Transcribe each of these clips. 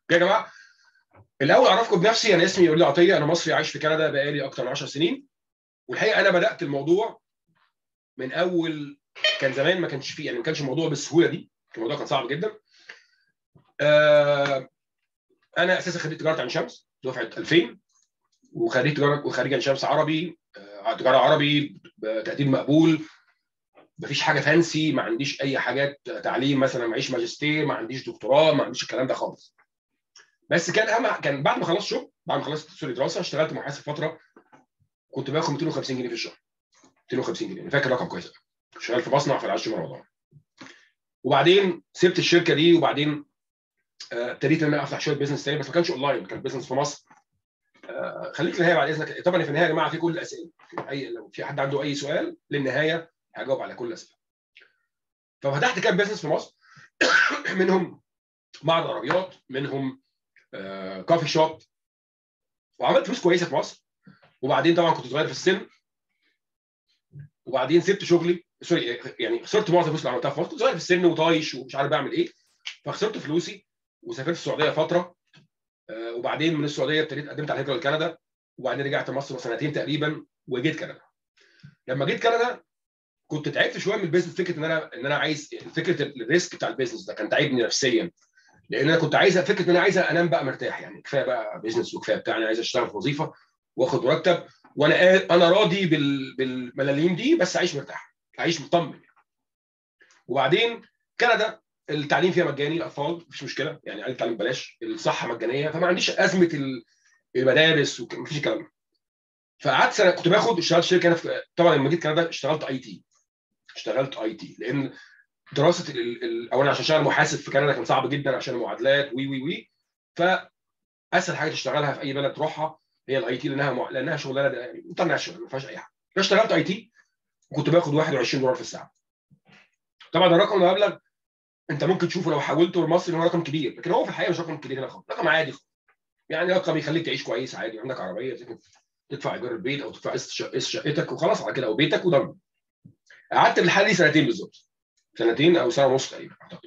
يا جماعه الاول اعرفكم بنفسي انا اسمي وليد عطيه انا مصري عايش في كندا بقالي اكتر من 10 سنين والحقيقه انا بدات الموضوع من اول كان زمان ما كانش فيه يعني ما كانش الموضوع بالسهوله دي الموضوع كان صعب جدا آه انا اساسا خريج تجاره عين شمس دفعه 2000 وخريج تجاره وخريج عين شمس عربي آه تجاره عربي بتقدير مقبول مفيش حاجه فانسي ما عنديش اي حاجات تعليم مثلا معيش ماجستير ما عنديش دكتوراه ما عنديش الكلام ده خالص بس كان اهم كان بعد ما خلصت شغل بعد ما خلصت سوري دراسه اشتغلت محاسب فتره كنت باخد 250 جنيه في الشهر 250 جنيه انا فاكر رقم كويس شغال في مصنع في العاشر من رمضان وبعدين سبت الشركه دي وبعدين ابتديت ان انا افتح شويه بزنس تاني بس ما كانش اونلاين كان بزنس في مصر آه خليك للنهايه بعد اذنك طبعا في النهايه يا جماعه في كل الاسئله اي لو في حد عنده اي سؤال للنهايه هجاوب على كل الاسئله ففتحت كام بزنس في مصر منهم معرض عربيات منهم آه كافي شوب وعملت فلوس كويسه في مصر وبعدين طبعا كنت صغير في السن وبعدين سبت شغلي سوري يعني خسرت معظم الفلوس اللي عملتها في مصر كنت صغير في السن وطايش ومش عارف بعمل ايه فخسرت فلوسي وسافرت السعوديه فتره آه وبعدين من السعوديه ابتديت قدمت على هجره لكندا وبعدين رجعت مصر سنتين تقريبا وجيت كندا لما جيت كندا كنت تعبت شويه من البيزنس فكره ان انا ان انا عايز فكره الريسك بتاع البيزنس ده كان تعبني نفسيا لان انا كنت عايز فكره ان انا عايز انام بقى مرتاح يعني كفايه بقى بيزنس وكفايه بتاع انا عايز اشتغل في وظيفه واخد مرتب وانا انا راضي بال... بالملاليم دي بس اعيش مرتاح اعيش مطمن وبعدين كندا التعليم فيها مجاني الاطفال مفيش مشكله يعني عايز تعليم ببلاش الصحه مجانيه فما عنديش ازمه المدارس ومفيش الكلام ده فقعدت سنه كنت باخد اشتغلت شركه هنا في طبعا لما جيت كندا اشتغلت اي تي اشتغلت اي تي لان دراسه اولا عشان اشتغل محاسب في كندا كان صعب جدا عشان المعادلات وي وي وي فاسهل حاجه تشتغلها في اي بلد تروحها هي الاي تي لانها مع... لانها شغلانه يعني انترناشونال ما فيهاش اي حاجه فاشتغلت اي تي وكنت باخد 21 دولار في الساعه طبعا الرقم ده مبلغ انت ممكن تشوفه لو حولته لمصري هو رقم كبير لكن هو في الحقيقه مش رقم كبير هنا خالص رقم عادي خالص يعني رقم يخليك تعيش كويس عادي عندك عربيه تدفع ايجار البيت او تدفع قسط شقتك وخلاص على كده او بيتك وضمن قعدت بالحاله دي سنتين بالظبط سنتين او سنه ونص تقريبا اعتقد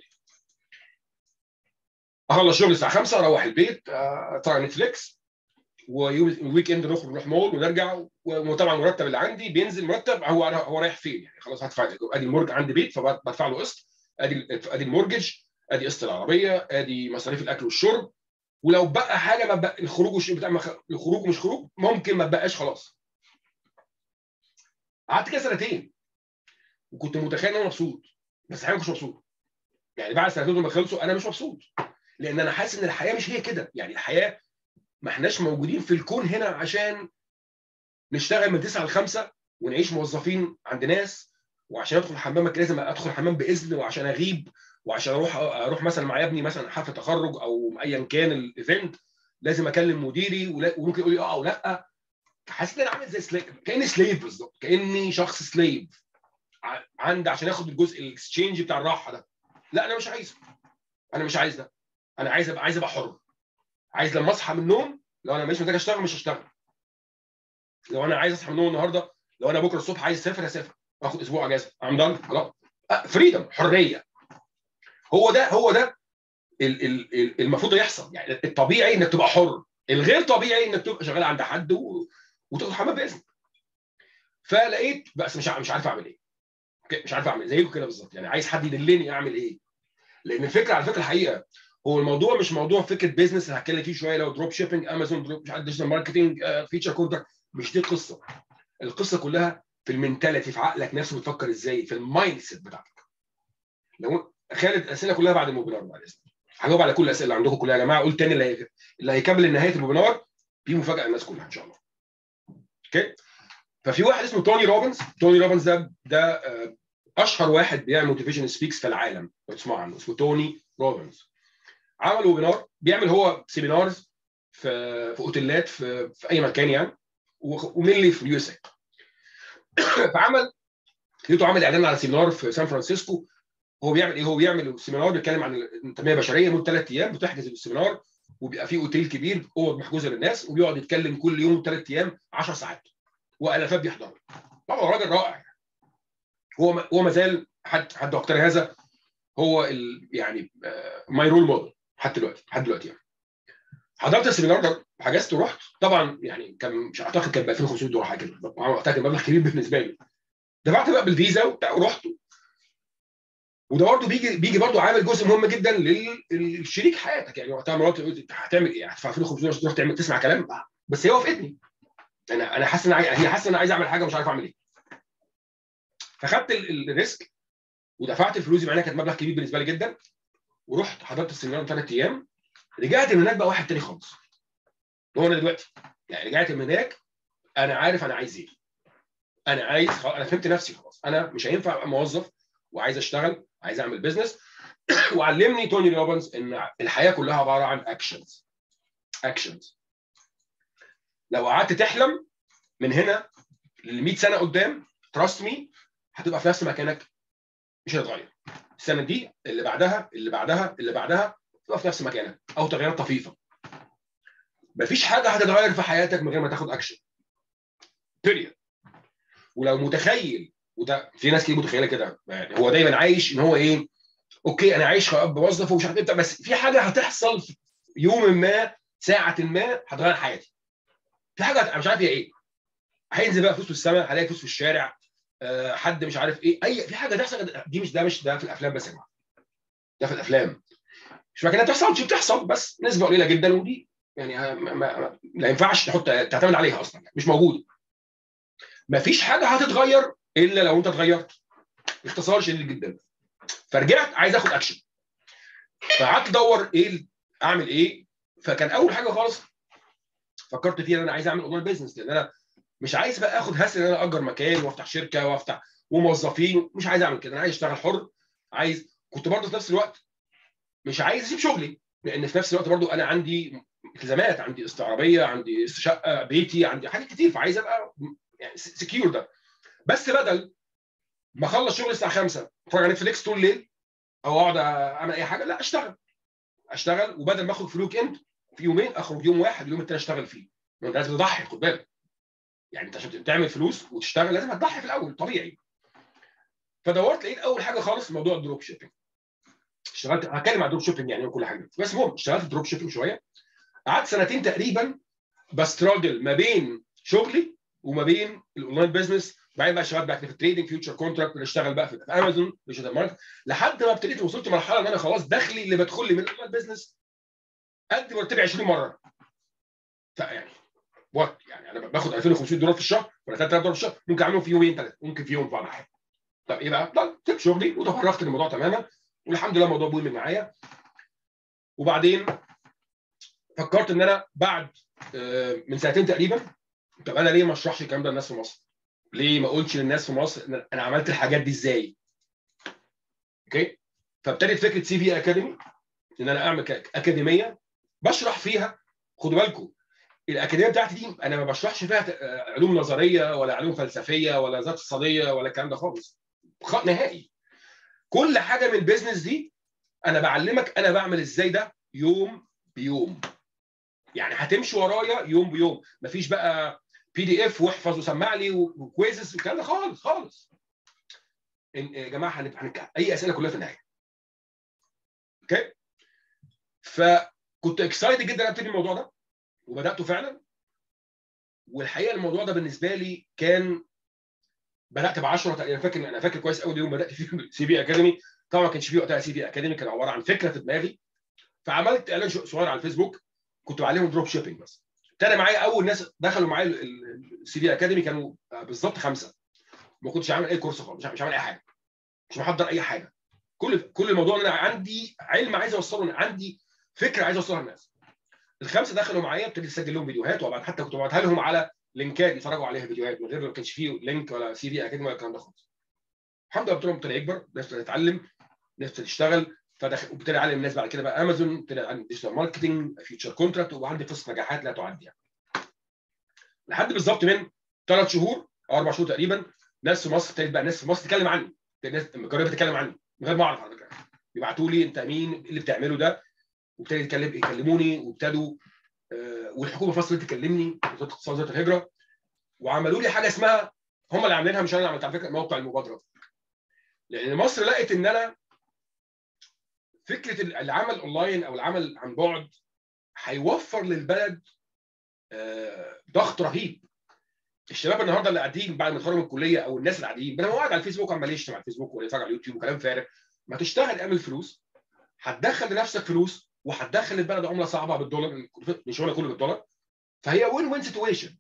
اخلص شغل الساعه 5 اروح البيت اتفرج على نتفليكس وويك اند نخرج نروح مول ونرجع وطبعا المرتب اللي عندي بينزل مرتب هو هو رايح فين يعني خلاص هدفع ادي المرج عندي بيت فبدفع له قسط ادي ادي المورجج ادي قسط العربيه ادي مصاريف الاكل والشرب ولو بقى حاجه ما بقى الخروج بتاع الخروج ومش خروج ممكن ما تبقاش خلاص قعدت كده سنتين وكنت متخيل ان انا مبسوط بس الحقيقه مش مبسوط يعني بعد سنتين ما خلصوا انا مش مبسوط لان انا حاسس ان الحياه مش هي كده يعني الحياه ما احناش موجودين في الكون هنا عشان نشتغل من 9 ل 5 ونعيش موظفين عند ناس وعشان ادخل الحمام لازم ادخل الحمام باذن وعشان اغيب وعشان اروح اروح مثلا مع ابني مثلا حفله تخرج او ايا كان الايفنت لازم اكلم مديري وممكن يقول لي اه او لا حاسس ان انا عامل زي سليف كاني سليف بالظبط كاني شخص سليف عندي عشان اخد الجزء الاكسشينج بتاع الراحه ده لا انا مش عايزه انا مش عايز ده انا عايز ابقى عايز ابقى حر عايز لما اصحى من النوم لو انا مش محتاج اشتغل مش هشتغل لو انا عايز اصحى من النوم النهارده لو انا بكره الصبح عايز اسافر هسافر اخد اسبوع اجازه ام دان خلاص فريدم حريه هو ده هو ده المفروض يحصل يعني الطبيعي انك تبقى حر الغير طبيعي انك تبقى شغال عند حد و... وتاخد حمام باذن فلقيت بس مش مش عارف اعمل ايه مش عارف اعمل زيكم كده بالظبط يعني عايز حد يدلني اعمل ايه لان الفكره على فكره الحقيقه هو الموضوع مش موضوع فكره بيزنس اللي هتكلم فيه شويه لو دروب شيبنج امازون دروب مش عارف ديجيتال ماركتنج فيتشر كونتراكت مش دي القصه القصه كلها في المنتاليتي في عقلك نفسه بتفكر ازاي في المايند سيت بتاعتك لو خالد الاسئله كلها بعد الموبينار بعد اذنك هجاوب على كل الاسئله اللي عندكم كلها يا جماعه قول تاني اللي, اللي هيكمل لنهايه الموبينار في مفاجاه للناس كلها ان شاء الله اوكي ففي واحد اسمه توني روبنز توني روبنز ده ده اشهر واحد بيعمل موتيفيشن سبيكس في العالم لو تسمعوا عنه اسمه توني روبنز عمل ويبينار بيعمل هو سيمينارز في في اوتيلات في, في اي مكان يعني ومينلي في اليو اس اي فعمل لقيته عامل اعلان على سيمينار في سان فرانسيسكو هو بيعمل ايه؟ هو بيعمل سيمينار بيتكلم عن التنميه البشريه لمده ثلاث ايام بتحجز السيمينار وبيبقى فيه اوتيل كبير اوض محجوزه للناس وبيقعد يتكلم كل يوم ثلاث ايام 10 ساعات والافات بيحضروا طبعا راجل رائع هو هو ما زال حد حد وقتنا هذا هو ال يعني ماي رول موديل حتى دلوقتي لحد دلوقتي يعني حضرت السيمينار ده حجزت ورحت طبعا يعني كان مش اعتقد كان ب 2500 دولار حاجه كده وقتها كان مبلغ كبير بالنسبه لي دفعت بقى بالفيزا وبتاع ورحت وده برضه بيجي بيجي برضه عامل جزء مهم جدا للشريك حياتك يعني وقتها مراتي قلت هتعمل ايه؟ هتدفع 2500 عشان تروح تعمل تسمع كلام بس هي وافقتني انا انا حاسس ان هي حاسه ان انا عايز اعمل حاجه مش عارف اعمل ايه فخدت الريسك ودفعت الفلوس دي مع انها كانت مبلغ كبير بالنسبه لي جدا ورحت حضرت السيمينار ثلاث ايام رجعت من هناك بقى واحد تاني خالص هو انا دلوقتي يعني رجعت من هناك انا عارف انا عايز ايه انا عايز خلاص انا فهمت نفسي خلاص انا مش هينفع ابقى موظف وعايز اشتغل عايز اعمل بيزنس وعلمني توني روبنز ان الحياه كلها عباره عن اكشنز اكشنز لو قعدت تحلم من هنا ل 100 سنه قدام تراست مي هتبقى في نفس مكانك مش هتتغير السنه دي اللي بعدها اللي بعدها اللي بعدها تبقى في نفس مكانك او تغييرات طفيفه مفيش حاجه هتتغير في حياتك من غير ما تاخد اكشن بيريد ولو متخيل وده في ناس كتير متخيله كده يعني هو دايما عايش ان هو ايه اوكي انا عايش كاب موظف ومش عارف ايه بس في حاجه هتحصل في يوم ما ساعه ما هتغير حياتي في حاجه انا مش عارف هي ايه هينزل بقى فلوس في السماء هلاقي فلوس في الشارع أه حد مش عارف ايه اي في حاجه تحصل دي مش ده مش ده في الافلام بس يا جماعه ده في الافلام مش معنى كده بتحصل مش بتحصل بس نسبه قليله جدا ودي يعني ما, ما, ما ينفعش تحط تعتمد عليها اصلا مش موجوده ما فيش حاجه هتتغير الا لو انت اتغيرت اختصار شديد جدا فرجعت عايز اخد اكشن فقعدت ادور ايه اعمل ايه فكان اول حاجه خالص فكرت فيها ان انا عايز اعمل اونلاين بيزنس لان انا مش عايز بقى اخد هسل ان انا اجر مكان وافتح شركه وافتح وموظفين مش عايز اعمل كده انا عايز اشتغل حر عايز كنت برضه في نفس الوقت مش عايز اسيب شغلي لان في نفس الوقت برضه انا عندي التزامات عندي استعرابيه عندي شقه بيتي عندي حاجات كتير فعايز ابقى يعني سكيور ده بس بدل ما اخلص شغل الساعه 5 اتفرج على نتفليكس طول الليل او اقعد اعمل اي حاجه لا اشتغل اشتغل وبدل ما اخرج في الويك اند في يومين اخرج يوم واحد اليوم التاني اشتغل فيه ما انت لازم تضحي خد بالك يعني انت عشان تعمل فلوس وتشتغل لازم هتضحي في الاول طبيعي فدورت لقيت اول حاجه خالص موضوع الدروب شيبنج اشتغلت هتكلم عن الدروب شيبنج يعني وكل حاجه بس المهم اشتغلت في الدروب شيبنج شويه قعدت سنتين تقريبا بستراجل ما بين شغلي وما بين الاونلاين بيزنس بعدين بقى اشتغلت بقى في التريدنج فيوتشر كونتراكت بشتغل بقى في امازون ديجيتال ماركت لحد ما ابتديت وصلت مرحله ان انا خلاص دخلي اللي بدخل لي من الاونلاين بيزنس قد مرتبي 20 مره فيعني وات يعني انا باخد 2500 دولار في الشهر ولا 3000 دولار في الشهر ممكن اعملهم في يومين ثلاثه ممكن في يوم بعض حاجه طب ايه بقى؟ لا سبت شغلي وتفرغت للموضوع تماما والحمد لله الموضوع بوم معايا وبعدين فكرت ان انا بعد من سنتين تقريبا طب انا ليه ما اشرحش الكلام ده للناس في مصر؟ ليه ما اقولش للناس في مصر ان انا عملت الحاجات دي ازاي؟ اوكي؟ فابتدت فكره سي في اكاديمي ان انا اعمل اكاديميه بشرح فيها خدوا بالكم الاكاديميه بتاعتي دي انا ما بشرحش فيها علوم نظريه ولا علوم فلسفيه ولا ذات اقتصاديه ولا الكلام ده خالص نهائي كل حاجه من البيزنس دي انا بعلمك انا بعمل ازاي ده يوم بيوم يعني هتمشي ورايا يوم بيوم مفيش بقى بي دي اف واحفظ وسمع لي وكويزز والكلام ده خالص خالص يا جماعه هنبقى اي اسئله كلها في النهايه اوكي فكنت اكسايتد جدا ابتدي الموضوع ده وبداته فعلا والحقيقه الموضوع ده بالنسبه لي كان بدات ب 10 انا فاكر انا فاكر كويس قوي يوم بدات فيه سي بي اكاديمي طبعا ما كانش فيه وقتها سي بي اكاديمي كان عباره عن فكره في دماغي فعملت اعلان صغير على الفيسبوك كنت بعلمهم دروب شيبنج بس ابتدى معايا اول ناس دخلوا معايا السي بي اكاديمي كانوا بالظبط خمسه ما كنتش عامل اي كورس خالص مش عامل اي حاجه مش محضر اي حاجه كل كل الموضوع ان انا عندي علم عايز اوصله عندي فكره عايز اوصلها للناس الخمسه دخلوا معايا ابتديت اسجل لهم فيديوهات وبعد حتى كنت ببعتها لهم على لينكات يتفرجوا عليها فيديوهات من غير ما كانش فيه لينك ولا سي في اكاديمي ولا الكلام ده خالص الحمد لله ابتدى يكبر الناس تتعلم الناس تشتغل فدخل وابتدي اعلم الناس بعد كده بقى امازون ابتدي اعلم ديجيتال ماركتنج فيوتشر كونتراكت وعندي قصه نجاحات لا تعد يعني لحد بالظبط من ثلاث شهور او اربع شهور تقريبا ناس في مصر ابتدت بقى ناس في مصر تتكلم عني الناس مجربه تتكلم عني من غير ما اعرف على فكره يبعتوا لي انت مين اللي بتعمله ده وابتدوا يتكلم يكلموني وابتدوا آه والحكومه في مصر تكلمني وزاره الاقتصاد وزاره الهجره وعملوا لي حاجه اسمها هم اللي عاملينها مش انا اللي عملت على فكره موقع المبادره لان مصر لقت ان انا فكره العمل اونلاين او العمل عن بعد هيوفر للبلد ضغط رهيب الشباب النهارده اللي قاعدين بعد ما يتخرجوا من الكليه او الناس اللي قاعدين بدل ما قاعد على الفيسبوك عمال يشتم على الفيسبوك ولا يتفرج على اليوتيوب وكلام فارغ ما تشتغل اعمل فلوس هتدخل لنفسك فلوس وهتدخل البلد عمله صعبه بالدولار الشغل كله بالدولار فهي وين وين سيتويشن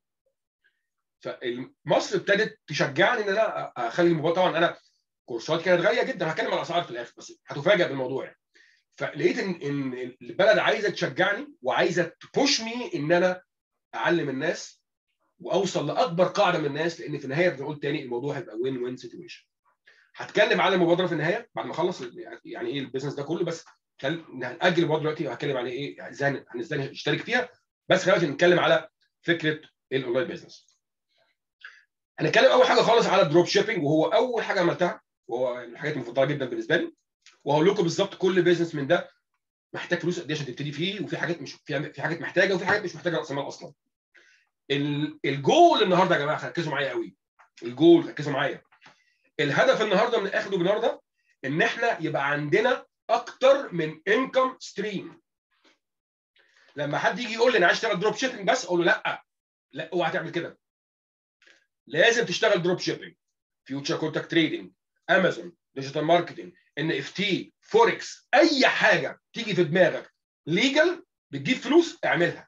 فمصر ابتدت تشجعني ان انا اخلي الموبايل طبعا انا كورسات كانت غاليه جدا هتكلم على الاسعار في الاخر بس هتفاجئ بالموضوع يعني فلقيت ان ان البلد عايزه تشجعني وعايزه تبوش مي ان انا اعلم الناس واوصل لاكبر قاعده من الناس لان في النهايه بنقول تاني الموضوع هيبقى وين وين سيتويشن هتكلم على المبادره في النهايه بعد ما اخلص يعني ايه البيزنس ده كله بس هنأجل المبادره دلوقتي وهتكلم على ايه ازاي ازاي نشترك فيها بس خلينا نتكلم على فكره الاونلاين بيزنس هنتكلم اول حاجه خالص على الدروب شيبنج وهو اول حاجه عملتها وهو الحاجات المفضله جدا بالنسبه لي وهقول لكم بالظبط كل بيزنس من ده محتاج فلوس قد ايه عشان تبتدي فيه وفي حاجات مش في, في حاجات محتاجه وفي حاجات مش محتاجه راس مال اصلا الجول النهارده يا جماعه ركزوا معايا قوي الجول ركزوا معايا الهدف النهارده من اخر ويبينار ده ان احنا يبقى عندنا اكتر من انكم ستريم لما حد يجي يقول لي انا عايز اشتغل دروب شيبنج بس اقول له لا لا اوعى تعمل كده لازم تشتغل دروب شيبنج فيوتشر كونتاكت تريدنج امازون ديجيتال ماركتنج ان اف تي فوركس اي حاجه تيجي في دماغك ليجل بتجيب فلوس اعملها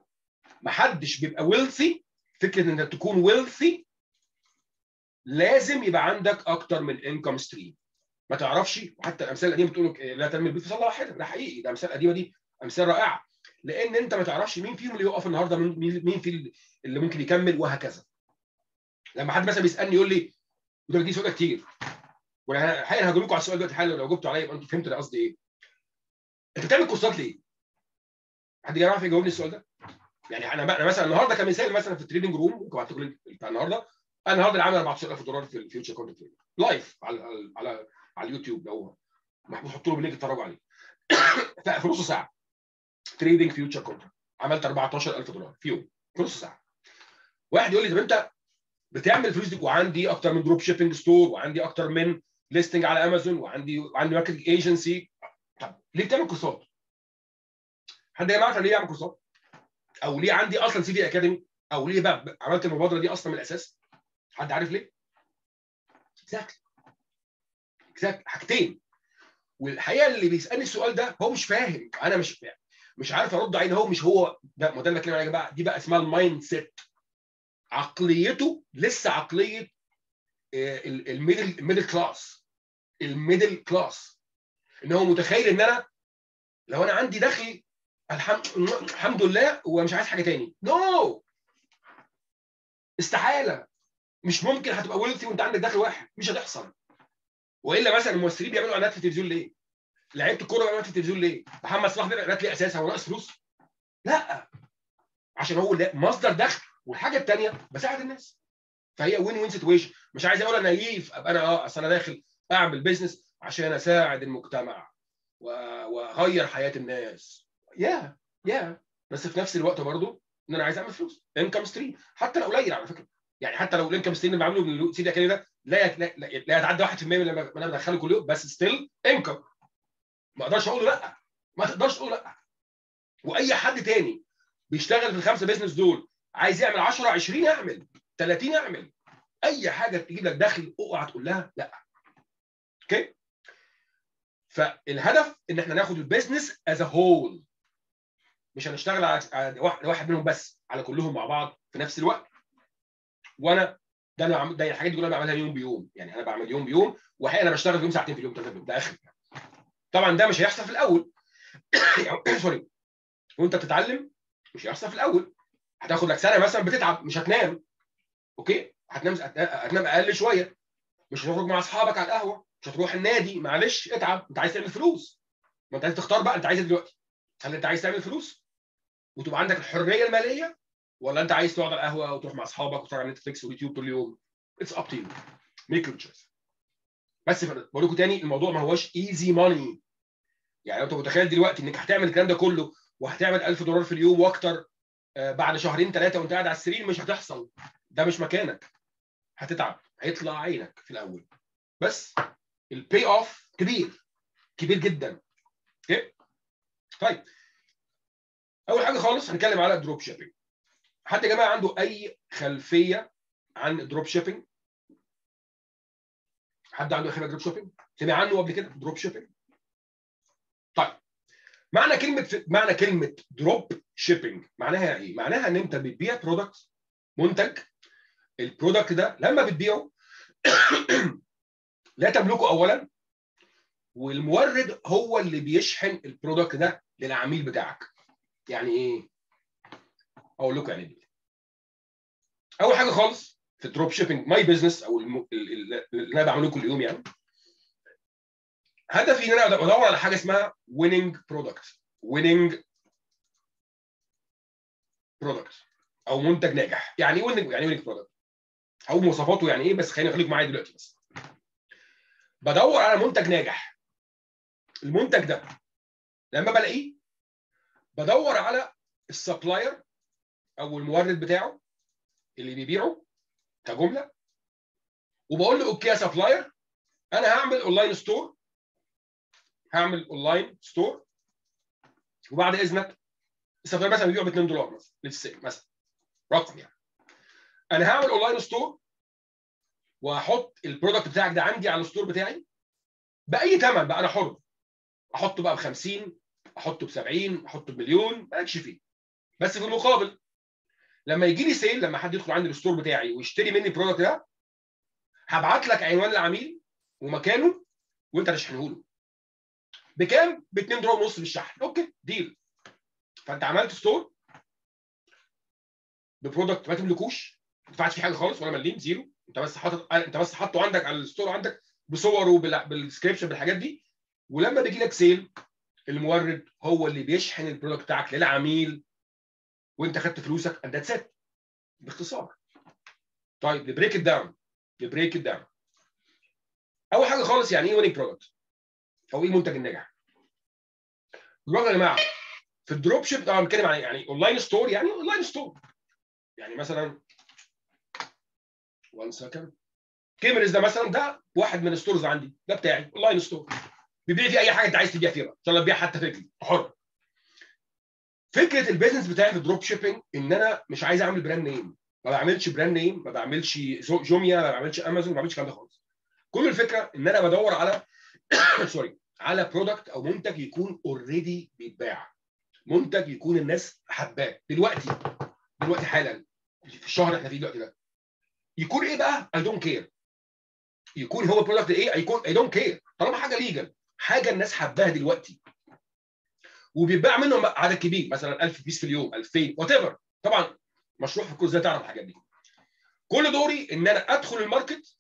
محدش بيبقى ويلثي فكره انك تكون ويلثي لازم يبقى عندك اكتر من انكم ستريم ما تعرفش وحتى الامثال القديمه بتقول لك لا تنمي البيت في صلاه واحده ده حقيقي ده امثال قديمه دي امثال رائعه لان انت ما تعرفش مين فيهم اللي يقف النهارده مين في اللي ممكن يكمل وهكذا لما حد مثلا بيسالني يقول لي وده بيجي سؤال كتير وانا الحقيقه هجاوب لكم على السؤال دلوقتي حالا لو جاوبتوا عليا يبقى انتوا فهمتوا انا قصدي ايه انت بتعمل كورسات ليه؟ حد يعرف يجاوبني السؤال ده؟ يعني انا انا مثلا النهارده كمثال مثلا في التريدنج روم ممكن ابعت لكم بتاع النهارده انا النهارده عامل 14000 دولار في الفيوتشر كونتنت لايف على على على اليوتيوب لو محمود حط له باللينك اتفرجوا عليه في نص ساعه تريدنج فيوتشر كونتنت عملت 14000 دولار في يوم في نص ساعه واحد يقول لي طب انت بتعمل الفلوس دي وعندي اكتر من دروب شيبنج ستور وعندي اكتر من ليستنج على امازون وعندي وعندي ماركتنج ايجنسي طب ليه بتعمل كورسات؟ حد يا جماعه ليه يعمل كورسات؟ او ليه عندي اصلا سي في اكاديمي او ليه بقى عملت المبادره دي اصلا من الاساس؟ حد عارف ليه؟ اكزاكتلي اكزاكتلي حاجتين والحقيقه اللي بيسالني السؤال ده هو مش فاهم انا مش فاهم. مش عارف ارد عليه هو مش هو ده ما ده اللي بتكلم عليه يا جماعه دي بقى اسمها المايند سيت عقليته لسه عقليه الميدل الميدل كلاس الميدل كلاس ان هو متخيل ان انا لو انا عندي دخل الحمد الحمد لله ومش عايز حاجه تاني نو no! استحاله مش ممكن هتبقى ويلثي وانت عندك دخل واحد مش هتحصل والا مثلا الممثلين بيعملوا اعلانات في التلفزيون ليه؟ لعيبه الكوره بيعملوا في التلفزيون ليه؟ محمد صلاح بيعمل اعلانات ليه اساسا هو ناقص فلوس؟ لا عشان هو مصدر دخل والحاجه الثانيه بساعد الناس فهي وين وين سيتويشن مش عايز اقول انا نايف ابقى انا اه اصل انا داخل اعمل بيزنس عشان اساعد المجتمع واغير حياه الناس يا يا بس في نفس الوقت برضو ان انا عايز اعمل فلوس انكم ستريم حتى لو قليل على فكره يعني حتى لو الانكم ستريم اللي بعمله من سيدي اكاديمي ده لا لا, لا, لا يتعدى 1% من اللي انا بدخله كل يوم بس ستيل انكم ما اقدرش اقول لا ما تقدرش تقول لا واي حد تاني بيشتغل في الخمسه بيزنس دول عايز يعمل 10 20 يعمل 30 يعمل اي حاجه تجيب لك دخل اوعى تقول لها لا اوكي فالهدف ان احنا ناخد البيزنس از هول مش هنشتغل على واحد منهم بس على كلهم مع بعض في نفس الوقت وانا ده انا ده الحاجات دي كلها بعملها يوم بيوم يعني انا بعمل يوم بيوم واحيانا بشتغل في يوم ساعتين في اليوم ثلاثه ده اخر طبعا ده مش هيحصل في الاول سوري وانت بتتعلم مش هيحصل في الاول هتاخد لك سنه مثلا بتتعب مش هتنام اوكي هتنام هتنام اقل شويه مش هتخرج مع اصحابك على القهوه مش هتروح النادي معلش اتعب انت عايز تعمل فلوس ما انت عايز تختار بقى انت عايز دلوقتي هل انت عايز تعمل فلوس وتبقى عندك الحريه الماليه ولا انت عايز تقعد على القهوه وتروح مع اصحابك وتتفرج على نتفليكس ويوتيوب طول اليوم اتس اب تو يو ميك يور تشويس بس بقول لكم تاني الموضوع ما هوش ايزي ماني يعني انت متخيل دلوقتي انك هتعمل الكلام ده كله وهتعمل 1000 دولار في اليوم واكتر بعد شهرين ثلاثه وانت قاعد على السرير مش هتحصل ده مش مكانك هتتعب هيطلع عينك في الاول بس البي اوف كبير كبير جدا اوكي طيب اول حاجه خالص هنتكلم على دروب شيبنج حد يا جماعه عنده اي خلفيه عن دروب شيبنج حد عنده خلفيه دروب شيبنج سمع عنه قبل كده دروب شيبنج طيب معنى كلمه معنى كلمه دروب شيبنج معناها ايه معناها ان انت بتبيع برودكت منتج البرودكت ده لما بتبيعه لا تملكه اولا والمورد هو اللي بيشحن البرودكت ده للعميل بتاعك يعني ايه اقول لكم يعني ايه اول حاجه خالص في الدروب شيبنج ماي بزنس او الم... اللي انا بعمله كل يوم يعني هدفي ان انا بدور على حاجه اسمها ويننج برودكت ويننج برودكت او منتج ناجح يعني ايه ويننج يعني ويننج برودكت او مواصفاته يعني ايه بس خلينا خليكم معايا دلوقتي بس بدور على منتج ناجح المنتج ده لما بلاقيه بدور على السبلاير او المورد بتاعه اللي بيبيعه كجمله وبقول له اوكي يا سبلاير انا هعمل اونلاين ستور هعمل اونلاين ستور وبعد اذنك السبلاير مثلا بيبيعه ب 2 دولار مثلا مثلا رقم يعني انا هعمل اونلاين ستور واحط البرودكت بتاعك ده عندي على الستور بتاعي باي ثمن بقى انا حر احطه بقى ب 50 احطه ب 70 احطه بمليون مالكش فيه بس في المقابل لما يجي لي سيل لما حد يدخل عندي الستور بتاعي ويشتري مني البرودكت ده هبعت لك عنوان العميل ومكانه وانت تشحنه له بكام؟ ب 2 دولار ونص بالشحن اوكي ديل فانت عملت ستور ببرودكت ما تملكوش ما دفعتش فيه حاجه خالص ولا مليم زيرو انت بس حاطط انت بس حاطه عندك على الستور عندك بصوره بالديسكربشن بالحاجات دي ولما بيجي لك سيل المورد هو اللي بيشحن البرودكت بتاعك للعميل وانت خدت فلوسك اند ذاتس ات باختصار طيب نبريك ات داون نبريك ات داون اول حاجه خالص يعني ايه ويننج برودكت او ايه المنتج الناجح دلوقتي يا جماعه في الدروب شيب طبعا بنتكلم عن يعني اونلاين ستور يعني اونلاين ستور يعني مثلا 1 سكند كيمرز ده مثلا ده واحد من الستورز عندي ده بتاعي اونلاين ستور بيبيع فيه اي حاجه انت عايز تبيع فيها ان شاء الله تبيع حتى رجلي حر فكره البيزنس بتاعي في الدروب شيبنج ان انا مش عايز اعمل براند نيم ما بعملش براند نيم ما بعملش جوميا ما بعملش امازون ما بعملش الكلام ده خالص كل الفكره ان انا بدور على سوري على برودكت او منتج يكون اوريدي بيتباع منتج يكون الناس حباه دلوقتي دلوقتي حالا في الشهر احنا فيه دلوقتي ده يكون ايه بقى اي دونت كير يكون هو البرودكت ايه يكون اي دونت كير طالما حاجه ليجل حاجه الناس حباها دلوقتي وبيتباع منهم عدد كبير مثلا 1000 بيس في اليوم 2000 وات ايفر طبعا مشروع في الكورس ده تعرف الحاجات دي كل دوري ان انا ادخل الماركت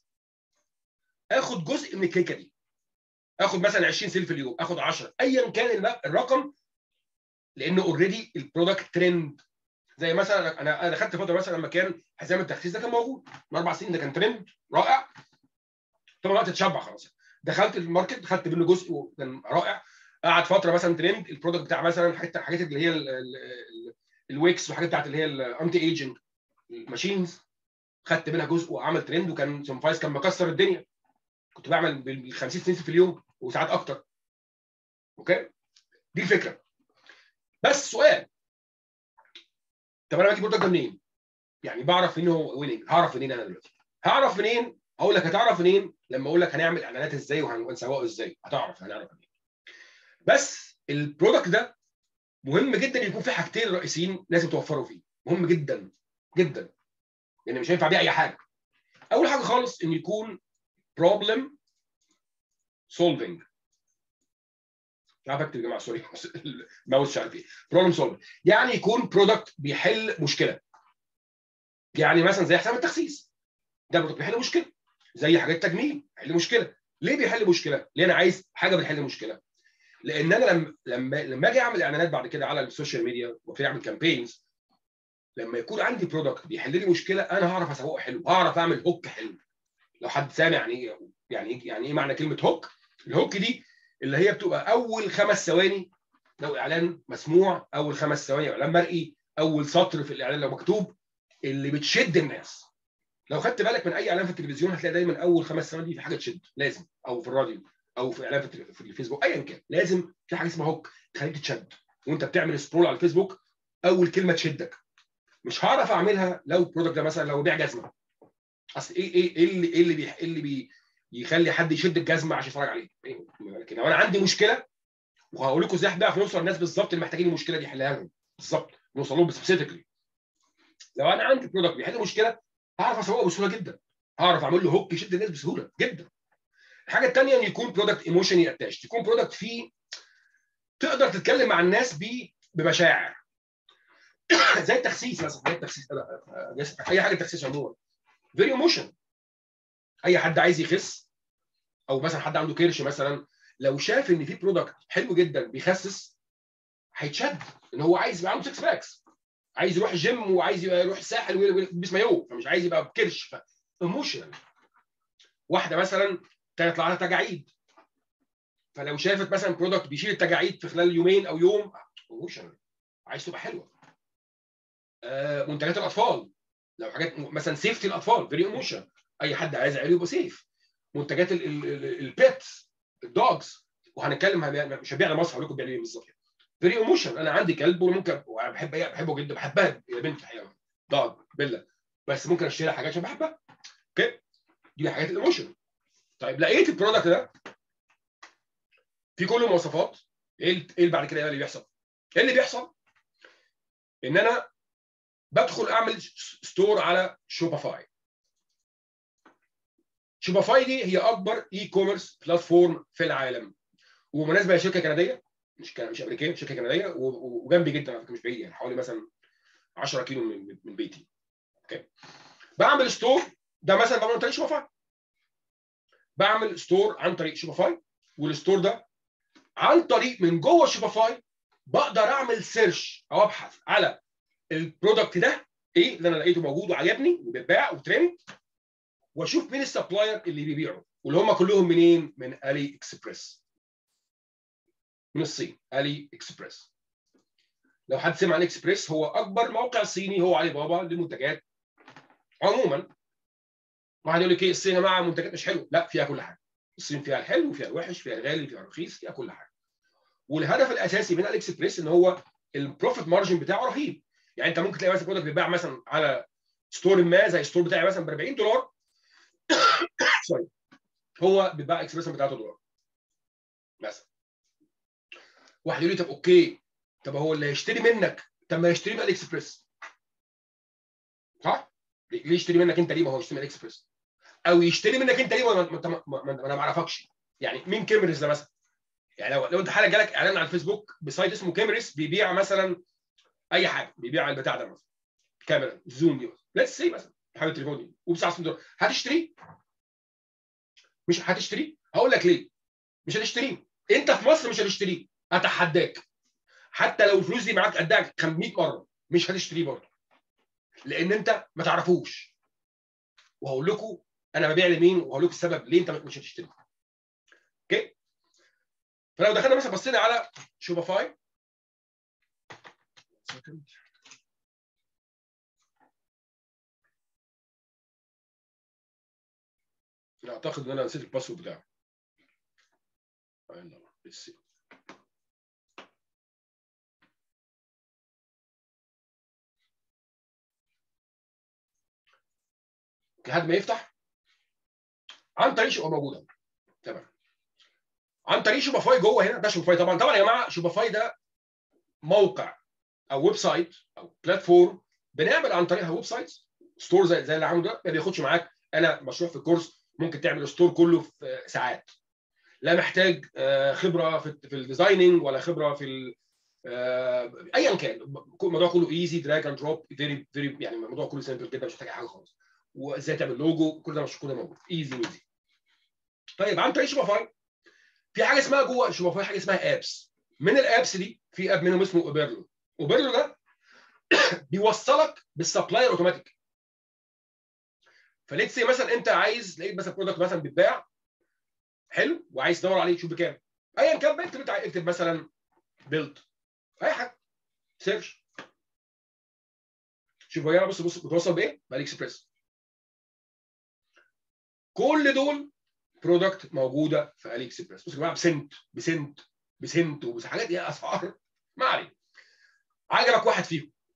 اخد جزء من الكيكه دي اخد مثلا 20 سيل في اليوم اخد 10 ايا كان الرقم لانه اوريدي البرودكت ترند زي مثلا انا انا خدت فتره مثلا لما كان حزام التخسيس ده كان موجود من اربع سنين ده كان ترند رائع طبعا الوقت اتشبع خلاص دخلت الماركت خدت منه جزء وكان رائع قعد فتره مثلا ترند البرودكت بتاع مثلا حاجات حاجات اللي هي الويكس وحاجات بتاعت اللي هي الانتي ايجنج الماشينز خدت منها جزء وعمل ترند وكان سمفايز كان مكسر الدنيا كنت بعمل بال 50 سنت في اليوم وساعات اكتر اوكي دي الفكره بس سؤال طب انا باجي البرودكت ده منين؟ يعني بعرف منين هو ويننج هعرف منين انا دلوقتي؟ هعرف منين؟ هقول لك هتعرف منين لما اقول لك هنعمل اعلانات ازاي وهنسوقه ازاي هتعرف هنعرف منين بس البرودكت ده مهم جدا يكون في حاجتين رئيسيين لازم توفروا فيه مهم جدا جدا لان يعني مش هينفع بيه اي حاجه اول حاجه خالص ان يكون بروبلم سولفنج مش عارف اكتب يا جماعه سوري الماوس مش عارف ايه بروبلم سولفنج يعني يكون برودكت بيحل مشكله يعني مثلا زي حساب التخسيس ده برودكت بيحل مشكله زي حاجات تجميل بيحل مشكله ليه بيحل مشكله؟ ليه انا عايز حاجه بتحل مشكله؟ لان انا لما لما لما اجي اعمل اعلانات بعد كده على السوشيال ميديا وابتدي اعمل كامبينز لما يكون عندي برودكت بيحل لي مشكله انا هعرف اسوقه حلو هعرف اعمل هوك حلو لو حد سامع يعني ايه يعني ايه يعني ايه معنى كلمه هوك الهوك دي اللي هي بتبقى اول خمس ثواني لو اعلان مسموع اول خمس ثواني اعلان مرئي اول سطر في الاعلان لو مكتوب اللي بتشد الناس لو خدت بالك من اي اعلان في التلفزيون هتلاقي دايما اول خمس ثواني في حاجه تشد لازم او في الراديو او في اعلان في الفيسبوك ايا كان لازم في حاجه اسمها هوك تخليك تتشد وانت بتعمل سكرول على الفيسبوك اول كلمه تشدك مش هعرف اعملها لو البرودكت ده مثلا لو بيع جزمه اصل ايه ايه ايه اللي ايه اللي بي ايه اللي بي يخلي حد يشد الجزمه عشان يتفرج عليه لكن لو انا عندي مشكله وهقول لكم ازاي بقى نوصل الناس بالظبط اللي محتاجين المشكله دي حلها لهم بالظبط نوصل لهم سبيسيفيكلي لو انا عندي برودكت بيحل مشكله هعرف اسوقه بسهوله جدا هعرف اعمل له هوك يشد الناس بسهوله جدا الحاجه الثانيه ان يكون برودكت ايموشني اتاش يكون برودكت فيه تقدر تتكلم مع الناس بيه بمشاعر زي التخسيس مثلا زي التخسيس اي حاجه تخسيس عموما فيري ايموشن اي حد عايز يخس او مثلا حد عنده كرش مثلا لو شاف ان في برودكت حلو جدا بيخسس هيتشد ان هو عايز يبقى عنده 6 باكس عايز يروح الجيم وعايز يروح الساحل ويلبس مايو فمش عايز يبقى بكرش ايموشنال واحده مثلا كانت لها تجاعيد فلو شافت مثلا برودكت بيشيل التجاعيد في خلال يومين او يوم ايموشنال عايز تبقى حلوه آه منتجات الاطفال لو حاجات مثلا سيفتي الاطفال فيري ايموشن اي حد عايز عياله يبقى سيف منتجات البيتس الدوجز وهنتكلم مش هبيع لمصر هقول لكم بيع ايه بالظبط فيري ايموشن انا عندي كلب وممكن بحب بحبه جدا بحبها يا بنت الحقيقه دوج بيلا بس ممكن اشتري حاجات عشان بحبها اوكي دي حاجات الايموشن طيب لقيت البرودكت ده في كل المواصفات ايه اللي بعد كده اللي بيحصل؟ ايه اللي بيحصل؟ ان انا بدخل اعمل ستور على شوبافاي شوبافاي دي هي اكبر اي كوميرس بلاتفورم في العالم وبمناسبه هي شركه كنديه مش مش امريكيه شركه كنديه وجنبي جدا على فكره مش بعيد يعني حوالي مثلا 10 كيلو من من بيتي اوكي بعمل ستور ده مثلا بعمل عن طريق شوبافاي بعمل ستور عن طريق شوبافاي والستور ده عن طريق من جوه شوبافاي بقدر اعمل سيرش او ابحث على البرودكت ده ايه اللي انا لقيته موجود وعجبني وبيتباع وترند واشوف مين السبلاير اللي بيبيعه واللي هم كلهم منين؟ من الي اكسبريس من الصين الي اكسبريس لو حد سمع عن اكسبريس هو اكبر موقع صيني هو علي بابا للمنتجات عموما واحد يقول لك ايه الصين يا جماعه منتجات مش حلوه لا فيها كل حاجه الصين فيها الحلو فيها الوحش فيها الغالي فيها الرخيص فيها كل حاجه والهدف الاساسي من الاكسبريس ان هو البروفيت مارجن بتاعه رهيب يعني انت ممكن تلاقي مثلا برودكت بيتباع مثلا على ستور ما زي الستور بتاعي مثلا ب 40 دولار سوري هو بيتباع اكسبريس ب 3 دولار مثلا واحد يقول لي طب اوكي طب هو اللي هيشتري منك طب ما يشتري من الاكسبريس صح؟ ليه يشتري منك انت ليه ما هو يشتري من الاكسبريس او يشتري منك انت ليه ما انا ما اعرفكش يعني مين كاميرز ده مثلا يعني لو لو انت حاله جالك اعلان على الفيسبوك بسايت اسمه كاميرس بيبيع مثلا اي حاجه بيبيع البتاع ده مثلا كاميرا زوم دي ليتس سي مثلا حاجه التليفون دي وب 9 دولار هتشتريه مش هتشتريه هقول لك ليه مش هتشتريه انت في مصر مش هتشتريه اتحداك حتى لو الفلوس دي معاك قدها 100 مره مش هتشتريه برضه لان انت ما تعرفوش وهقول لكم انا ببيع لمين وهقول لكم السبب ليه انت مش هتشتري اوكي فلو دخلنا مثلا بصينا على شوبافاي اعتقد ان انا نسيت الباسورد بتاعه لحد ما يفتح عن طريق شبه موجوده تمام عن طريق شوبافاي جوه هنا ده شوبافاي طبعا طبعا يا جماعه شوبافاي ده موقع او ويب سايت او بلاتفورم بنعمل عن طريقها ويب سايت ستور زي زي اللي عامله ده ما بياخدش معاك انا مشروع في الكورس ممكن تعمل ستور كله في ساعات لا محتاج خبره في الديزايننج ولا خبره في ايا كان الموضوع كله ايزي دراج اند دروب فيري فيري يعني الموضوع كله سيمبل جدا مش محتاج حاجه خالص وازاي تعمل لوجو كل ده مش كله موجود ايزي ويزي طيب عن طريق شوبافاي في حاجه اسمها جوه شوبافاي حاجه اسمها ابس من الابس دي في اب منهم اسمه اوبرلو اوبرلو ده بيوصلك بالسبلاير اوتوماتيك فليتس سي مثلا انت عايز لقيت مثلا برودكت مثلا بيتباع حلو وعايز تدور عليه تشوف بكام ايا كان بقى اكتب اكتب مثلا بيلد اي حاجه سيرش شوف هنا بص بص بتوصل بايه؟ بالي اكسبريس كل دول برودكت موجوده في الي اكسبريس بصوا يا جماعه بسنت بسنت بسنت وحاجات دي اسعار ما علينا عجبك واحد فيهم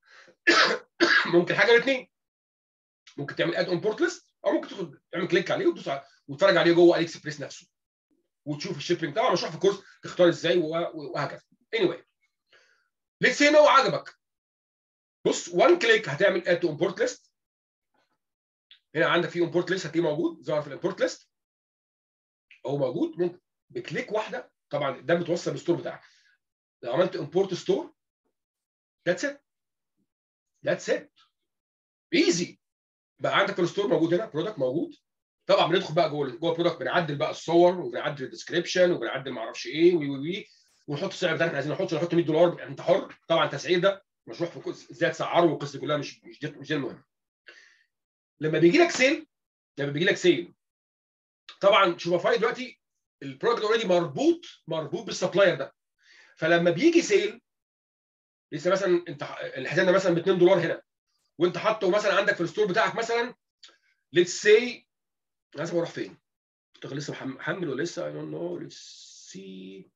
ممكن حاجه من الاثنين ممكن تعمل اد اون بورت ليست او ممكن تدخل تعمل كليك عليه وتدوس وتتفرج عليه جوه الي اكسبريس نفسه وتشوف الشيبنج طبعا مشروع في الكورس تختار ازاي وهكذا anyway ليتس سي هو عجبك بص وان كليك هتعمل اد اون بورت ليست هنا عندك في اون بورت ليست هتلاقيه موجود ظهر في الامبورت ليست هو موجود ممكن بكليك واحده طبعا ده متوصل بالستور بتاعك لو عملت امبورت ستور ذاتس ات ذاتس ات ايزي بقى عندك في الستور موجود هنا برودكت موجود طبعا بندخل بقى جوه جوه البرودكت بنعدل بقى الصور وبنعدل الديسكربشن وبنعدل ما اعرفش ايه وي وي وي ونحط السعر بتاعنا عايزين نحط نحط 100 دولار انت حر طبعا التسعير ده مشروع في ازاي تسعره والقصه كلها مش مش دي مش دي المهم لما بيجي لك سيل لما بيجي لك سيل طبعا شوفافاي دلوقتي البرودكت اوريدي مربوط مربوط بالسبلاير ده فلما بيجي سيل لسه مثلا انت الحزام ده مثلا ب 2 دولار هنا وانت حاطه مثلا عندك في الستور بتاعك مثلا ليتس سي لازم اروح فين؟ انت لسه محمل ولا لسه؟ اي دونت نو ليتس سي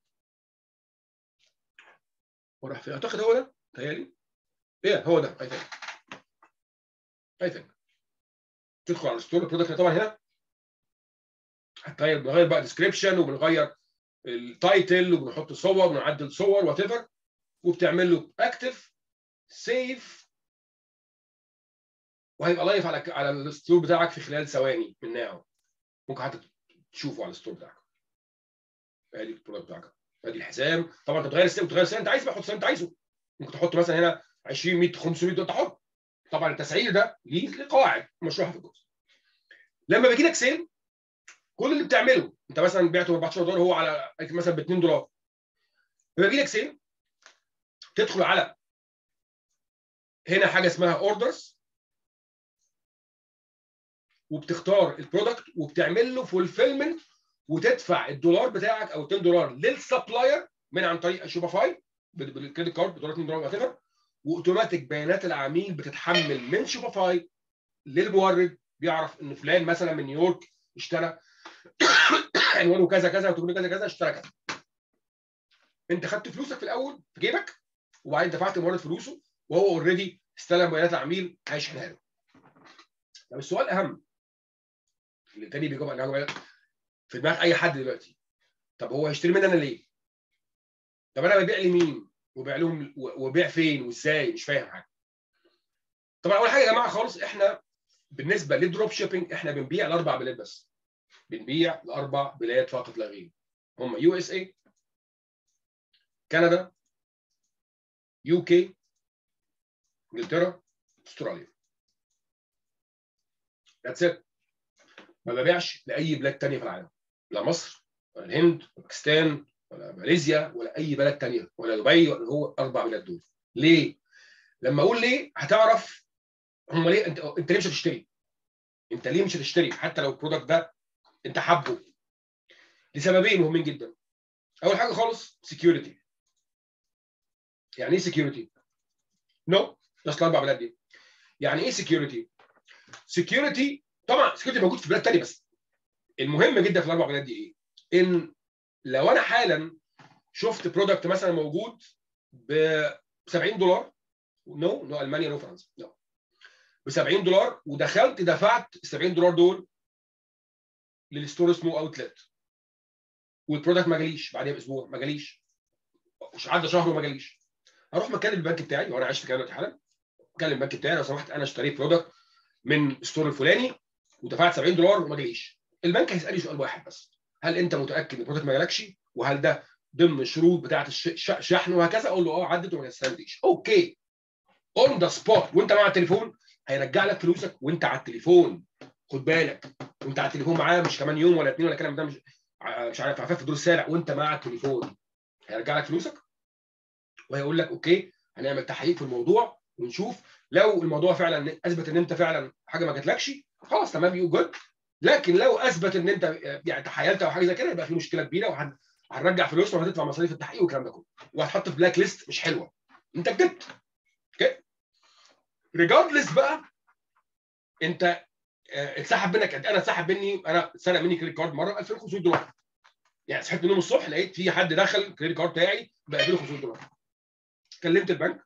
وراح فين؟ اعتقد هو ده تهيألي ايه هو ده اي ثينك اي ثينك تدخل على الستور البرودكت طبعا هنا هتغير بنغير بقى ديسكربشن وبنغير التايتل وبنحط صور وبنعدل صور وات ايفر وبتعمل له اكتف سيف وهيبقى لايف على على الستور بتاعك في خلال ثواني من ناو ممكن حتى تشوفه على الستور بتاعك ادي البرودكت بتاعك ادي الحزام طبعا انت بتغير السعر بتغير السعر انت عايز بقى تحط السعر انت عايزه ممكن تحط مثلا هنا 20 100 500 انت حر طبعا التسعير ده ليه قواعد مشروحه في الجزء لما بيجي لك سيل كل اللي بتعمله انت مثلا بعته ب 14 دولار هو على مثلا ب 2 دولار لما بيجي لك سيل تدخل على هنا حاجه اسمها اوردرز وبتختار البرودكت وبتعمل له فولفيلمنت وتدفع الدولار بتاعك او 2 دولار للسبلاير من عن طريق شوبافاي بالكريدت كارد بدولار 2 دولار وات ايفر واوتوماتيك بيانات العميل بتتحمل من شوبافاي للمورد بيعرف ان فلان مثلا من نيويورك اشترى عنوانه كذا كذا وتقول كذا كذا اشترى كذا انت خدت فلوسك في الاول في جيبك وبعدين دفعت المورد فلوسه وهو اوريدي استلم بيانات العميل هيشحنها له طب السؤال اهم اللي تاني بيجاوب على في دماغ اي حد دلوقتي طب هو هيشتري مني انا ليه؟ طب انا ببيع لمين؟ وبيع لهم وبيع فين وازاي؟ مش فاهم حاجه. طبعا اول حاجه يا جماعه خالص احنا بالنسبه للدروب شيبنج احنا بنبيع لاربع بلاد بس. بنبيع لاربع بلاد فقط لا غير. هم يو اس اي كندا يو كي انجلترا استراليا. ذاتس ات. ما ببيعش لاي بلاد ثانيه في العالم. لا مصر ولا الهند ولا باكستان ولا ماليزيا ولا اي بلد ثانيه ولا دبي ولا هو اربع بلاد دول ليه لما اقول ليه هتعرف هم ليه انت انت ليه مش هتشتري انت ليه مش هتشتري حتى لو البرودكت ده انت حابه لسببين مهمين جدا اول حاجه خالص سكيورتي يعني ايه سكيورتي نو بس الاربع بلاد دي يعني ايه سكيورتي سكيورتي طبعا سكيورتي موجود في بلاد ثانيه بس المهم جدا في الاربع بلاد دي ايه ان لو انا حالا شفت برودكت مثلا موجود ب 70 دولار نو نو المانيا نو فرنسا نو ب 70 دولار ودخلت دفعت ال 70 دولار دول للستور اسمه اوتلت والبرودكت ما جاليش بعدها باسبوع ما جاليش مش عدى شهر وما جاليش هروح مكلم البنك بتاعي وانا عايش في كندا حالا اكلم البنك بتاعي لو سمحت انا اشتريت برودكت من الستور الفلاني ودفعت 70 دولار وما جاليش البنك هيسالني سؤال واحد بس هل انت متاكد ان البرودكت ما جالكش وهل ده ضمن الشروط بتاعه الشحن وهكذا اقول له اه عدت وما استلمتش اوكي اون ذا سبوت وانت مع التليفون هيرجع لك فلوسك وانت على التليفون خد بالك وانت على التليفون معاه مش كمان يوم ولا اثنين ولا الكلام ده مش مش عارف عفاف في الدور السابع وانت مع التليفون هيرجع لك فلوسك وهيقول لك اوكي هنعمل تحقيق في الموضوع ونشوف لو الموضوع فعلا اثبت ان انت فعلا حاجه ما جاتلكش خلاص تمام يو جود لكن لو اثبت ان انت يعني تحايلت او حاجه زي كده يبقى في مشكله كبيره وهنرجع فلوسنا وهتدفع مصاريف التحقيق والكلام ده كله وهتحط في بلاك ليست مش حلوه انت كدبت اوكي ريجاردلس بقى انت اتسحب منك قد انا اتسحب مني انا اتسرق مني كريدت كارد مره 2500 دولار يعني صحيت من النوم الصبح لقيت في حد دخل الكريدت كارد بتاعي ب 2500 دولار كلمت البنك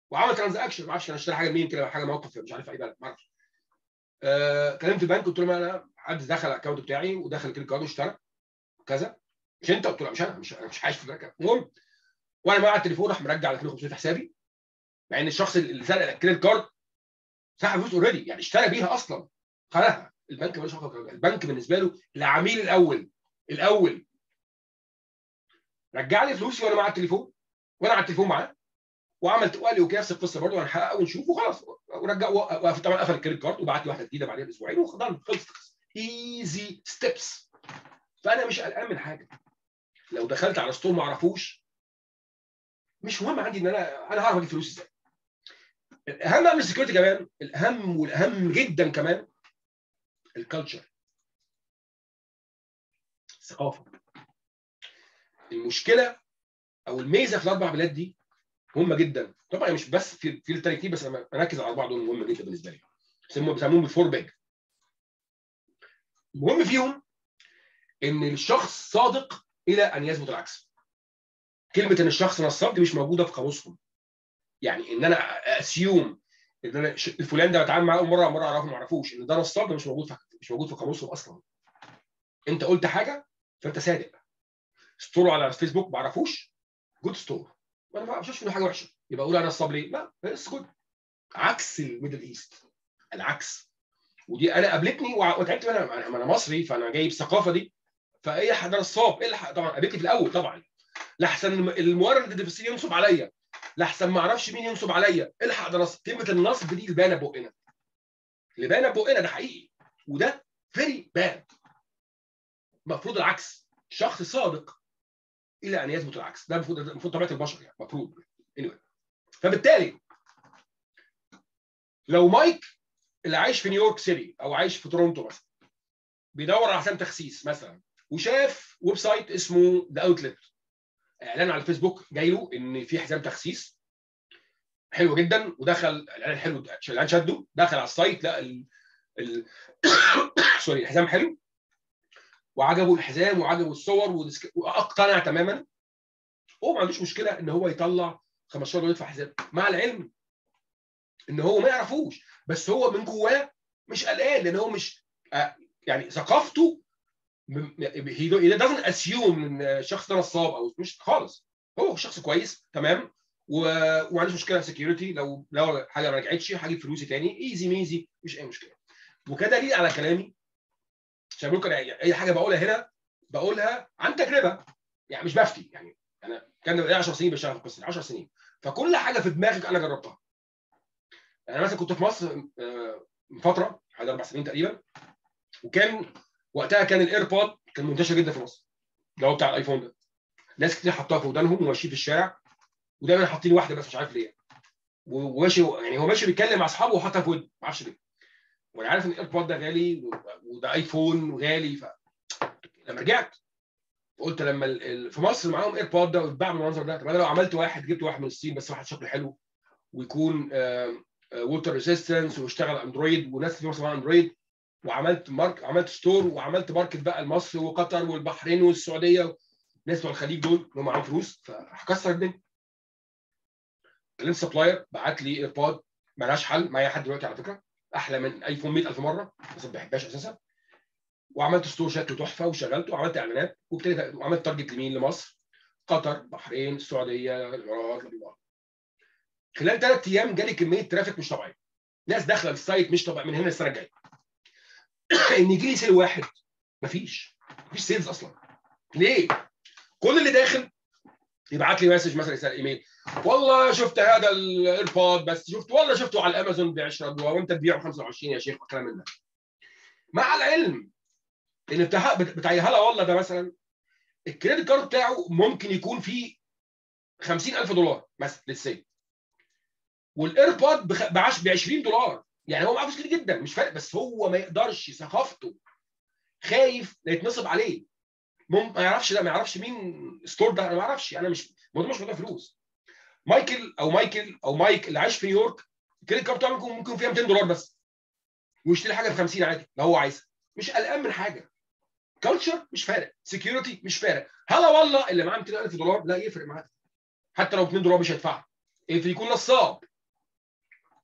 وعمل ترانزاكشن ما اعرفش كان اشترى حاجه منين كده حاجه موقف مش عارف اي بلد ما اعرفش آه كلمت البنك قلت لهم انا حد دخل الاكونت بتاعي ودخل الكريدت كارد واشترى كذا مش انت قلت له مش انا مش انا مش عايش في البنك المهم وانا معايا على التليفون راح مرجع 2500 حسابي مع ان الشخص اللي سرق الكريدت كارد سحب فلوس اوريدي يعني اشترى بيها اصلا خلاها البنك ملوش علاقه البنك بالنسبه له العميل الاول الاول رجع لي فلوسي وانا معاه التليفون وانا على التليفون معاه وعملت وقال لي اوكي نفس القصه برضه هنحقق ونشوف وخلاص ورجع طبعا قفل الكريدت كارد وبعت لي واحده جديده بعدين باسبوعين وخلاص خلصت القصه ايزي ستيبس فانا مش قلقان من حاجه لو دخلت على ستور ما اعرفوش مش مهم عندي ان انا انا هعرف اجيب فلوس ازاي الاهم من السكيورتي كمان الاهم والاهم جدا كمان الكالتشر الثقافه المشكله او الميزه في الاربع بلاد دي مهمه جدا طبعا مش بس في في التاني كتير بس انا بركز على الاربعه دول مهمه جدا بالنسبه لي بيسموهم بيسموهم الفور باج المهم فيهم ان الشخص صادق الى ان يثبت العكس كلمه ان الشخص نصاب دي مش موجوده في قاموسهم يعني ان انا اسيوم ان انا الفلان ده بتعامل معاه اول مره مره اعرفه ما اعرفوش ان ده نصاب ده مش موجود في مش موجود في قاموسهم اصلا انت قلت حاجه فانت صادق ستور على الفيسبوك ما اعرفوش جود ستور ما انا ما بشوفش منه حاجه وحشه يبقى اقول انا نصاب ليه؟ لا بس جود عكس الميدل ايست العكس ودي انا قابلتني وتعبت منها انا مصري فانا جاي بالثقافه دي فايه حد نصاب ايه طبعا قابلتني في الاول طبعا لحسن المورد اللي في الصين ينصب عليا لحسن ما اعرفش مين ينصب عليا الحق ده نصب كلمه النصب دي اللي باينه بقنا اللي باينه بقنا ده حقيقي وده فيري باد المفروض العكس شخص صادق الى ان يثبت العكس ده المفروض المفروض طبيعه البشر يعني المفروض anyway. فبالتالي لو مايك اللي عايش في نيويورك سيتي او عايش في تورونتو مثلا بيدور على حساب تخسيس مثلا وشاف ويب سايت اسمه ذا اوتلت اعلان على الفيسبوك جاي له ان في حزام تخسيس حلو جدا ودخل الاعلان حلو الاعلان شده دخل على السايت لقى ال... ال... سوري الحزام حلو وعجبه الحزام وعجبه الصور واقتنع تماما هو ما عندوش مشكله ان هو يطلع 15 دولار يدفع حزام مع العلم ان هو ما يعرفوش بس هو من جواه مش قلقان لان هو مش يعني ثقافته هي doesn't assume ان الشخص ده نصاب او مش خالص هو شخص كويس تمام وما عندوش مشكله سكيورتي لو لو حاجه ما رجعتش هجيب فلوسي تاني ايزي ميزي مش اي مشكله وكدليل على كلامي عشان ممكن اي حاجه بقولها هنا بقولها عن تجربه يعني مش بفتي يعني انا كان بقالي 10 سنين بشتغل في القصه 10 سنين فكل حاجه في دماغك انا جربتها يعني مثلا كنت في مصر من فتره حوالي اربع سنين تقريبا وكان وقتها كان الايربود كان منتشر جدا في مصر اللي هو بتاع الايفون ده ناس كتير حطها في ودانهم وماشيين في الشارع ودايما حاطين واحده بس مش عارف ليه وماشي يعني هو ماشي بيتكلم مع اصحابه وحاطها في ودنه ما اعرفش ليه وانا عارف ان الايربود ده غالي وده ايفون وغالي ف لما رجعت قلت لما ال... في مصر معاهم ايربود ده ويتباع بالمنظر ده طب انا لو عملت واحد جبت واحد من الصين بس واحد شكله حلو ويكون ووتر ريزيستنس ويشتغل اندرويد وناس في مصر معاها اندرويد وعملت مارك عملت ستور وعملت ماركت بقى لمصر وقطر والبحرين والسعوديه الناس بتوع الخليج دول اللي هم معاهم فلوس فهكسر الدنيا كلمت سبلاير بعت لي ايربود مالهاش حل معايا لحد دلوقتي على فكره احلى من ايفون 100000 مره بس ما بحبهاش اساسا وعملت ستور شكله تحفه وشغلته وعملت اعلانات وابتديت وعملت تارجت لمين لمصر قطر بحرين السعوديه الامارات الامارات خلال ثلاث ايام جالي كميه ترافيك مش طبيعيه ناس داخله السايت مش طبيعي من هنا السنه الجايه ان يجي لي سيل واحد مفيش مفيش سيلز اصلا ليه؟ كل اللي داخل يبعت لي مسج مثلا يسال ايميل والله شفت هذا الايربود بس شفت والله شفته على الامازون ب 10 دولار وانت تبيعه 25 يا شيخ وكلام من ده مع العلم ان بتاع بتاع هلا والله ده مثلا الكريدت كارد بتاعه ممكن يكون فيه 50000 دولار مثلا للسيل والايربود ب 20 دولار يعني هو معاه فلوس كتير جدا مش فارق بس هو ما يقدرش ثقافته خايف لا يتنصب عليه مم... ما يعرفش ده ما يعرفش مين ستور ده انا ما اعرفش انا مش الموضوع مش موضوع فلوس مايكل او مايكل او مايك اللي عايش في نيويورك الكريدت كارد بتاعه ممكن ممكن فيها 200 دولار بس ويشتري حاجه ب 50 عادي لو هو عايزها مش قلقان من حاجه كلتشر مش فارق سكيورتي مش فارق هلا والله اللي معاه 200000 دولار لا يفرق معاه حتى لو 2 دولار مش هيدفعها يكون نصاب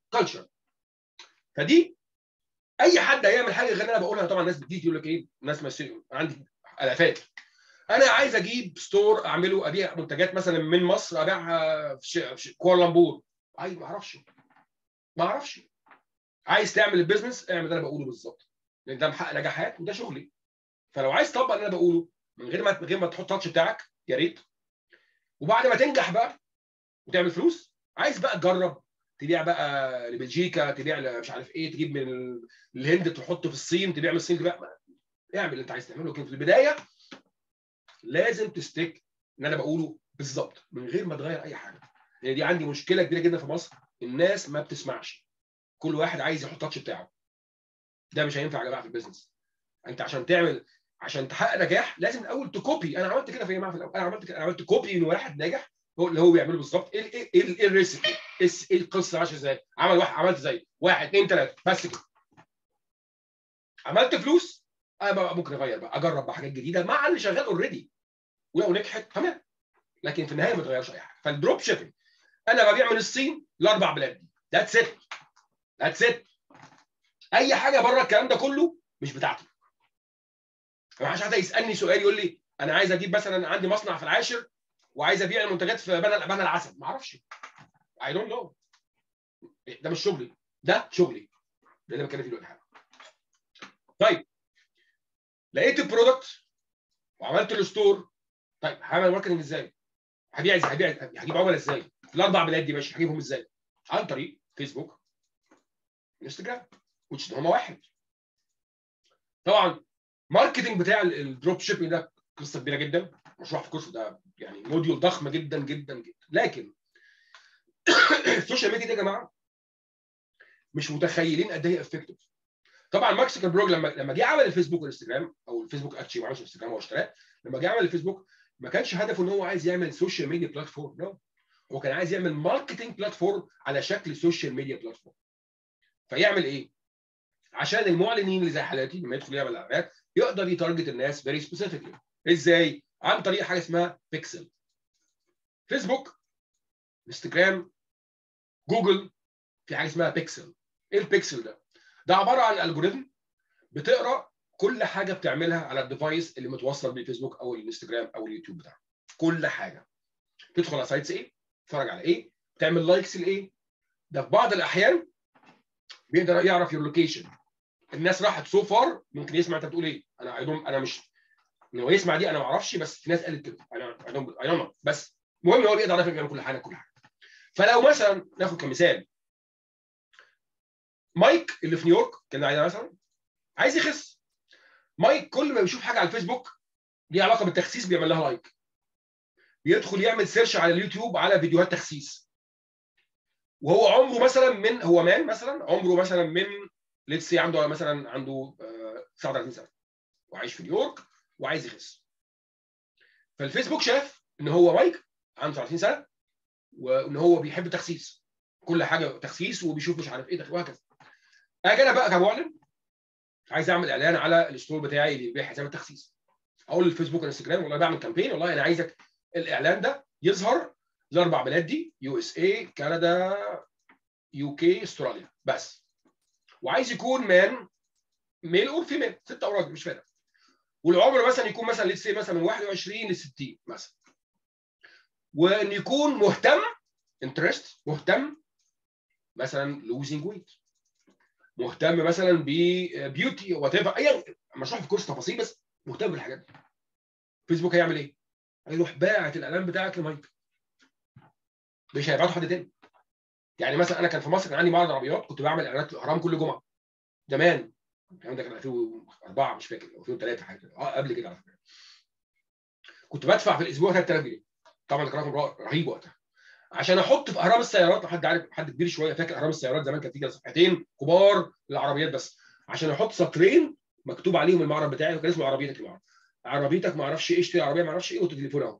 كلتشر فدي اي حد هيعمل حاجه غير انا بقولها طبعا الناس بتيجي تقول لك ايه الناس ماشيه عندي الافات انا عايز اجيب ستور اعمله ابيع منتجات مثلا من مصر ابيعها في, في كوالالمبور عايز ما اعرفش ما اعرفش عايز تعمل البيزنس اعمل اللي انا بقوله بالظبط لان ده محقق نجاحات وده شغلي فلو عايز تطبق اللي انا بقوله من غير ما من غير ما تحط تاتش بتاعك يا ريت وبعد ما تنجح بقى وتعمل فلوس عايز بقى تجرب تبيع بقى لبلجيكا تبيع مش عارف ايه تجيب من الهند تحط في الصين تبيع من الصين تبيع اعمل اللي انت عايز تعمله لكن في البدايه لازم تستيك اللي انا بقوله بالظبط من غير ما تغير اي حاجه يعني دي عندي مشكله كبيره جدا في مصر الناس ما بتسمعش كل واحد عايز يحط تاتش بتاعه ده مش هينفع يا جماعه في البيزنس انت عشان تعمل عشان تحقق نجاح لازم الاول تكوبي انا عملت كده في جماعه في الاول انا عملت كده انا عملت كوبي من واحد ناجح هو اللي هو بيعمله بالظبط ايه ايه ايه ايه الريسبي ايه ايه القصه ماشيه ازاي عمل واحد عملت زي واحد اثنين ثلاثه بس كده عملت فلوس انا بقى ممكن اغير بقى اجرب بقى حاجات جديده مع اللي شغال اوريدي ولو نجحت تمام لكن في النهايه ما تغيرش اي حاجه فالدروب شيبنج انا ببيع من الصين لاربع بلاد دي ذاتس ات ذاتس ات اي حاجه بره الكلام ده كله مش بتاعتي ما حدش حد يسالني سؤال يقول لي انا عايز اجيب مثلا عندي مصنع في العاشر وعايز ابيع المنتجات في بنا بنا العسل ما اعرفش اي دونت نو ده مش شغلي ده شغلي ده اللي بتكلم فيه دلوقتي حاجه طيب لقيت البرودكت وعملت الستور طيب هعمل ماركتنج ازاي؟ هبيع ازاي؟ هبيع هجيب عملاء ازاي؟ الاربع بلاد دي ماشي هجيبهم ازاي؟ عن طريق فيسبوك انستجرام which هم واحد طبعا ماركتنج بتاع الدروب شيبنج ده قصه كبيره جدا مشروع في الكورس ده يعني موديول ضخم جدا جدا جدا لكن السوشيال ميديا دي يا جماعه مش متخيلين قد ايه افكتيف طبعا مارك زكربرج لما لما جه عمل الفيسبوك والانستجرام او الفيسبوك اكشلي ما عملش انستجرام هو اشتراه لما جه عمل الفيسبوك ما كانش هدفه ان هو عايز يعمل سوشيال ميديا بلاتفورم نو هو كان عايز يعمل ماركتنج بلاتفورم على شكل سوشيال ميديا بلاتفورم فيعمل ايه؟ عشان المعلنين اللي زي حالاتي لما يدخل يعمل اعلانات يقدر يتارجت الناس فيري سبيسيفيكلي ازاي؟ عن طريق حاجه اسمها بيكسل فيسبوك انستجرام جوجل في حاجه اسمها بيكسل ايه البيكسل ده؟ ده عباره عن الجوريثم بتقرا كل حاجه بتعملها على الديفايس اللي متوصل بالفيسبوك او الانستجرام او اليوتيوب بتاعك كل حاجه تدخل على سايتس ايه تتفرج على ايه تعمل لايكس لايه ده في بعض الاحيان بيقدر يعرف يور لوكيشن الناس راحت سو فار ممكن يسمع انت بتقول ايه انا ايدوم انا مش ان هو يسمع دي انا ما اعرفش بس في ناس قالت كده انا اي دونت بس المهم هو بيقدر يعرف يعمل كل حاجه كل حاجه فلو مثلا ناخد كمثال مايك اللي في نيويورك كان عايز مثلا عايز يخس مايك كل ما بيشوف حاجه على الفيسبوك ليها علاقه بالتخسيس بيعمل لها لايك بيدخل يعمل سيرش على اليوتيوب على فيديوهات تخسيس وهو عمره مثلا من هو مان مثلا عمره مثلا من ليتس سي عنده مثلا عنده 39 سنه وعايش في نيويورك وعايز يخس فالفيسبوك شاف ان هو مايك عنده 30 سنه وان هو بيحب التخسيس كل حاجه تخسيس وبيشوف مش عارف ايه وهكذا اجي انا بقى كمعلن عايز اعمل اعلان على الستور بتاعي اللي بيبيع حساب التخسيس اقول للفيسبوك انستجرام والله بعمل كامبين والله انا عايزك الاعلان ده يظهر الاربع بلاد دي يو اس اي كندا يو كي استراليا بس وعايز يكون مان ميل اور فيميل ست او راجل مش فارق والعمر مثلا يكون مثلا لسه مثلا من 21 ل 60 مثلا وان يكون مهتم انترست مهتم مثلا لوزنج ويت مهتم مثلا ببيوتي وات ايفر اي مشروع في كورس تفاصيل بس مهتم بالحاجات دي فيسبوك هيعمل ايه؟ هيروح باعت الاعلان بتاعك لمايك مش هيبعته حد تاني يعني مثلا انا كان في مصر كان عندي معرض عربيات كنت بعمل اعلانات الاهرام كل جمعه زمان الكلام ده كان 2004 مش فاكر 2003 حاجه كده اه قبل كده على فكره كنت بدفع في الاسبوع 3000 جنيه طبعا كان رقم رهيب وقتها عشان احط في اهرام السيارات لو حد عارف حد كبير شويه فاكر اهرام السيارات زمان كانت تيجي صفحتين كبار للعربيات بس عشان احط سطرين مكتوب عليهم المعرض بتاعي وكان اسمه عربيتك المعرض عربيتك ما اعرفش ايه اشتري عربيه ما اعرفش ايه وتليفون اهو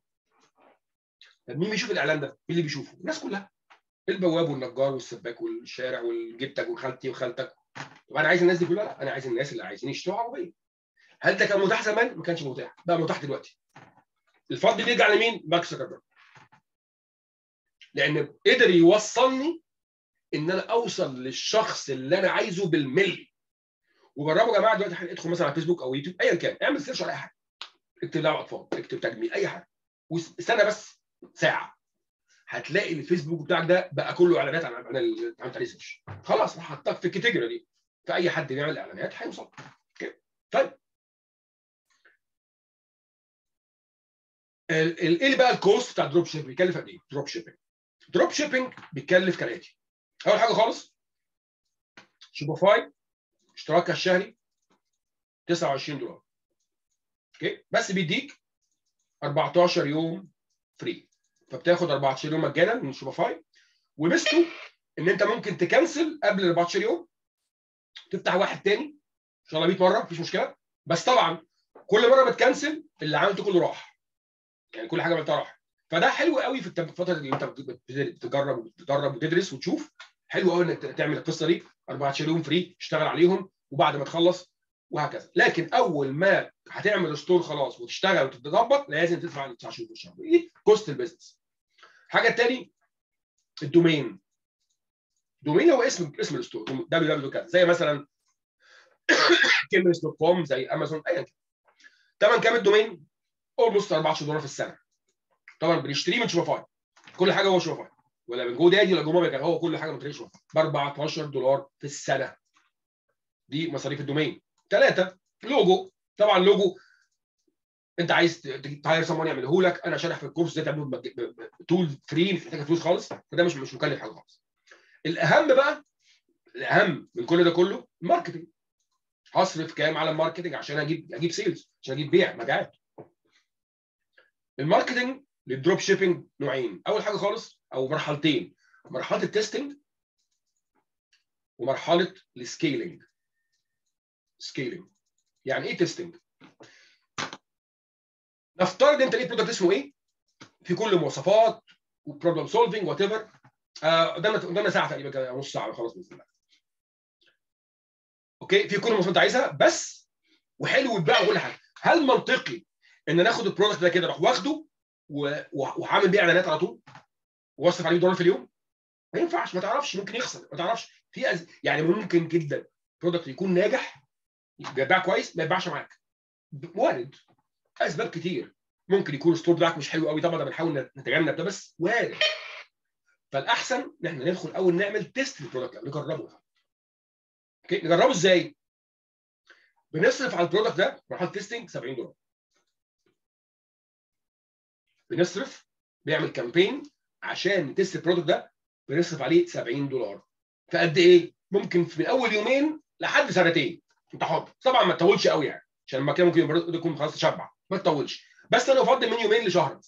طب مين بيشوف الاعلان ده؟ مين اللي بيشوفه؟ الناس كلها البواب والنجار والسباك والشارع والجدتك وخالتي وخالتك طب انا عايز الناس دي كلها لا انا عايز الناس اللي عايزين يشتروا عربيه هل ده كان متاح زمان؟ ما كانش متاح بقى متاح دلوقتي الفضل بيرجع لمين؟ مارك زكربرج لان قدر يوصلني ان انا اوصل للشخص اللي انا عايزه بالملي وجربوا يا جماعه دلوقتي ادخل مثلا على فيسبوك او يوتيوب ايا كان اعمل سيرش على اي حاجه اكتب دعوه اطفال اكتب تجميل اي حاجه واستنى بس ساعه هتلاقي الفيسبوك بتاعك ده بقى كله اعلانات عن عن ال- عملت عليه سيرش خلاص حطك في الكاتيجوري دي فاي حد بيعمل اعلانات هيوصل اوكي طيب ال- ال- ايه بقى الكوست بتاع الدروب شيبنج بيكلف قد ايه؟ دروب شيبنج دروب شيبنج بيتكلف كالاتي اول حاجه خالص شوبيفاي اشتراكها الشهري 29 دولار اوكي بس بيديك 14 يوم فري فبتاخد 14 يوم مجانا من شوبيفاي وميزته ان انت ممكن تكنسل قبل ال 14 يوم تفتح واحد تاني ان شاء الله 100 مره مفيش مشكله بس طبعا كل مره بتكنسل اللي عملته كله راح يعني كل حاجه عملتها راح فده حلو قوي في الفتره اللي انت بت- بتجرب وتدرب وتدرس وتشوف حلو قوي انك تعمل القصه دي 14 يوم فري تشتغل عليهم وبعد ما تخلص وهكذا لكن اول ما هتعمل ستور خلاص وتشتغل وتتظبط لازم تدفع 9 شهور في الشهر دي كوست البيزنس حاجه تاني الدومين دومين هو اسم اسم الستور www كذا زي مثلا كيمس دوت كوم زي امازون ايا كان ثمن كام الدومين؟ اولموست 14 دولار في السنه طبعا بنشتريه من شوفاي كل حاجه هو شوفاي ولا من جو دادي ولا جو مابيك هو كل حاجه من طريق شوفاي ب 14 دولار في السنه دي مصاريف الدومين ثلاثه لوجو طبعا لوجو انت عايز تهاير سمون يعمله لك انا شارح في الكورس ازاي تعمله تول فري مش محتاج فلوس خالص فده مش مش مكلف حاجه خالص الاهم بقى الاهم من كل ده كله الماركتنج هصرف كام على الماركتنج عشان اجيب اجيب سيلز عشان اجيب بيع مبيعات الماركتنج للدروب شيبنج نوعين اول حاجه خالص او مرحلتين مرحله التستنج ومرحله السكيلينج سكيلينج يعني ايه تستنج نفترض انت ليه برودكت اسمه ايه في كل المواصفات وبروبلم سولفنج وات ايفر قدامنا قدامنا ساعه تقريبا كده نص ساعه خلاص باذن الله اوكي في كل المواصفات انت عايزها بس وحلو ويتباع وكل حاجه هل منطقي ان ناخد البرودكت ده كده اروح واخده و- و- وهعمل بيه اعلانات على طول واصرف عليه دولار في اليوم ما ينفعش ما تعرفش ممكن يخسر ما تعرفش في أز... يعني ممكن جدا برودكت يكون ناجح بيبيع كويس ما يبيعش معاك وارد اسباب كتير ممكن يكون الستور بتاعك مش حلو قوي طبعا ده بنحاول نتجنب ده بس وارد فالاحسن ان احنا ندخل اول نعمل تيست للبرودكت نجربه اوكي نجربه ازاي؟ بنصرف على البرودكت ده مرحله تيستنج 70 دولار بنصرف بيعمل كامبين عشان نتست البرودكت ده بنصرف عليه 70 دولار فقد ايه؟ ممكن من اول يومين لحد سنتين انت حر طبعا ما تطولش قوي يعني عشان المكان ممكن البرودكت يكون خلاص تشبع ما تطولش بس انا افضل من يومين لشهر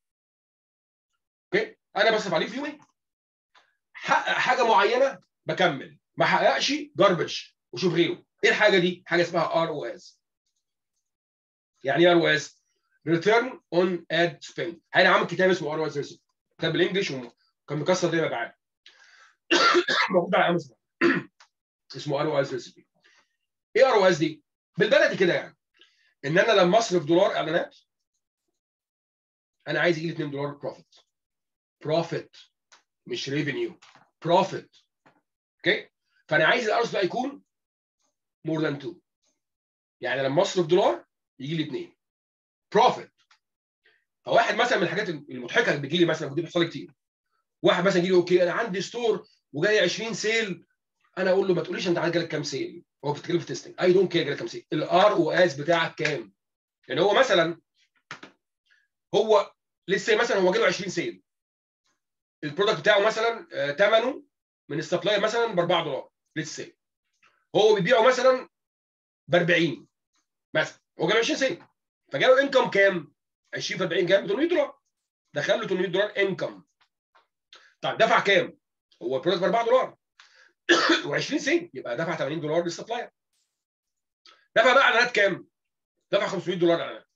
اوكي انا بصرف عليه في يومين حقق حاجه معينه بكمل ما حققش جاربج وشوف غيره ايه الحاجه دي حاجه اسمها ار او اس يعني ايه ار او اس ريتيرن اون اد سبيند انا عامل كتاب اسمه ار او اس ريسيبي كتاب بالانجلش وكان مكسر الدنيا مبيعات موجود على امازون اسمه ار او اس ريسيبي ايه ار او اس دي بالبلدي كده يعني ان انا لما اصرف دولار اعلانات انا عايز يجي لي 2 دولار بروفيت بروفيت مش ريفينيو بروفيت اوكي فانا عايز الارز بقى يكون مور ذان 2 يعني لما اصرف دولار يجي لي 2 بروفيت فواحد مثلا من الحاجات المضحكه اللي بتجي لي مثلا ودي بتحصل لي كتير واحد مثلا يجي لي اوكي انا عندي ستور وجاي 20 سيل انا اقول له ما تقوليش انت جالك كام سيل هو بتتكلم في تيستنج اي دونت كير جالك كام سيل الار او اس بتاعك كام يعني هو مثلا هو لسه مثلا هو جاله 20 سيل البرودكت بتاعه مثلا ثمنه من السبلاير مثلا ب 4 دولار لسه هو بيبيعه مثلا ب 40 مثلا هو جاله 20 سيل فجاله انكم كام 20 في 40 كام 800 دولار دخل له 800 دولار انكم طيب دفع كام هو البرودكت ب 4 دولار و20 سنت يبقى دفع 80 دولار للسبلاير دفع بقى اعلانات كام؟ دفع 500 دولار اعلانات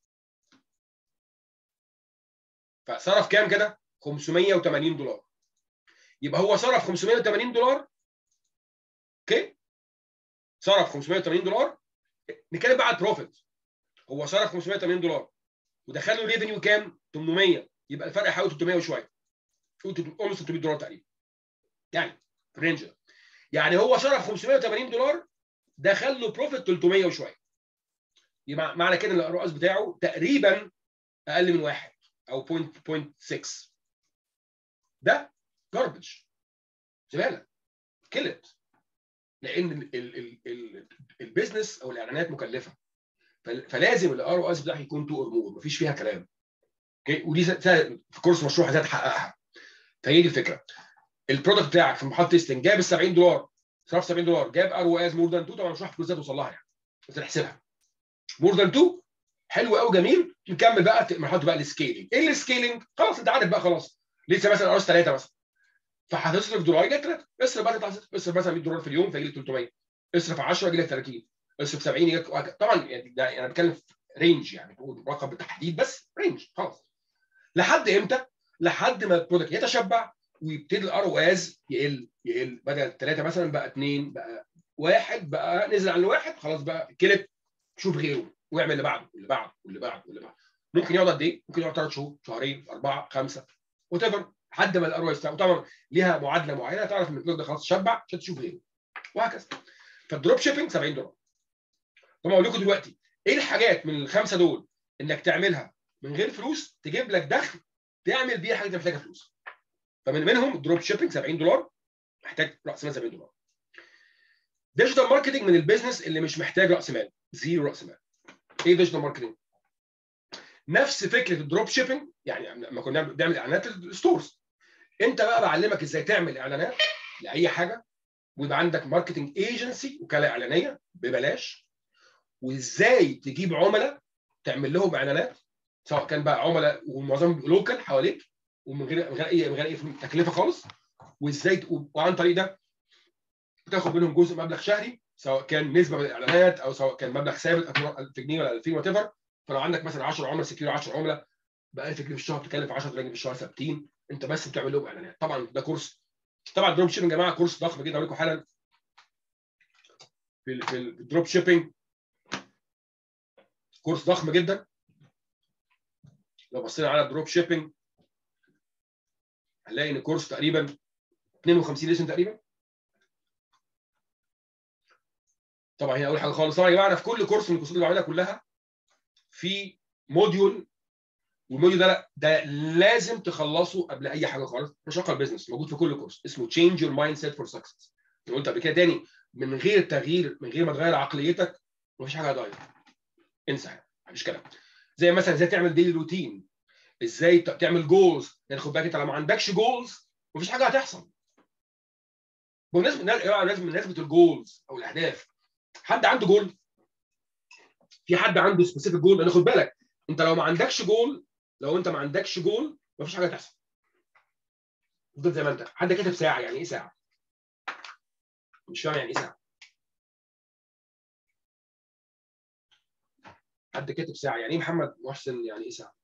فصرف كام كده؟ 580 دولار يبقى هو صرف 580 دولار اوكي صرف 580 دولار نتكلم بقى على البروفيت هو صرف 580 دولار ودخل له ريفينيو كام؟ 800 يبقى الفرق حوالي 300 وشويه قول 300 دولار تقريبا يعني في الرينج ده يعني هو صرف 580 دولار دخل له بروفيت 300 وشويه يبقى معنى كده ان الار اس بتاعه تقريبا اقل من واحد او 0.6 ده جاربج زباله كلت لان ال ال ال البيزنس او الاعلانات مكلفه فلازم الار او اس بتاعك يكون تو امور مفيش فيها كلام اوكي ودي في كورس مشروع ازاي تحققها فهي دي الفكره البرودكت بتاعك في محطه تيستنج جاب ال 70 دولار صرف 70 دولار جاب ار او اس مور ذان 2 طبعا مش راح فلوس توصل لها يعني بس نحسبها مور ذان 2 حلو قوي جميل نكمل بقى مرحله بقى السكيلينج ايه السكيلينج خلاص انت عارف بقى خلاص لسه مثلا ار اس 3 مثلا فهتصرف دولار يجي لك 3 اصرف بقى تطلع اصرف مثلا 100 دولار في اليوم فيجي لك 300 اصرف 10 يجي لك 30 اصرف 70 يجي لك طبعا يعني ده انا بتكلم في رينج يعني رقم بالتحديد بس رينج خلاص لحد امتى؟ لحد ما البرودكت يتشبع ويبتدي الار او از يقل يقل بدل ثلاثه مثلا بقى اثنين بقى واحد بقى نزل عن الواحد خلاص بقى كلت شوف غيره واعمل اللي بعده واللي بعده واللي بعده واللي بعده ممكن يقعد قد ايه؟ ممكن يقعد ثلاث شهور شهرين اربعه خمسه وات ايفر لحد ما الار او اس وطبعا ليها معادله معينه تعرف ان البلوك ده خلاص شبع عشان تشوف غيره وهكذا فالدروب شيبنج 70 دولار طب اقول لكم دلوقتي ايه الحاجات من الخمسه دول انك تعملها من غير فلوس تجيب لك دخل تعمل بيها حاجه انت محتاجها فلوس فمن منهم الدروب شيبنج 70 دولار محتاج راس مال 70 دولار ديجيتال ماركتنج من البيزنس اللي مش محتاج راس مال زيرو راس مال ايه ديجيتال ماركتنج نفس فكره الدروب شيبنج يعني لما كنا بنعمل اعلانات الستورز انت بقى بعلمك ازاي تعمل اعلانات لاي حاجه ويبقى عندك ماركتنج ايجنسي وكاله اعلانيه ببلاش وازاي تجيب عملاء تعمل لهم اعلانات سواء كان بقى عملاء ومعظمهم لوكال حواليك ومن غير من غير اي من غير اي تكلفه خالص وازاي وعن طريق ده تاخد منهم جزء مبلغ شهري سواء كان نسبه من الاعلانات او سواء كان مبلغ ثابت 1000 جنيه ولا 2000 وات ايفر فلو عندك مثلا 10 عملاء سكيور 10 عملاء ب 1000 جنيه في الشهر بتكلف 10000 جنيه في الشهر ثابتين انت بس بتعمل لهم اعلانات طبعا ده كورس طبعا الدروب شيبنج يا جماعه كورس ضخم جدا اقول لكم حالا في في الدروب شيبنج كورس ضخم جدا لو بصينا على الدروب شيبنج هنلاقي ان كورس تقريبا 52 اسم تقريبا طبعا هي اول حاجه خالص طبعا يا جماعه انا في كل كورس من الكورسات اللي بعملها كلها في موديول والموديول ده ده لازم تخلصه قبل اي حاجه خالص مشقه البيزنس موجود في كل كورس اسمه تشينج يور مايند سيت فور سكسس قلت قبل كده تاني من غير تغيير من غير ما تغير عقليتك مفيش حاجه هتغير انسى مفيش كلام زي مثلا ازاي تعمل ديلي روتين ازاي تعمل جولز يعني خد بالك انت لو ما عندكش جولز مفيش حاجه هتحصل بمناسبه لازم بمناسبه الجولز او الاهداف حد عنده جول في حد عنده سبيسيفيك جول لان خد بالك انت لو ما عندكش جول لو انت ما عندكش جول مفيش حاجه هتحصل تفضل زي ما انت حد كاتب ساعه يعني ايه ساعه مش فاهم يعني ايه ساعه حد كاتب ساعه يعني ايه محمد محسن يعني ايه ساعه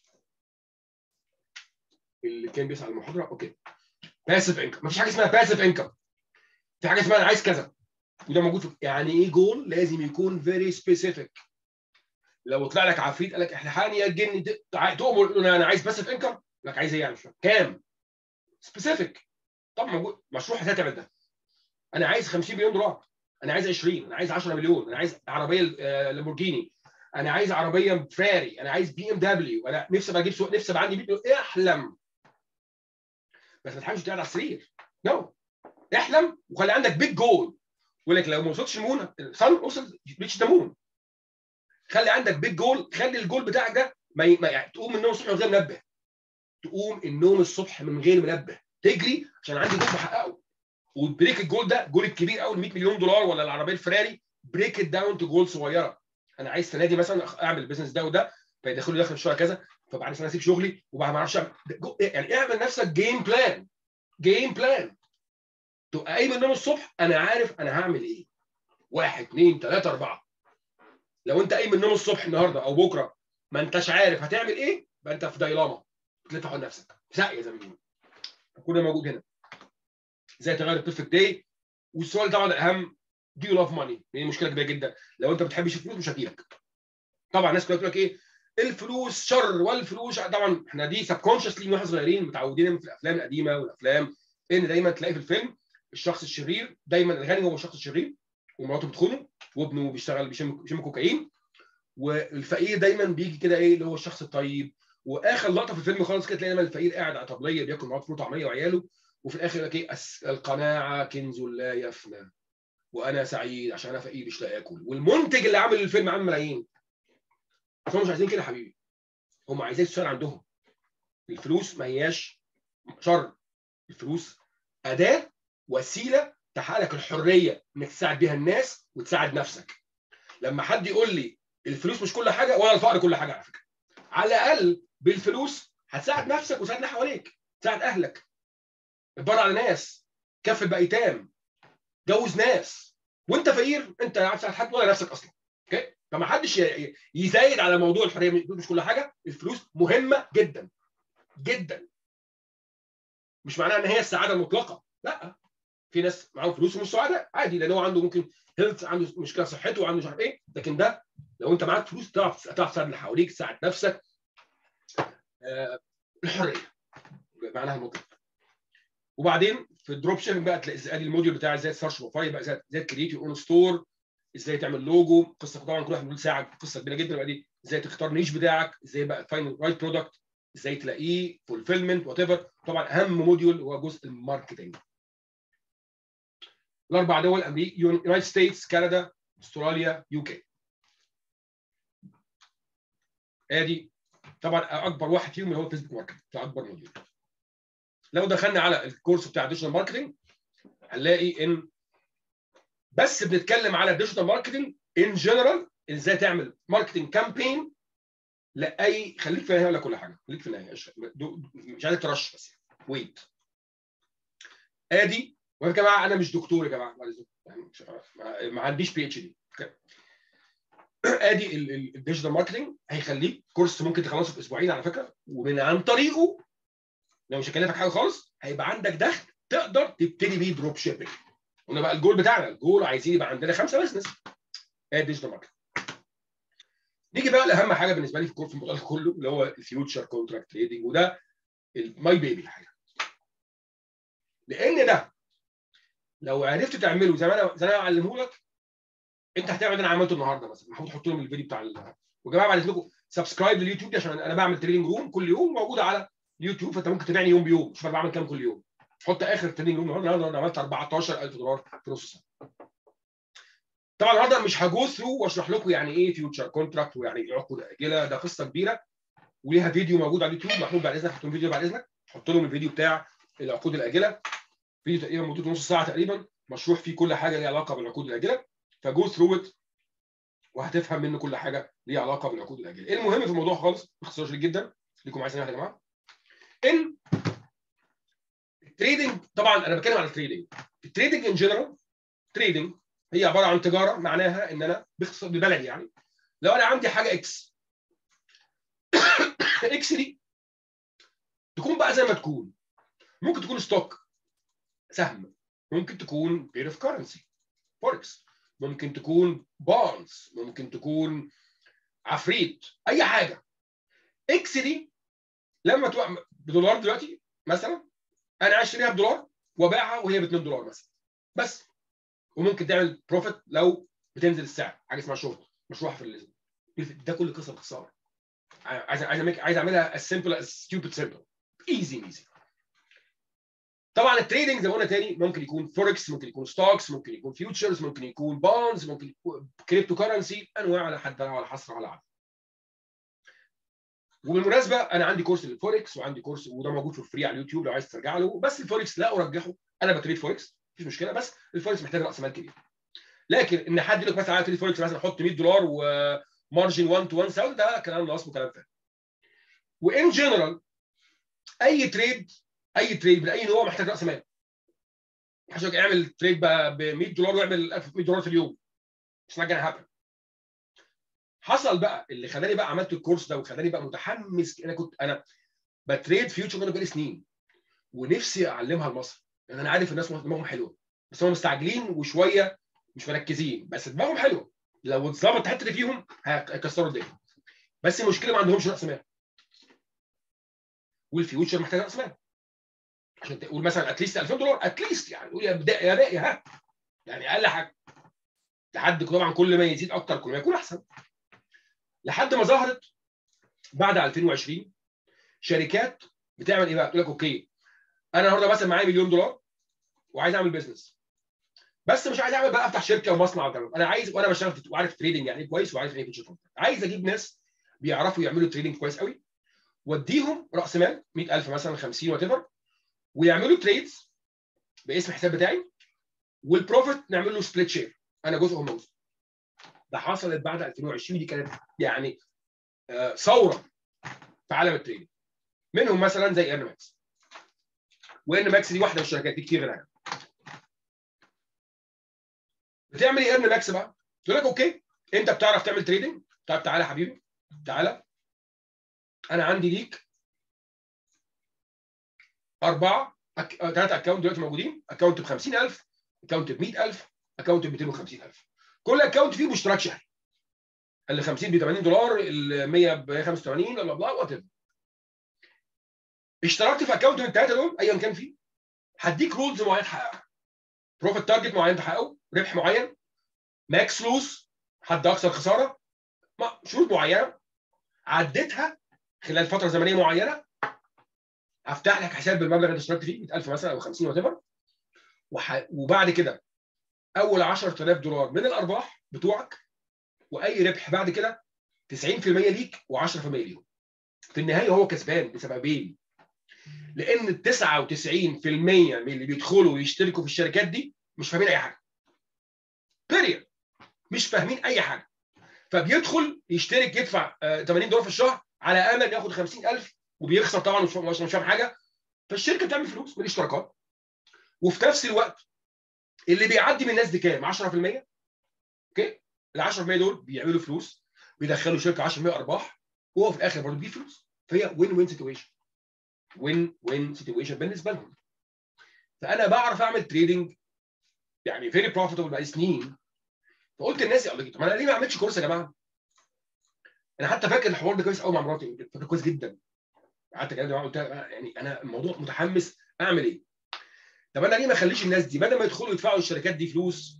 اللي كان بيسال المحاضره اوكي باسيف انكم مفيش حاجه اسمها باسيف انكم في حاجه اسمها انا عايز كذا وده موجود في يعني ايه جول لازم يكون فيري سبيسيفيك لو طلع لك عفريت قال لك الحقني يا الجن تؤمر له انا عايز باسيف انكم لك عايز ايه يعني مش فاهم كام سبيسيفيك طب موجود مشروع ازاي تعمل ده انا عايز 50 مليون دولار انا عايز 20 انا عايز 10 مليون انا عايز عربيه لامبورجيني انا عايز عربيه فراري انا عايز بي ام دبليو انا نفسي ابقى اجيب سوق نفسي ابقى عندي 100 مليون احلم بس ما تحاولش تقعد على السرير نو no. احلم وخلي عندك بيج جول يقول لك لو ما وصلتش المون الصن وصل ريتش ذا مون خلي عندك بيج جول خلي الجول بتاعك ده ما, ي... ما يعني تقوم من النوم الصبح من غير منبه تقوم النوم الصبح من غير منبه تجري عشان عندي جول بحققه وبريك الجول ده جول الكبير قوي 100 مليون دولار ولا العربيه الفراري بريك ات داون تو جول صغيره انا عايز السنه دي مثلا اعمل البيزنس ده وده فيدخلوا لي دخل في الشهر كذا فبعد سنه اسيب شغلي وبعد ما اعرفش يعني اعمل نفسك جيم بلان جيم بلان تبقى قايم من النوم الصبح انا عارف انا هعمل ايه واحد اثنين ثلاثه اربعه لو انت قايم من النوم الصبح النهارده او بكره ما انتش عارف هتعمل ايه يبقى انت في دايلاما تلف حول نفسك ساقيه زي ما بيقولوا كل ده موجود هنا ازاي تغير البيرفكت داي والسؤال طبعا الاهم دو يو لاف ماني دي مشكله كبيره جدا لو انت ما بتحبش الفلوس مش هتجيلك طبعا الناس كلها تقول لك ايه الفلوس شر والفلوس طبعا احنا دي سب كونشسلي واحنا صغيرين متعودين في الافلام القديمه والافلام ان دايما تلاقي في الفيلم الشخص الشرير دايما الغني هو الشخص الشرير ومراته بتخونه وابنه بيشتغل بيشم بيشم كوكايين والفقير دايما بيجي كده ايه اللي هو الشخص الطيب واخر لقطه في الفيلم خالص كده تلاقي دايما الفقير قاعد على طبليه بياكل معاه فول وطعميه وعياله وفي الاخر يقول لك ايه "الس- القناعه كنز لا يفنى وانا سعيد عشان انا فقير مش لاقي اكل والمنتج اللي عامل الفيلم عامل ملايين بس هم مش عايزين كده يا حبيبي هم عايزين تشتغل عندهم الفلوس ما هياش شر الفلوس اداه وسيله تحقق لك الحريه انك تساعد بيها الناس وتساعد نفسك لما حد يقول لي الفلوس مش كل حاجه ولا الفقر كل حاجه على فكره على الاقل بالفلوس هتساعد نفسك وتساعد اللي حواليك تساعد اهلك اتبرع على ناس كفل بايتام جوز ناس وانت فقير انت لا عارف تساعد حد ولا نفسك اصلا اوكي فما حدش ي- يزايد على موضوع الحريه الفلوس مش كل حاجه الفلوس مهمه جدا جدا مش معناها ان هي السعاده المطلقه لا في ناس معاهم فلوس ومش سعداء عادي لان هو عنده ممكن هيلث عنده مشكله صحته عنده مش عارف ايه لكن ده لو انت معاك فلوس تعرف تعرف تساعد اللي حواليك تساعد نفسك آه الحريه بمعناها المطلق وبعدين في الدروب شيبنج بقى تلاقي ادي الموديول بتاع ازاي تسيرش بروفايل بقى ازاي ازاي تكريت يور اون ستور ازاي تعمل لوجو قصه طبعا كل واحد بيقول ساعه قصه كبيره جدا بقى دي ازاي تختار نيش بتاعك ازاي بقى تفاين رايت برودكت ازاي تلاقيه فولفيلمنت وات ايفر طبعا اهم موديول هو جزء الماركتنج الاربع دول امريكا يونايتد ستيتس كندا استراليا يو كي ادي طبعا اكبر واحد فيهم اللي هو فيسبوك ماركتنج ده اكبر موديول لو دخلنا على الكورس بتاع ديجيتال ماركتنج هنلاقي ان بس بنتكلم على الديجيتال ماركتنج ان جنرال ازاي تعمل ماركتنج كامبين لاي خليك في النهايه ولا كل حاجه خليك في النهايه مش- دو- مش عايزك ترش بس ويت ادي ويا جماعه انا مش دكتور يا جماعه بعد إذنكم. يعني مش- ما- ما عنديش بي اتش دي ادي ال- ال- الديجيتال ماركتنج هيخليك كورس ممكن تخلصه في اسبوعين على فكره ومن عن طريقه لو مش هكلفك حاجه خالص هيبقى عندك دخل تقدر تبتدي بيه دروب شيبنج قلنا بقى الجول بتاعنا الجول عايزين يبقى عندنا خمسه بزنس ادي ديجيتال ماركتنج نيجي بقى لاهم حاجه بالنسبه لي في الكورس الموضوع كله اللي هو الفيوتشر كونتراكت تريدنج وده الماي بيبي الحقيقه لان ده لو عرفت تعمله زي ما انا زي ما انا اعلمه لك انت هتعمل اللي انا عملته النهارده مثلا محمود حط لهم الفيديو بتاع ال... وجماعه بعد اذنكم سبسكرايب لليوتيوب دي عشان انا بعمل تريدنج روم كل يوم موجوده على اليوتيوب فانت ممكن تتابعني يوم بيوم شوف انا بعمل كام كل يوم حط اخر تريدنج روم النهارده انا عملت 14000 دولار في نص سنه طبعا النهارده مش هجو ثرو واشرح لكم يعني ايه فيوتشر كونتراكت ويعني ايه عقود اجله ده قصه كبيره وليها فيديو موجود على اليوتيوب محمود بعد اذنك حط لهم فيديو بعد اذنك حط لهم الفيديو بتاع العقود الاجله فيديو تقريبا مدته نص ساعه تقريبا مشروح فيه كل حاجه ليها علاقه بالعقود الاجله فجو ثرو ات وهتفهم منه كل حاجه ليها علاقه بالعقود الاجله ايه المهم في الموضوع خالص باختصار شديد جدا ليكم عايز يا جماعه ان التريدنج طبعا انا بتكلم عن التريدنج التريدنج ان جنرال تريدنج هي عباره عن تجاره معناها ان انا باختصار ببلدي يعني لو انا عندي حاجه اكس اكس دي تكون بقى زي ما تكون ممكن تكون ستوك سهم ممكن تكون بير اوف كرنسي فوركس ممكن تكون بونز ممكن تكون عفريت اي حاجه اكس دي لما تبقى بدولار دلوقتي مثلا انا اشتريها بدولار وابيعها وهي ب 2 دولار مثلا بس وممكن تعمل بروفيت لو بتنزل السعر حاجه اسمها شورت مشروع في الليزم ده كل قصه باختصار عايز عايز أعمل- عايز اعملها as simple as stupid simple easy easy طبعا التريدنج زي ما قلنا تاني ممكن يكون فوركس ممكن يكون ستوكس ممكن يكون فيوتشرز ممكن يكون بونز ممكن يكون كريبتو كرنسي انواع لا حد ولا حصر ولا عدد وبالمناسبه انا عندي كورس للفوركس وعندي كورس وده موجود في فري على اليوتيوب لو عايز ترجع له بس الفوركس لا ارجحه انا بتريد فوركس مفيش مشكله بس الفوركس محتاج راس مال كبير لكن ان حد يقول لك مثلا عايز تريد فوركس مثلا حط 100 دولار ومارجن 1 تو 1 ساوند ده كلام ناقص وكلام فارغ وان جنرال اي تريد اي تريد من اي نوع محتاج راس مال عشان اعمل تريد ب 100 دولار واعمل 1100 دولار في اليوم مش not gonna happen حصل بقى اللي خلاني بقى عملت الكورس ده وخلاني بقى متحمس انا كنت انا بتريد فيوتشر انا بقالي سنين ونفسي اعلمها لمصر لان انا عارف الناس دماغهم حلوه بس هم مستعجلين وشويه مش مركزين بس دماغهم حلوه لو اتظبط الحته اللي فيهم هيكسروا الدنيا بس المشكله ما عندهمش راس مال والفيوتشر محتاج راس مال عشان تقول مثلا اتليست 2000 دولار اتليست يعني قول يا بدا يا باقي ها يعني اقل حاجه لحد طبعا كل ما يزيد اكتر كل ما يكون احسن لحد ما ظهرت بعد 2020 شركات بتعمل ايه بقى؟ تقول لك اوكي انا النهارده مثلا معايا مليون دولار وعايز اعمل بيزنس بس مش عايز اعمل بقى افتح شركه ومصنع وكلام انا عايز وانا بشتغل في وعارف تريدنج يعني ايه كويس وعارف يعني ايه فيتشر عايز اجيب ناس بيعرفوا يعملوا تريدنج كويس قوي واديهم راس مال 100000 مثلا 50 وات ايفر ويعملوا تريدز باسم الحساب بتاعي والبروفيت نعمل له سبليت شير انا جزء هم جزء ده حصلت بعد 2020 دي كانت يعني آه، ثوره في عالم التريدنج منهم مثلا زي ايرن ماكس وايرن ماكس دي واحده من الشركات دي كتير غيرها بتعمل ايه ايرن ماكس بقى؟ تقول لك اوكي انت بتعرف تعمل تريدنج طب تعالى يا حبيبي تعالى انا عندي ليك اربعه أك... ثلاثه اكونت دلوقتي موجودين اكونت ب 50000 اكونت ب 100000 اكونت ب 250000 كل اكونت فيه اشتراك شهري ال 50 ب 80 دولار ال 100 ب 185 بلا بلا وات اشتركت في اكونت من الثلاثه دول ايا كان فيه هديك رولز معين تحققها بروفيت تارجت معين تحققه ربح معين ماكس فلوس حد اقصى الخساره ما- شروط معينه عديتها خلال فتره زمنيه معينه هفتح لك حساب بالمبلغ اللي اشتركت فيه 100000 مثلا او 50 وات ايفر وبعد كده اول 10000 دولار من الارباح بتوعك واي ربح بعد كده 90% ليك و10% ليهم في النهايه هو كسبان بسببين لان ال 99% من اللي بيدخلوا ويشتركوا في الشركات دي مش فاهمين اي حاجه بيريد مش فاهمين اي حاجه فبيدخل يشترك يدفع آه، 80 دولار في الشهر على امل ياخد 50000 وبيخسر طبعا مش مش مش فاهم حاجه فالشركه بتعمل فلوس من الاشتراكات وفي نفس الوقت اللي بيعدي من الناس دي كام 10% اوكي ال 10% دول بيعملوا فلوس بيدخلوا شركه 10% ارباح وهو في الاخر برضه بيجيب فلوس فهي وين وين سيتويشن وين وين سيتويشن بالنسبه لهم فانا بعرف اعمل تريدنج يعني فيري بروفيتبل بقى سنين فقلت للناس يقول لك طب انا ليه ما اعملش كورس يا جماعه؟ انا حتى فاكر الحوار ده كويس قوي مع مراتي فاكر كويس جدا قعدت كلمت معاها قلت لها يعني انا الموضوع متحمس اعمل ايه؟ طب انا ليه ما اخليش الناس دي بدل ما يدخلوا يدفعوا الشركات دي فلوس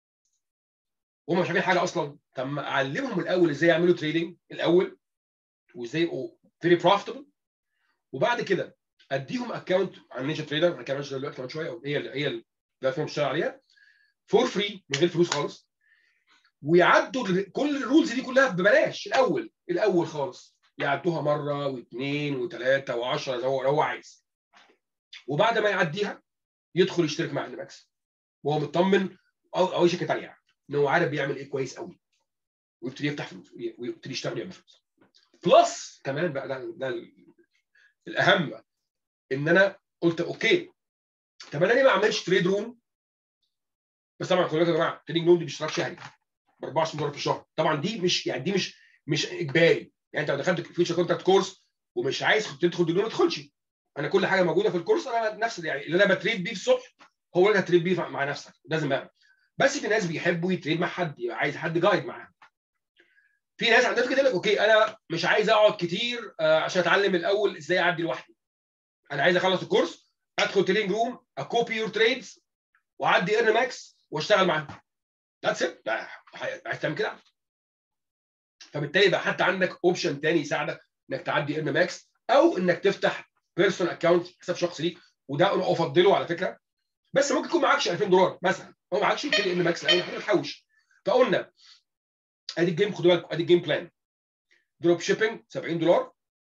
وهم مش عارفين حاجه اصلا طب ما اعلمهم الاول ازاي يعملوا تريدنج الاول وازاي يبقوا فيري بروفيتبل وبعد كده اديهم اكونت على نينجا تريدر انا كمان دلوقتي كمان شويه هي اللي هي اللي دلوقتي بشتغل عليها فور فري من غير فلوس خالص ويعدوا ال- كل الرولز دي كلها ببلاش الاول الاول خالص يعدوها مره واثنين وثلاثه وعشرة زي هو هو عايز وبعد ما يعديها يدخل يشترك مع ماكس وهو مطمن او او اي شركه ثانيه يعني ان هو عارف بيعمل ايه كويس قوي ويبتدي يفتح فلوس ويبتدي يشتغل ويعمل فلوس بلس كمان بقى ده, ده ال- الاهم بقى ان انا قلت اوكي طب انا ليه ما اعملش تريد روم بس طبعا خلي بالكم يا جماعه تريدنج روم دي باشتراك شهري ب 24 دولار في الشهر طبعا دي مش يعني دي مش مش اجباري يعني انت لو دخلت فيوتشر كونتراكت كورس ومش عايز تدخل دول ما تدخلش انا كل حاجه موجوده في الكورس انا نفس يعني اللي انا بتريد بيه الصبح هو اللي هتريد بيه مع نفسك لازم بقى بس في ناس بيحبوا يتريد مع حد يبقى عايز حد جايد معاهم في ناس عندها كده لك اوكي انا مش عايز اقعد كتير آه، عشان اتعلم الاول ازاي اعدي لوحدي انا عايز اخلص الكورس ادخل تريننج روم اكوبي يور تريدز واعدي ايرن ماكس واشتغل معاهم ذاتس ات عايز تعمل كده فبالتالي يبقى حتى عندك اوبشن تاني يساعدك انك تعدي ايرن ماكس او انك تفتح بيرسونال اكونت حساب شخصي ليك وده انا افضله على فكره بس ممكن يكون معكش 2000 دولار مثلا هو معكش يبتدي ايرن ماكس الاول حاجه تحوش فقلنا ادي الجيم خدوا بالكم ادي الجيم بلان دروب شيبنج 70 دولار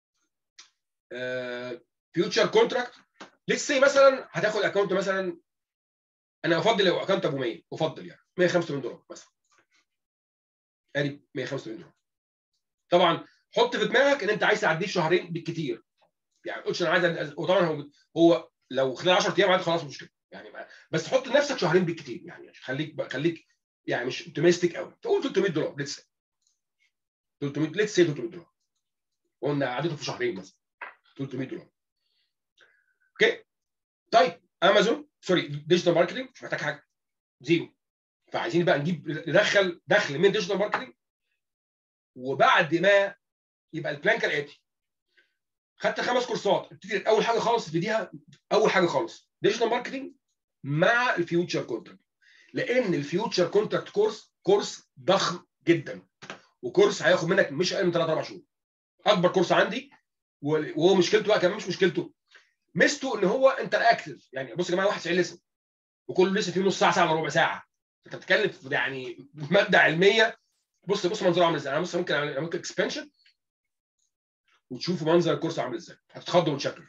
فيوتشر كونتراكت ليتس سي مثلا هتاخد اكونت مثلا انا افضل لو اكونت ابو 100 افضل يعني 185 دولار مثلا ادي 185 دولار طبعا حط في دماغك ان انت عايز تعديه في شهرين بالكتير يعني ما تقولش انا عايز أد- وطبعا هو هو لو خلال 10 ايام عادي خلاص مش مشكله يعني ما- بس حط لنفسك شهرين بالكتير يعني خليك بقى- خليك يعني مش اوبتيمستيك قوي تقول 300 دولار ليتس 300 ليتس 300 دولار قلنا قعدته في شهرين مثلا 300 دولار اوكي طيب امازون سوري ديجيتال ماركتنج مش محتاج حاجه زيرو فعايزين بقى نجيب ندخل دخل من ديجيتال ماركتنج وبعد ما يبقى البلان كالاتي خدت خمس كورسات ابتدي اول حاجه خالص ابتديها اول حاجه خالص ديجيتال ماركتنج مع الفيوتشر كونتراكت لان الفيوتشر كونتراكت كورس كورس ضخم جدا وكورس هياخد منك مش اقل من 3 4 شهور اكبر كورس عندي وهو مشكلته بقى كمان مش مشكلته ميزته ان هو انتراكتيف يعني بص يا جماعه واحد ساعه لسه وكل لسه فيه نص ساعه ساعه الا ربع ساعه انت بتتكلم في يعني ماده علميه بص بص منظره عامل ازاي انا بص ممكن اعمل ممكن اكسبانشن وتشوفوا منظر الكورس عامل ازاي هتتخضوا من شكله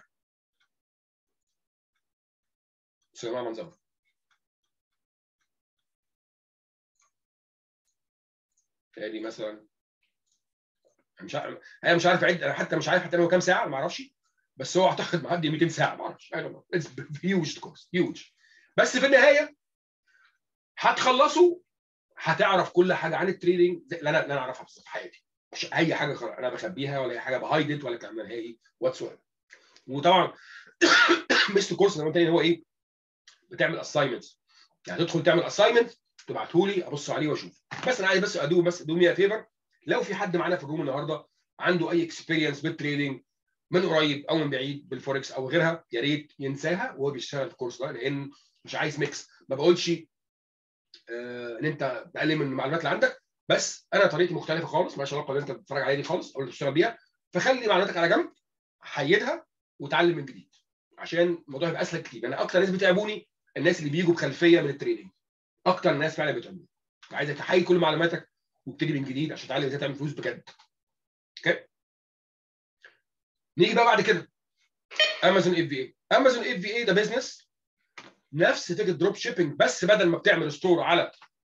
بص يا جماعه منظره تاني مثلا مش عارف انا مش عارف اعد انا حتى مش عارف حتى هو كام ساعه ما اعرفش بس هو اعتقد معدي 200 ساعه ما اعرفش اتس هيوج كورس هيوج بس في النهايه هتخلصوا هتعرف كل حاجه عن التريدنج اللي انا اللي انا اعرفها في حياتي مش اي حاجه خلاص انا بخبيها ولا اي حاجه بهايدت ولا كلام نهائي واتس وطبعا ميزه الكورس زي ما قلت هو ايه بتعمل اساينمنتس يعني تدخل تعمل اساينمنت تبعته لي ابص عليه واشوف بس انا عايز بس ادوم بس ادوم مي فيفر لو في حد معانا في الروم النهارده عنده اي اكسبيرينس بالتريدنج من قريب او من بعيد بالفوركس او غيرها يا ريت ينساها وهو بيشتغل في الكورس ده لان مش عايز ميكس ما بقولش آه ان انت تقلل من المعلومات اللي عندك بس انا طريقتي مختلفه خالص مالهاش علاقه اللي انت بتتفرج عليها دي خالص او اللي بتشتغل بيها فخلي معلوماتك على جنب حيدها وتعلم من جديد عشان الموضوع يبقى اسهل كتير انا اكتر ناس بتعبوني الناس اللي بيجوا بخلفيه من التريدنج اكتر ناس فعلا بتعبوني عايزك تحيي كل معلوماتك وابتدي من جديد عشان تتعلم ازاي تعمل فلوس بجد اوكي نيجي بقى بعد كده امازون اف في اي امازون اف في اي ده بزنس نفس فكره دروب شيبنج بس بدل ما بتعمل ستور على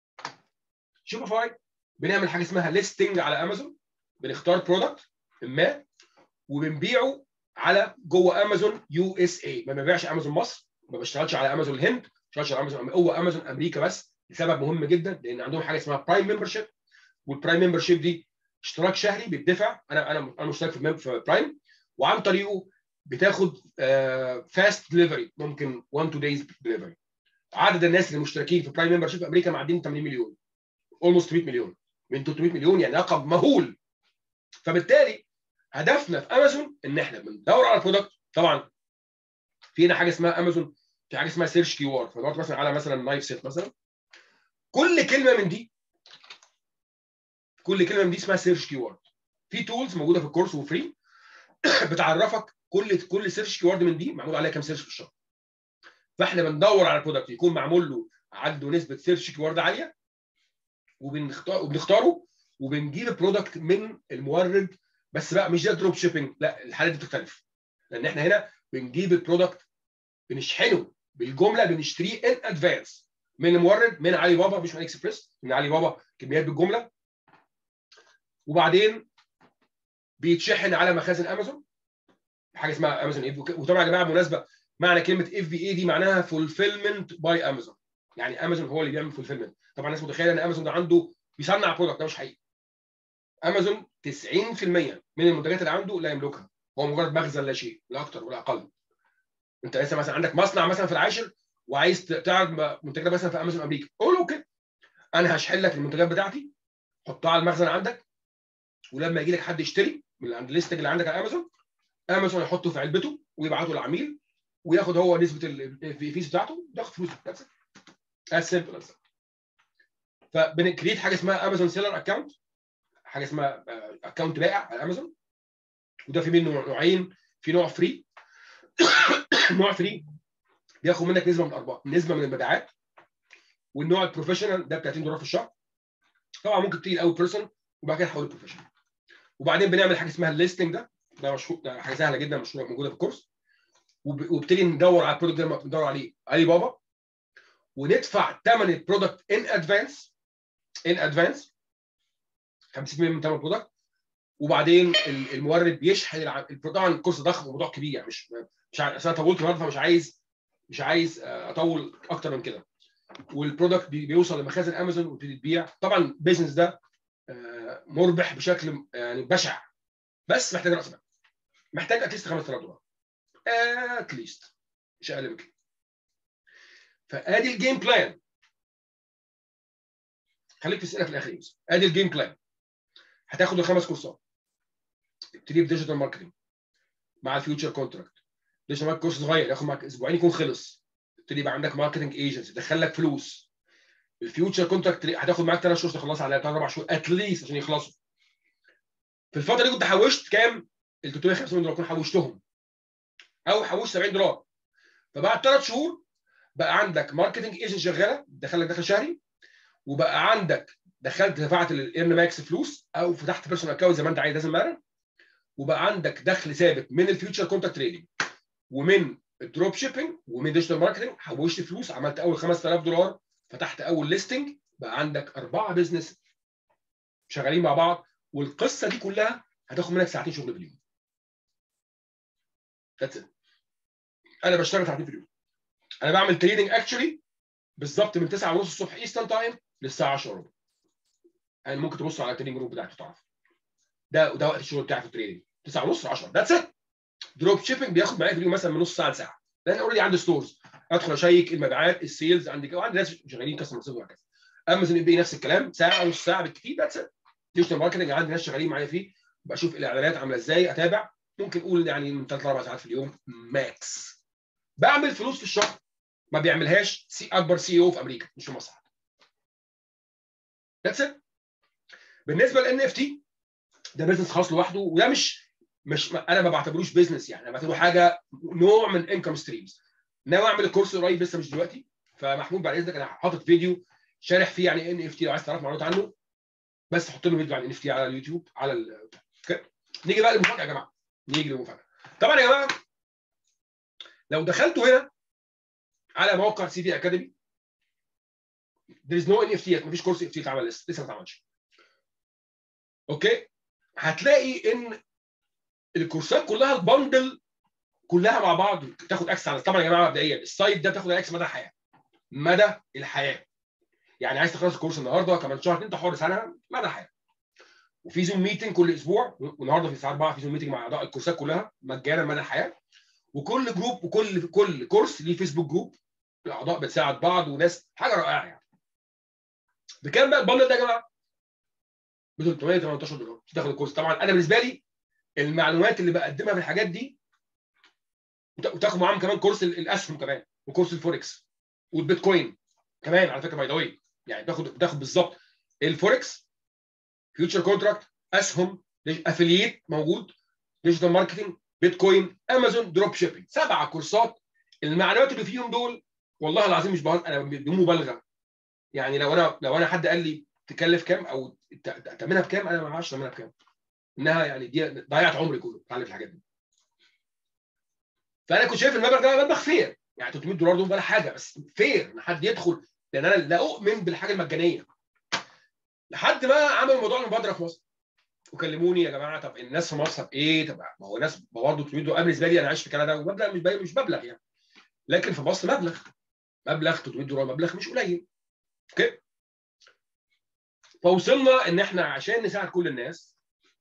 شوبيفاي بنعمل حاجه اسمها ليستنج على امازون بنختار برودكت ما وبنبيعه على جوه امازون يو اس اي ما ببيعش امازون مصر ما بشتغلش على امازون الهند ما بشتغلش على امازون هو امازون امريكا بس لسبب مهم جدا لان عندهم حاجه اسمها برايم ممبرشيب والبرايم ممبرشيب دي اشتراك شهري بيدفع انا انا انا مشترك في في برايم وعن طريقه بتاخد فاست دليفري ممكن 1 2 دايز دليفري عدد الناس اللي مشتركين في برايم ممبرشيب في امريكا معديين 80 مليون اولموست 100 مليون من 300 مليون يعني رقم مهول فبالتالي هدفنا في امازون ان احنا بندور على البرودكت طبعا في هنا حاجه اسمها امازون في حاجه اسمها سيرش كي وار فدورت مثلا على مثلا نايف سيت مثلا كل كلمه من دي كل كلمه من دي اسمها سيرش كي وورد في تولز موجوده في الكورس وفري بتعرفك كل كل سيرش كي وورد من دي معمول عليها كام سيرش في الشهر فاحنا بندور على البرودكت يكون معمول له عنده نسبه سيرش كي وورد عاليه وبنختار وبنختاره وبنجيب البرودكت من المورد بس بقى مش ده دروب شيبنج لا الحاله دي بتختلف لان احنا هنا بنجيب البرودكت بنشحنه بالجمله بنشتريه ان ادفانس من المورد من علي بابا مش من اكسبريس من علي بابا كميات بالجمله وبعدين بيتشحن على مخازن امازون حاجه اسمها امازون اف وطبعا يا جماعه بالمناسبه معنى كلمه اف في اي دي معناها فولفيلمنت باي امازون يعني امازون هو اللي بيعمل فولفيلمنت طبعا الناس متخيله ان امازون ده عنده بيصنع برودكت ده مش حقيقي امازون 90% من المنتجات اللي عنده لا يملكها هو مجرد مخزن لا شيء لا اكتر ولا اقل انت لسه مثلا عندك مصنع مثلا في العاشر وعايز تعرض منتجات مثلا في امازون امريكا قول اوكي انا هشحن لك المنتجات بتاعتي حطها على المخزن عندك ولما يجي لك حد يشتري من عند الليستنج اللي عندك على امازون امازون يحطه في علبته ويبعته للعميل وياخد هو نسبه الفيس بتاعته ياخد فلوسه بس از سمبل از فبنكريت حاجه اسمها امازون سيلر اكونت حاجه اسمها اكونت بائع على امازون وده في منه نوعين في نوع فري نوع فري بياخد منك نسبه من الارباح نسبه من المبيعات والنوع البروفيشنال ده ب 30 دولار في الشهر طبعا ممكن تيجي الاول بيرسون وبعد كده تحول بروفيشنال وبعدين بنعمل حاجه اسمها الليستنج ده ده مشروع ده حاجه سهله جدا مشروع موجوده في الكورس وبنبتدي ندور على البرودكت ده بندور عليه علي بابا وندفع ثمن البرودكت ان ادفانس ان ادفانس 50% من ثمن البرودكت وبعدين المورد بيشحن الع... طبعا الكورس ضخم وموضوع كبير يعني مش مش عارف انا طولت النهارده فمش عايز مش عايز اطول اكتر من كده والبرودكت بيوصل لمخازن امازون ويبتدي تبيع طبعا البيزنس ده مربح بشكل يعني بشع بس محتاج راس مال محتاج اتليست 5000 دولار اتليست مش اقل من كده فادي الجيم بلان خليك في الاسئله في الاخر يوسف ادي الجيم بلان هتاخد الخمس كورسات ابتدي بديجيتال ماركتنج مع الفيوتشر كونتراكت ليش معاك كورس صغير ياخد معاك اسبوعين يكون خلص تبتدي يبقى عندك ماركتنج ايجنسي يدخل لك فلوس الفيوتشر كونتراكت هتاخد معاك ثلاث شهور تخلص على ثلاث اربع شهور اتليست عشان يخلصوا في الفتره دي كنت حوشت كام؟ ال 350 دولار كنت حوشتهم او حوشت 70 دولار فبعد ثلاث شهور بقى عندك ماركتنج ايجنت شغاله دخل لك دخل شهري وبقى عندك دخلت دفعت الايرن ماكس فلوس او فتحت بيرسونال اكونت زي ما انت عايز لازم مارن وبقى عندك دخل ثابت من الفيوتشر كونتاكت تريدنج ومن الدروب شيبنج ومن ديجيتال ماركتنج حوشت فلوس عملت اول 5000 دولار فتحت اول ليستنج بقى عندك اربعه بزنس شغالين مع بعض والقصه دي كلها هتاخد منك ساعتين شغل في اليوم. That's it. انا بشتغل ساعتين في اليوم. انا بعمل تريدنج اكشولي بالظبط من 9 ونص الصبح ايسترن تايم للساعه 10 وربع. يعني ممكن تبص على التريدنج جروب بتاعتي تعرف. ده ده وقت الشغل بتاعي في التريدنج 9 ونص 10 ذاتس ات. دروب شيبنج بياخد معايا في اليوم مثلا من نص ساعه لساعه. لان اوريدي عندي ستورز ادخل اشيك المبيعات السيلز عندي كده وعندي ناس شغالين كاستمر سيرفيس وهكذا. امازون اي بي نفس الكلام ساعه نص ساعه بالكثير ذاتس ات. ديجيتال ماركتنج عندي ناس شغالين معايا فيه بشوف الاعلانات عامله ازاي اتابع ممكن اقول يعني من ثلاث اربع ساعات في اليوم ماكس بعمل فلوس في الشهر ما بيعملهاش سي اكبر سي او في امريكا مش في مصر ذاتس ات بالنسبه للان اف تي ده بزنس خاص لوحده وده مش مش انا ما بعتبروش بزنس يعني انا بعتبره حاجه نوع من انكم ستريمز ناوي اعمل الكورس قريب لسه مش دلوقتي فمحمود بعد اذنك انا حاطط فيديو شارح فيه يعني ان اف تي لو عايز تعرف معلومات عنه بس حط له فيديو عن ان اف تي على اليوتيوب على ال... نيجي بقى للمفاجاه يا جماعه نيجي للمفاجاه طبعا يا جماعه لو دخلتوا هنا على موقع سي في اكاديمي there is no NFT مفيش كورس NFT اتعمل لسه لسه ما اتعملش اوكي هتلاقي ان الكورسات كلها البندل كلها مع بعض تاخد اكس على طبعا يا جماعه مبدئيا السايت ده تاخد اكس مدى الحياه مدى الحياه يعني عايز تخلص الكورس النهارده كمان شهر انت حر سنه مدى الحياه وفي زوم ميتنج كل اسبوع والنهارده في الساعه 4 في زوم ميتنج مع اعضاء الكورسات كلها مجانا مدى الحياه وكل جروب وكل كل كورس ليه فيسبوك جروب الاعضاء بتساعد بعض وناس حاجه رائعه يعني بكام بقى البندل ده يا جماعه؟ ب 318 دولار تاخد الكورس طبعا انا بالنسبه لي المعلومات اللي بقدمها في الحاجات دي وتاخد معاهم كمان كورس الاسهم كمان وكورس الفوركس والبيتكوين كمان على فكره باي ذا يعني بتاخد بتاخد بالظبط الفوركس فيوتشر كونتراكت اسهم افلييت موجود ديجيتال ماركتنج بيتكوين امازون دروب شيبنج سبعه كورسات المعلومات اللي فيهم دول والله العظيم مش بهزر انا بدون مبالغه يعني لو انا لو انا حد قال لي تكلف كام او تامنها بكام انا ما اعرفش تامنها بكام انها يعني دي ضيعت عمري كله اتعلم في الحاجات دي فانا كنت شايف المبلغ ده مبلغ فير يعني 300 دولار دول ولا حاجه بس فير ان حد يدخل لان انا لا اؤمن بالحاجه المجانيه لحد ما عملوا موضوع المبادره في مصر وكلموني يا جماعه طب الناس في مصر بايه طب ما هو ناس برضه 300 دولار بالنسبه لي انا عايش في كندا ومبلغ مش مش مبلغ يعني لكن في مصر مبلغ مبلغ 300 دولار مبلغ مش قليل اوكي فوصلنا ان احنا عشان نساعد كل الناس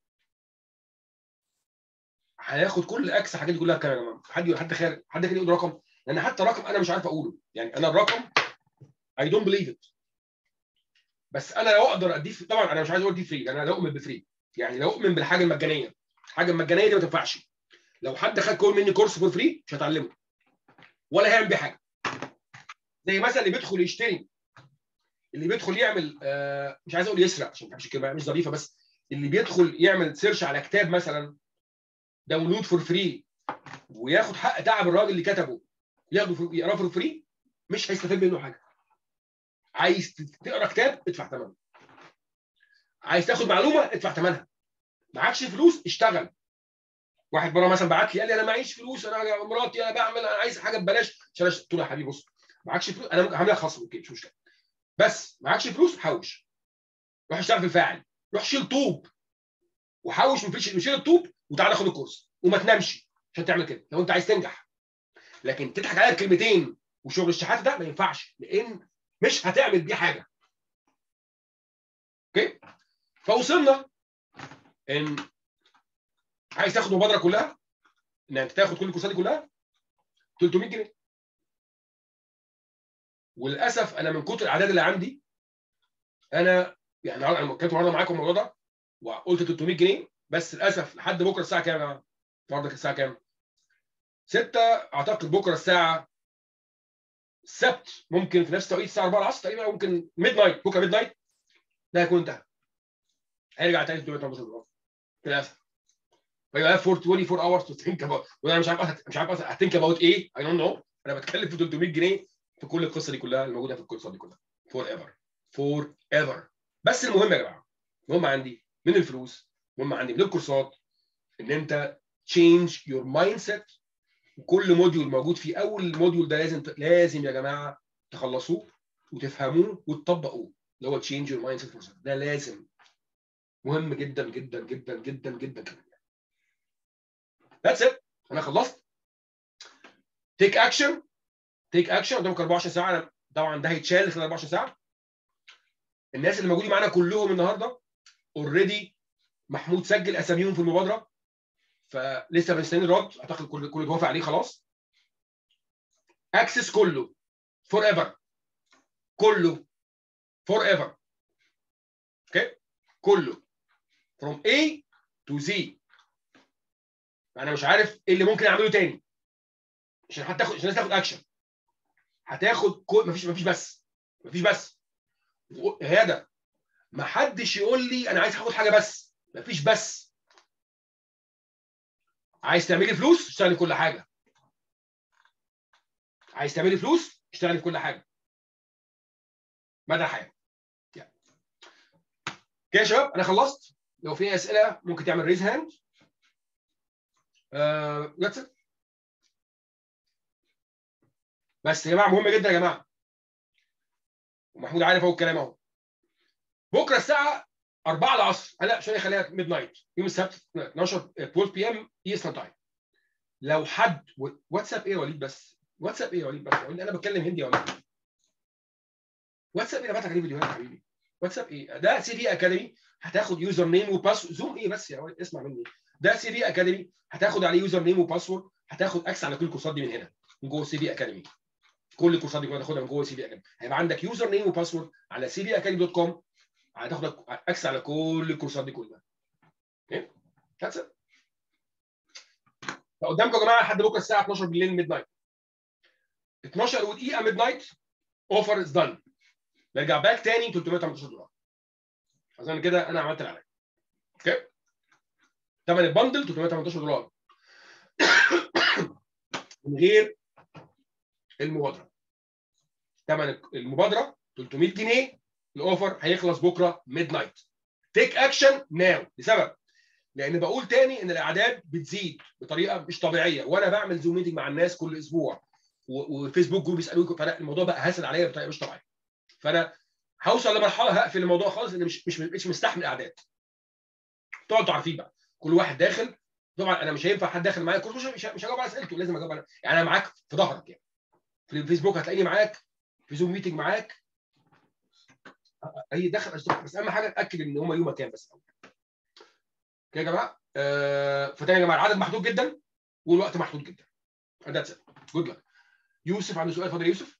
هياخد كل اكس الحاجات دي كلها كام يا جماعه حد حد خير حد كده يقول رقم لان حتى رقم انا مش عارف اقوله يعني انا الرقم اي دونت بليف ات بس انا لو اقدر اديه طبعا انا مش عايز اقول دي فري انا لا اؤمن بفري يعني لو اؤمن بالحاجه المجانيه الحاجه المجانيه دي ما تنفعش لو حد خد كل مني كورس فور فري مش هتعلمه ولا هيعمل بيه حاجه زي مثلا اللي بيدخل يشتري اللي بيدخل يعمل آه مش عايز اقول يسرق عشان ما الكلمه مش ظريفه بس اللي بيدخل يعمل سيرش على كتاب مثلا داونلود فور فري وياخد حق تعب الراجل اللي كتبه ياخده يقراه فور فري مش هيستفاد منه حاجه عايز تقرا كتاب ادفع ثمنه عايز تاخد معلومه ادفع ثمنها معكش فلوس اشتغل واحد مره مثلا بعت لي قال لي انا معيش فلوس انا مراتي انا بعمل انا عايز حاجه ببلاش عشان قلت له يا حبيبي بص معكش فلوس انا ممكن هعملها خصم اوكي مش مشكله بس معكش فلوس حوش روح اشتغل في الفاعل روح شيل طوب وحوش من شيل الطوب وتعالى خد الكورس وما تنامش عشان تعمل كده لو انت عايز تنجح لكن تضحك عليا بكلمتين وشغل الشحات ده ما ينفعش لان مش هتعمل بيه حاجه اوكي فوصلنا ان عايز تاخد المبادره كلها ان انت تاخد كل الكورسات دي كلها 300 جنيه وللاسف انا من كتر الاعداد اللي عندي انا يعني انا كنت النهارده معاكم الموضوع ده وقلت 300 جنيه بس للاسف لحد بكره الساعه كام يا جماعه؟ النهارده الساعه كام؟ 6 اعتقد بكره الساعه السبت ممكن في نفس التوقيت الساعه 4 العصر تقريبا أو ممكن ميد نايت بكره ميد نايت ده هيكون انتهى هيرجع تاني 318 دولار للاسف فيبقى فور 24 hours to think about وانا مش عارف مش عارف اصلا هتنك اباوت ايه اي دونت نو انا بتكلم في 300 جنيه في كل القصه دي كلها الموجوده في القصه دي كلها فور ايفر فور ايفر بس المهم يا جماعه المهم عندي من الفلوس المهم عندي من الكورسات ان انت تشينج يور مايند سيت وكل موديول موجود فيه اول موديول ده لازم لازم يا جماعه تخلصوه وتفهموه وتطبقوه اللي هو تشينج يور مايند سيت ده لازم مهم جدا جدا جدا جدا جدا جدا ذاتس ات انا خلصت تيك اكشن تيك اكشن قدامك 24 ساعه أنا طبعا ده هيتشال خلال 24 ساعه الناس اللي موجودين معانا كلهم النهارده اوريدي محمود سجل اساميهم في المبادره فلسه مستنيين الرد اعتقد كل كل اتوافق عليه خلاص اكسس كله فور ايفر كله فور ايفر اوكي كله from A to Z انا مش عارف ايه اللي ممكن اعمله تاني عشان حتى تاخد عشان الناس تاخد اكشن هتاخد كل مفيش مفيش بس مفيش بس هذا ما حدش يقول لي انا عايز اخد حاجه بس مفيش بس عايز تعملي فلوس اشتغلي في كل حاجه عايز تعملي فلوس اشتغلي في كل حاجه مدى الحياه يعني. كده يا شباب انا خلصت لو في اسئله ممكن تعمل ريز هاند ذاتس ات بس يا جماعه مهم جدا يا جماعه ومحمود عارف اهو الكلام اهو بكره الساعه 4 العصر لا عشان خليها ميد نايت يوم السبت 12 12 بي ام ايسترن تايم لو حد واتساب ايه يا وليد بس واتساب ايه يا وليد بس وليد انا بتكلم هندي يا وليد واتساب ايه انا ببعت عليه فيديوهات يا حبيبي واتساب ايه ده سي في اكاديمي هتاخد يوزر نيم وباس زوم ايه بس يا وليد اسمع مني ده سي في اكاديمي هتاخد عليه يوزر نيم وباسورد هتاخد اكس على كل الكورسات دي من هنا من جوه سي في اكاديمي كل الكورسات دي كلها تاخدها من جوه سي في اكاديمي هيبقى عندك يوزر نيم وباسورد على سي في اكاديمي دوت كوم هتاخد اكس على كل الكورسات دي كلها اوكي ذاتس ات فقدامكم يا جماعه لحد بكره الساعه 12 بالليل ميد نايت 12 ودقيقه ميد نايت اوفر از دان نرجع باك تاني 318 دولار عشان كده انا عملت العلاج اوكي ثمن البندل 318 دولار من غير المبادره ثمن المبادره 300 جنيه الاوفر هيخلص بكره ميد نايت تيك اكشن ناو لسبب لان بقول تاني ان الاعداد بتزيد بطريقه مش طبيعيه وانا بعمل زوم ميتنج مع الناس كل اسبوع وفيسبوك جروب يسالوني فلا الموضوع بقى هاسل عليا بطريقه مش طبيعيه فانا هوصل لمرحله هقفل الموضوع خالص لان مش مش مش مستحمل اعداد طبعا انتوا عارفين بقى كل واحد داخل طبعا انا مش هينفع حد داخل معايا كل مش مش هجاوب على اسئلته لازم اجاوب على يعني انا معاك في ظهرك يعني في الفيسبوك هتلاقيني معاك في زوم ميتنج معاك اي دخل اشتغل بس اهم حاجه اتاكد ان هم يوم مكان بس كده يا جماعه آه فتاني يا جماعه العدد محدود جدا والوقت محدود جدا ذاتس ات جود لك يوسف عنده سؤال اتفضل يا يوسف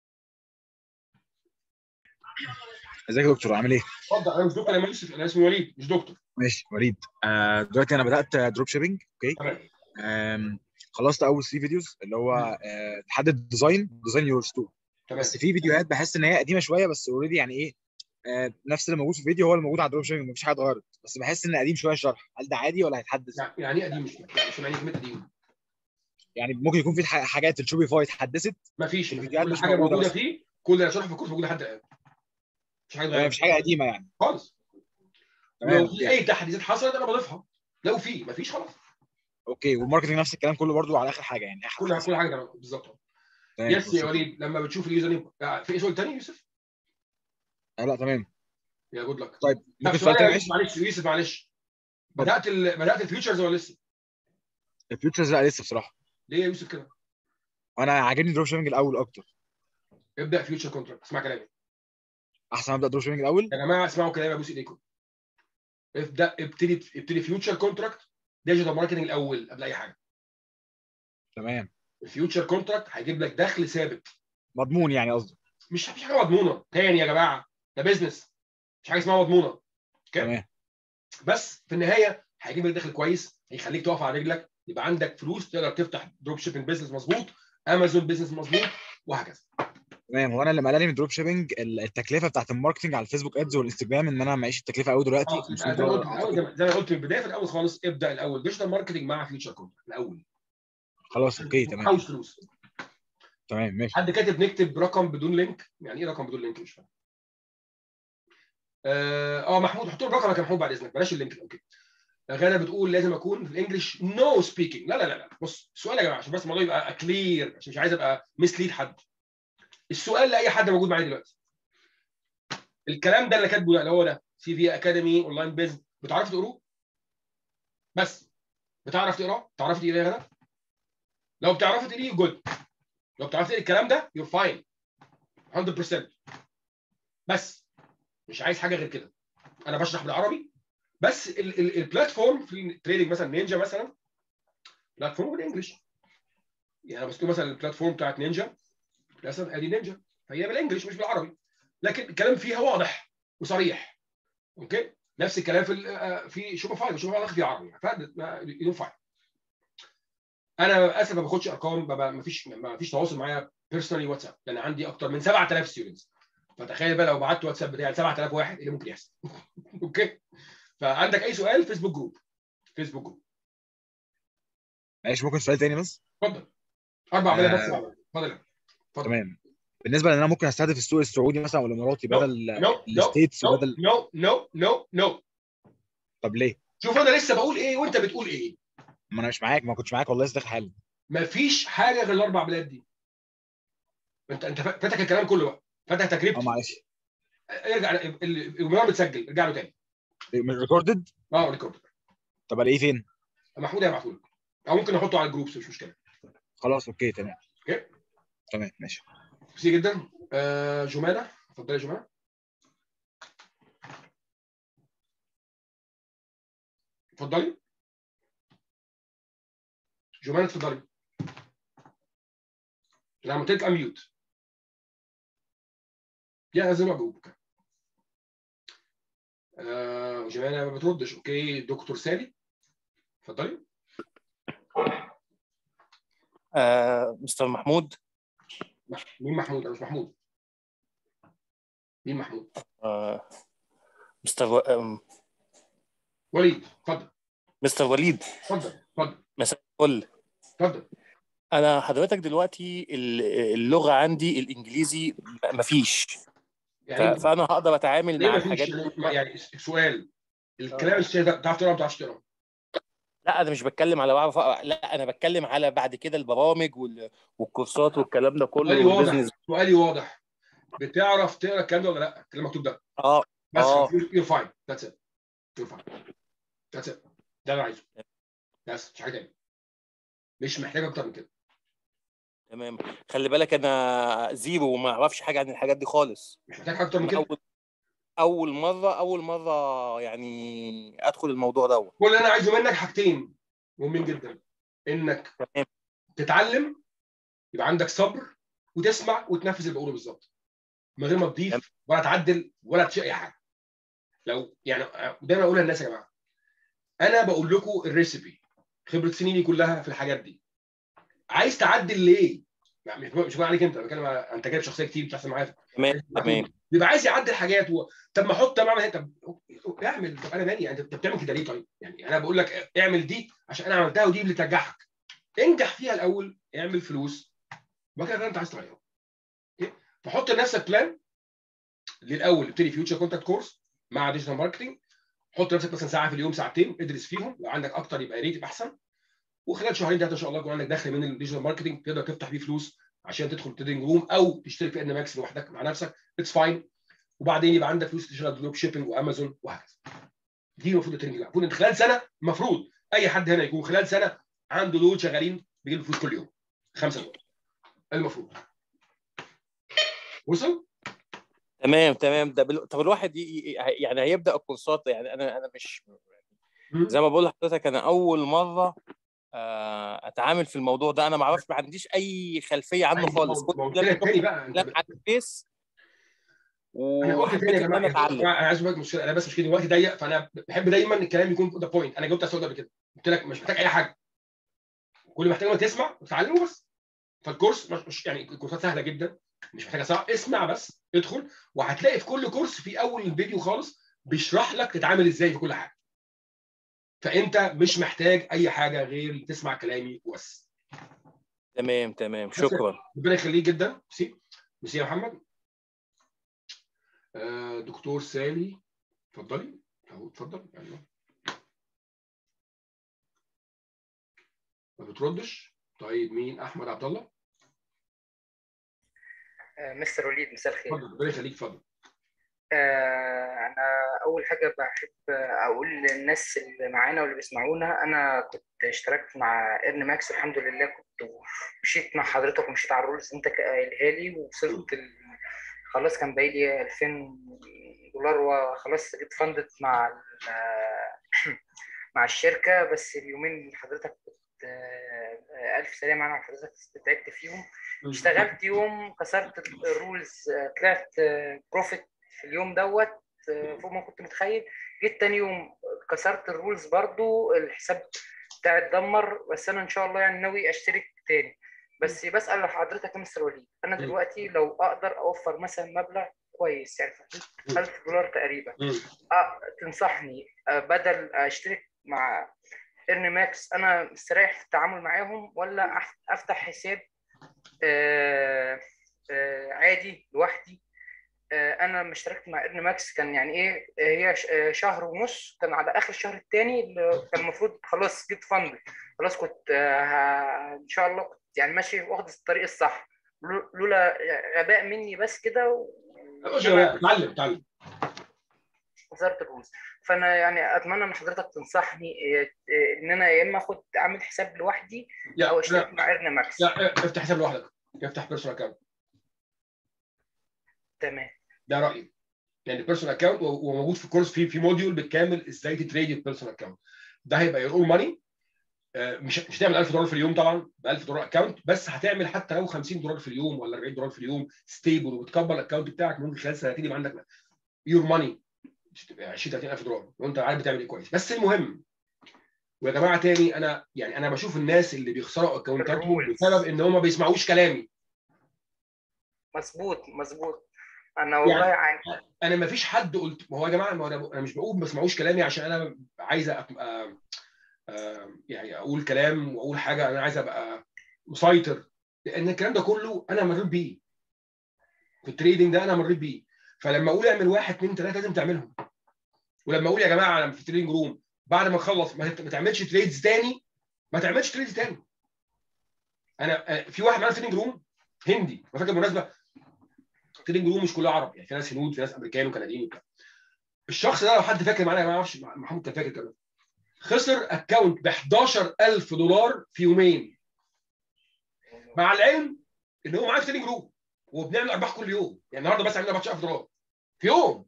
ازيك يا دكتور عامل ايه؟ اتفضل انا مش دكتور انا يوسف انا اسمي وليد مش دكتور ماشي وليد آه دلوقتي انا بدات دروب شيبنج اوكي تمام آم، خلصت اول 3 فيديوز اللي هو آه، تحدد ديزاين ديزاين يور ستور تمام بس في فيديوهات بحس ان هي قديمه شويه بس اوريدي يعني ايه آه، نفس اللي موجود في الفيديو هو اللي موجود على الدروب شيبنج مفيش حاجه اتغيرت بس بحس ان قديم شويه الشرح هل ده عادي ولا هيتحدث؟ يعني يعني ايه قديم مش يعني مش يعني كلمه قديم يعني ممكن يكون في ح- حاجات الشوبيفاي اتحدثت ما فيش الفيديوهات كل مش حاجه موجودة موجوده بس. فيه كل اللي هشرحه في الكورس موجود لحد الان مش حاجه يعني اتغيرت مفيش حاجه قديمه يعني خالص تمام لو في اي تحديثات حصلت انا بضيفها لو في ما فيش خلاص اوكي والماركتنج نفس الكلام كله برضو على اخر حاجه يعني اخر كل كل حاجه تمام بالظبط تمام. يس يا وليد لما بتشوف اليوزر نيم آه، في ايه سؤال تاني يوسف؟ آه، لا تمام يا جود لك طيب طب ممكن سؤال سؤال يا تاني يوسف معلش معلش يوسف معلش بدات ال... بدات الفيوتشرز ولا لسه؟ الفيوتشرز لا لسه بصراحه ليه يا يوسف كده؟ انا عاجبني دروب شيبنج الاول اكتر ابدا فيوتشر كونتراكت اسمع كلامي احسن ابدا دروب شيبنج الاول يا جماعه اسمعوا كلامي ابوس ايديكم ابدا ابتدي ابتدي فيوتشر كونتراكت ديجيتال ماركتنج الاول قبل اي حاجه تمام الفيوتشر كونتراكت هيجيب لك دخل ثابت مضمون يعني قصدي مش مفيش حاجه مضمونه تاني يا جماعه ده بيزنس مش حاجه اسمها مضمونه تمام بس في النهايه هيجيب لك دخل كويس هيخليك تقف على رجلك يبقى عندك فلوس تقدر تفتح دروب شيبنج بزنس مظبوط امازون بزنس مظبوط وهكذا تمام هو انا اللي مقلقني من الدروب شيبنج التكلفه بتاعت الماركتنج على الفيسبوك ادز والانستجرام ان انا معيش التكلفه قوي دلوقتي اه مش زي ما قلت في مقدر- الأول- زي ما- زي ما قلت في البدايه في الاول خالص ابدا الاول ديجيتال ماركتنج مع فيوتشر كونتراكت الاول خلاص اوكي تمام عاوز فلوس تمام ماشي حد كاتب نكتب رقم بدون لينك يعني ايه رقم بدون لينك مش فاهم اه آه، محمود حط له رقمك يا محمود بعد اذنك بلاش اللينك اوكي غاده بتقول لازم اكون في الانجليش نو سبيكينج لا لا لا لا بص السؤال يا جماعه عشان بس الموضوع يبقى كلير عشان مش عايز ابقى مسليد حد السؤال لاي حد موجود معايا دلوقتي الكلام ده اللي كاتبه ده اللي هو ده سي في اكاديمي اونلاين بيزنس بتعرف تقروه بس بتعرف تقراه تعرف تقرا يا غاده لو بتعرف تقريه جود لو بتعرف تقرا الكلام ده يور فاين 100% بس مش عايز حاجه غير كده انا بشرح بالعربي بس ال- ال- البلاتفورم في التريدنج مثلا نينجا مثلا بلاتفورم بالانجلش يعني بس مثلا البلاتفورم بتاعت نينجا مثلا ادي نينجا فهي بالانجلش مش بالعربي لكن الكلام فيها واضح وصريح اوكي نفس الكلام في ال- آه، في شوبيفاي شوبيفاي فيه عربي فاين انا للاسف ما باخدش ارقام ما فيش ما فيش تواصل معايا بيرسونالي واتساب لان عندي اكتر من 7000 ستودنتس فتخيل بقى لو بعت واتساب بتاعي 7000 واحد ايه اللي ممكن يحصل اوكي فعندك اي سؤال فيسبوك جروب فيسبوك جروب معلش ممكن سؤال تاني بس اتفضل اربع بلاد بس آه. اتفضل اتفضل تمام بالنسبه لان انا ممكن استهدف السوق السعودي مثلا والاماراتي نو، بدل نو نو الستيتس نو وبدل نو نو نو نو طب ليه؟ شوف انا لسه بقول ايه وانت بتقول ايه ما انا مش معاك ما كنتش معاك والله لسه داخل حالا مفيش حاجه غير الاربع بلاد دي انت انت فاتك الكلام كله بقى فاتك اه تجربتي معلش ارجع ال- ال- الويبينار متسجل ارجع له تاني ريكوردد اه ريكورد طب الاقيه فين؟ محمود هيبعته لك او ممكن نحطه على الجروبس مش مشكله خلاص اوكي تمام اوكي تمام ماشي ميرسي جدا آه جمانه اتفضلي يا جمانه اتفضلي جمانه اتفضلي انا عملت لك اميوت يا لازم اجاوبك آه جمانه ما بتردش اوكي دكتور سالي اتفضلي آه، مستر محمود مين محمود انا مش محمود مين محمود آه، مستر و... آم، وليد اتفضل مستر وليد اتفضل اتفضل مساء الفل اتفضل انا حضرتك دلوقتي ال- اللغه عندي الانجليزي م- مفيش ف- يعني فانا هقدر اتعامل ليه مع ما فيش الحاجات يعني, دي يعني السؤال الكلام الشيء ده بتعرف تقرا ما بتعرفش تقرا لا انا مش بتكلم على بعرف أقرأ، لا انا بتكلم على بعد كده البرامج وال... والكورسات والكلام ده كله سؤالي واضح والبيزنس سؤالي واضح بتعرف تقرا الكلام ده ولا لا الكلام المكتوب ده اه بس آه. يور فاين ذاتس ات يور فاين ذاتس ات ده اللي انا عايزه بس مش حاجه تاني مش محتاج اكتر من كده تمام خلي بالك انا زيرو وما اعرفش حاجه عن الحاجات دي خالص مش محتاج اكتر من أنا كده اول اول مره اول مره يعني ادخل الموضوع دوت كل اللي انا عايزه منك حاجتين مهمين جدا انك تمام تتعلم يبقى عندك صبر وتسمع وتنفذ اللي بقوله بالظبط من غير ما تمام. تضيف ولا تعدل ولا تشيء اي حاجه لو يعني دايما اقولها للناس يا جماعه انا بقول لكم الريسبي خبره سنيني كلها في الحاجات دي عايز تعدل ليه؟ يعني مش مش بقول عليك انت أنا بتكلم على عن تجارب شخصيه كتير بتحصل معايا تمام تمام بيبقى عايز يعدل حاجات و... طب ما احط طب ما اعمل طب اعمل طب انا مالي يعني انت بتعمل كده ليه طيب؟ يعني انا بقول لك اعمل دي عشان انا عملتها ودي اللي تنجحك انجح فيها الاول اعمل فلوس وبعد كده انت عايز تغيره أوكي؟ فحط لنفسك بلان للاول ابتدي فيوتشر كونتاكت كورس مع ديجيتال ماركتنج حط لنفسك مثلا ساعه في اليوم ساعتين ادرس فيهم لو عندك اكتر يبقى يا ريت يبقى احسن وخلال شهرين ثلاثه ان شاء الله يكون عندك دخل من الديجيتال ماركتنج تقدر تفتح بيه فلوس عشان تدخل تريدنج روم او تشترك في ان ماكس لوحدك مع نفسك اتس فاين وبعدين يبقى عندك فلوس تشتغل دروب شيبنج وامازون وهكذا دي المفروض التريننج بقى المفروض إن خلال سنه المفروض اي حد هنا يكون خلال سنه عنده دول شغالين بيجيب فلوس كل يوم خمسه دول المفروض وصل؟ تمام تمام ده بال... طب الواحد ي... ي- يعني هيبدا الكورسات يعني انا انا مش مم. زي ما بقول لحضرتك انا اول مره آه، اتعامل في الموضوع ده انا ما اعرفش ما عنديش اي خلفيه عنه خالص ما كنت قلت لما لك تاني بقى انت كلام على الفيس انا قلت تاني يا وحبيت ان انا جماعه اتعلم انا عايز اقول لك مشكله انا بس مشكلتي الوقت ضيق فانا بحب دايما الكلام يكون ذا بوينت انا جاوبت على السؤال ده قبل كده قلت لك مش محتاج اي حاجه كل اللي محتاج انك تسمع وتتعلمه بس فالكورس مش مش- يعني الكورسات سهله جدا مش محتاجه صعب اسمع بس ادخل وهتلاقي في كل كورس في اول الفيديو خالص بيشرح لك تتعامل ازاي في كل حاجه فانت مش محتاج اي حاجه غير تسمع كلامي وبس تمام تمام شكرا ربنا يخليك جدا ميرسي ميرسي يا محمد آه، دكتور سالي اتفضلي أهو، اتفضل ايوه ما بتردش طيب مين احمد عبد الله آه، مستر وليد مساء الخير اتفضل ربنا يخليك اتفضل آه، انا اول حاجه بحب اقول للناس اللي معانا واللي بيسمعونا انا كنت اشتركت مع ايرن ماكس والحمد لله كنت مشيت مع حضرتك ومشيت على الرولز اللي انت قايلها لي ووصلت ال... خلاص كان باقي لي 2000 دولار وخلاص جيت فندت مع ال... مع الشركه بس اليومين اللي حضرتك كنت آه، الف سلامه معانا وحضرتك تعبت فيهم اشتغلت يوم كسرت الرولز آه، طلعت بروفيت في اليوم دوت آه، فوق ما كنت متخيل جيت تاني يوم كسرت الرولز برضو الحساب بتاعي اتدمر بس انا ان شاء الله يعني ناوي اشترك تاني بس بسال لحضرتك يا مستر وليد انا مم. دلوقتي لو اقدر اوفر مثلا مبلغ كويس يعني مم. 1000 دولار تقريبا مم. أه تنصحني آه، بدل اشترك مع ايرن ماكس انا مستريح في التعامل معاهم ولا أح- افتح حساب آه، آه، عادي لوحدي آه، انا لما اشتركت مع ايرن ماكس كان يعني ايه آه، هي ش- آه، شهر ونص كان على اخر الشهر الثاني كان المفروض خلاص جيت فند خلاص كنت آه، ه- ان شاء الله كنت يعني ماشي واخد الطريق الصح لو- لولا غباء مني بس كده و- خش يا باشا، اتعلم اتعلم وزاره الرولز فانا يعني اتمنى ان حضرتك تنصحني آه، آه، ان انا يا اما اخد اعمل حساب لوحدي يا او لا اشترك مع ايرن ماكس لا افتح حساب لوحدك افتح بيرسونال اكونت تمام ده رايي يعني بيرسونال اكونت وموجود في الكورس في في موديول بالكامل ازاي تتريد البيرسونال اكونت ده هيبقى يور اون ماني مش مش هتعمل 1000 دولار في اليوم طبعا ب 1000 دولار اكونت بس هتعمل حتى لو 50 دولار في اليوم ولا 40 دولار في اليوم ستيبل وبتكبر الاكونت بتاعك ممكن خلال سنتين يبقى عندك يور ماني 20 30000 دولار وانت عارف بتعمل ايه كويس بس المهم ويا جماعه تاني انا يعني انا بشوف الناس اللي بيخسروا اكونتاتهم الرولز. بسبب ان هم ما بيسمعوش كلامي مظبوط مظبوط انا والله يعني انا ما فيش حد قلت ما هو يا جماعه ما هو انا أنا مش بقول ما اسمعوش كلامي عشان انا عايز ابقى آه، يعني اقول كلام واقول حاجه انا عايز ابقى مسيطر لان الكلام ده كله انا مريت بيه في التريدنج ده انا مريت بيه فلما اقول اعمل واحد اثنين ثلاثه لازم تعملهم ولما اقول يا جماعه انا في التريدنج روم بعد ما اخلص ما ما تعملش تريدز تاني ما تعملش تريدز تاني انا أنا- في واحد معانا في التريدنج روم هندي وفاكر بالمناسبه التريدنج روم مش كلها عرب يعني في ناس هنود في ناس امريكان وكنديين وبتاع الشخص ده لو حد فاكر معانا ما اعرفش محمود كان فاكر كمان خسر اكونت ب 11000 دولار في يومين مع العلم ان هو معاه في تريدنج روم وبنعمل ارباح كل يوم يعني النهارده بس عملنا 14000 دولار في يوم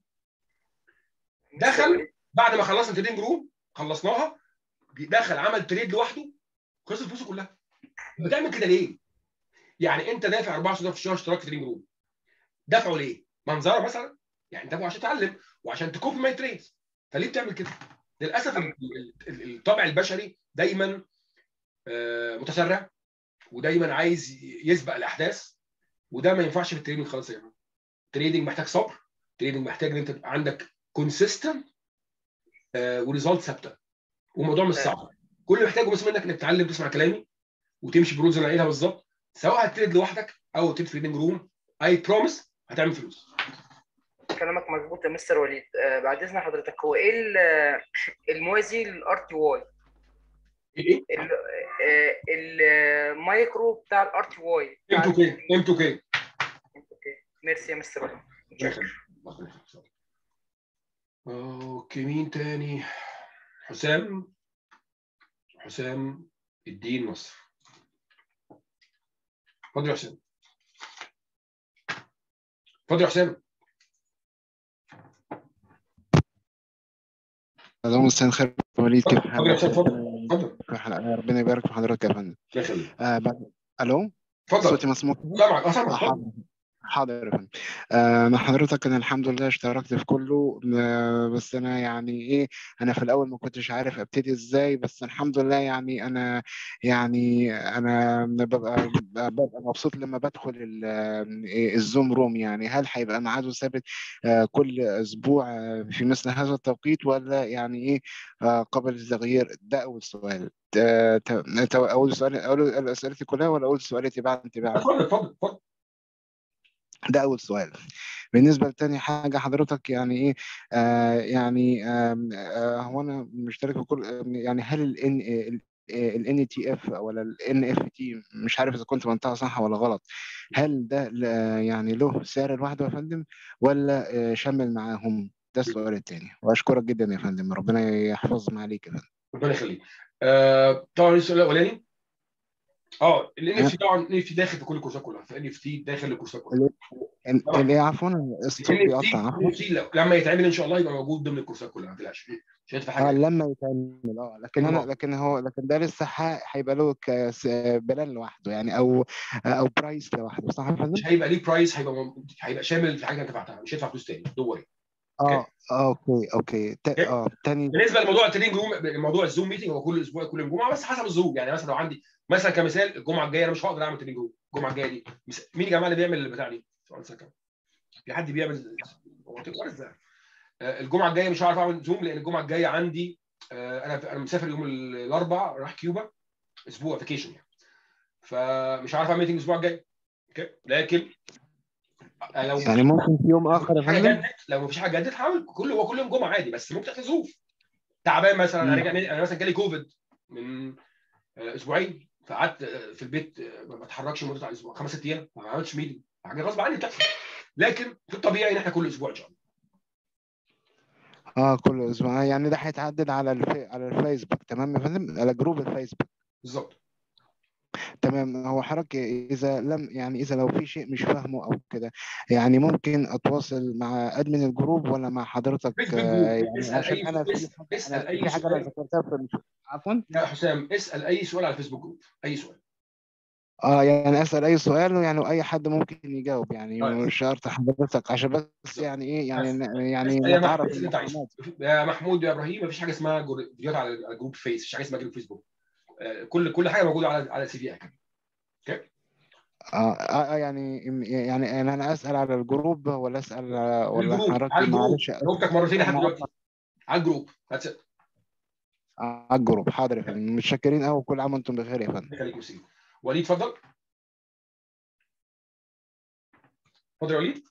دخل بعد ما خلصنا تريدنج روم خلصناها دخل عمل تريد لوحده خسر فلوسه كلها بتعمل كده ليه؟ يعني انت دافع 14 دولار في الشهر اشتراك في تريدنج روم دافعه ليه؟ منظره مثلا يعني دافعه عشان تتعلم وعشان تكوبي ماي تريدز فليه بتعمل كده؟ للاسف ال- ال- ال- الطبع البشري دايما آه، متسرع ودايما عايز يسبق الاحداث وده ما ينفعش في التريدنج خالص يا جماعه التريدنج محتاج صبر التريدنج محتاج ان انت تبقى عندك كونسيستنت وريزلت ثابته والموضوع مش صعب كل اللي محتاجه بس منك انك تتعلم تسمع كلامي وتمشي برولز اللي أنا قايلها بالظبط سواء هتتريد لوحدك او تريد في تريدنج روم اي بروميس هتعمل فلوس كلامك مظبوط يا مستر وليد آه، بعد اذن حضرتك هو ايه ال- آه، الموازي للار تي واي ايه المايكرو بتاع الار تي واي ام 2 كي ام 2 كي ميرسي يا مستر وليد اوكي مين تاني حسام حسام الدين مصر اتفضل يا حسام اتفضل يا حسام اللهم مساء الخير وليد كيف اتفضل يا حسام حالك؟ اتفضل اتفضل ربنا يبارك في حضرتك يا فندم الله يخليك آه بعد... الو اتفضل صوتي مسموع سامعك اه آه، سامعك اتفضل. حاضر حاضر يا فندم آه، انا حضرتك انا الحمد لله اشتركت في كله آه، بس انا يعني ايه انا في الاول ما كنتش عارف ابتدي ازاي بس الحمد لله يعني انا يعني انا ببقى ببقى مبسوط لما بدخل ال- آه، الزوم روم يعني هل هيبقى ميعاده ثابت آه، كل اسبوع آه، في مثل هذا التوقيت ولا يعني ايه آه، قابل للتغيير ده اول سؤال آه، ت- ت- اول سؤال اول اسئلتي كلها ولا اول سؤالي تباعا تباعا اتفضل اتفضل اتفضل ده أول سؤال بالنسبة لتاني حاجة حضرتك يعني إيه آه يعني آم، آه هو أنا مشترك في كل يعني هل ال N ال ان تي اف ولا ال ان اف تي مش عارف اذا كنت بنطقها صح ولا غلط هل ده ل- يعني له سعر لوحده يا فندم ولا آه، شامل معاهم ده السؤال التاني واشكرك جدا يا فندم ربنا يحفظ ما عليك يا فندم ربنا يخليك آه، طبعا السؤال الاولاني اه ال ان اف تي طبعا ال NFT داخل في كل الكورسات كلها في ال اف تي داخل الكورسات كلها ال- طبعا. اللي عفوا الصوت ال بيقطع عفوا NFT لما يتعمل ان شاء الله يبقى موجود ضمن الكورسات كلها ما تقلقش مش هيدفع اه حاجه لما يتعمل اه لكن انا آه. لكن هو لكن ده لسه ح- هيبقى له كس- بلان لوحده يعني او او برايس لوحده صح يا فندم؟ مش هيبقى ليه برايس هيبقى مم- هيبقى شامل في حاجه انت دفعتها مش هيدفع فلوس تاني دور اه اه اوكي اوكي تا- اه تاني بالنسبه لموضوع التريننج روم موضوع الزوم ميتنج هو كل اسبوع كل يوم جمعه بس حسب الظروف يعني مثلا لو عندي مثلا كمثال الجمعه الجايه انا مش هقدر اعمل تريننج روم الجمعه الجايه دي مس- مين يا جماعه اللي بيعمل البتاع دي؟ سؤال سكن في حد بيعمل هو تقدر ازاي؟ آه، الجمعه الجايه مش هعرف اعمل زوم لان الجمعه الجايه عندي آه، انا انا مسافر يوم ال- الاربعاء رايح كيوبا اسبوع فيكيشن يعني فمش عارف اعمل ميتنج الاسبوع الجاي اوكي لكن آه، لو يعني ممكن في يوم اخر يا حاجه فندم جدت لو مفيش حاجه جدت هعمل كل هو كل يوم جمعه عادي بس ممكن تحت ظروف تعبان مثلا مم. انا انا مثلا جالي كوفيد من آه، اسبوعين فقعدت آه، في البيت آه، ما بتحركش لمده على اسبوع خمس ست ايام ما عملتش ميتنج حاجه غصب عني بتحصل لكن في الطبيعي ان احنا كل اسبوع ان شاء الله اه كل اسبوع يعني ده هيتعدد على الفي... على الفيسبوك تمام يا فندم على جروب الفيسبوك بالظبط تمام هو حضرتك اذا لم يعني اذا لو في شيء مش فاهمه او كده يعني ممكن اتواصل مع ادمن الجروب ولا مع حضرتك فيسبوك آه، جروب يعني اسال عشان اي انا في اس- حاجه اسال انا اي في حاجه انا سؤال ذكرتها في المش- عفوا يا حسام اسال اي سؤال على الفيسبوك جروب اي سؤال اه يعني اسال اي سؤال يعني اي حد ممكن يجاوب يعني طيب. مش شرط حضرتك عشان بس بالظبط. يعني ايه يعني بس- يعني اسال يا نتعرف محمود اللي انت عايزه المعلومات يا محمود يا ابراهيم مفيش حاجه اسمها جر- فيديوهات على على جروب فيس مفيش حاجه اسمها جروب فيسبوك آه، كل كل حاجه موجوده على على سي في اكاديمي آه, آه آه، يعني يعني يعني انا اسال على الجروب ولا اسال ولا الجروب حضرتك على الجروب معلش جاوبتك مرتين لحد أنا دلوقتي على الجروب That's it. على الجروب حاضر يا فندم متشكرين قوي كل عام وانتم بخير يا فندم خليك مسيب وليد اتفضل اتفضل يا وليد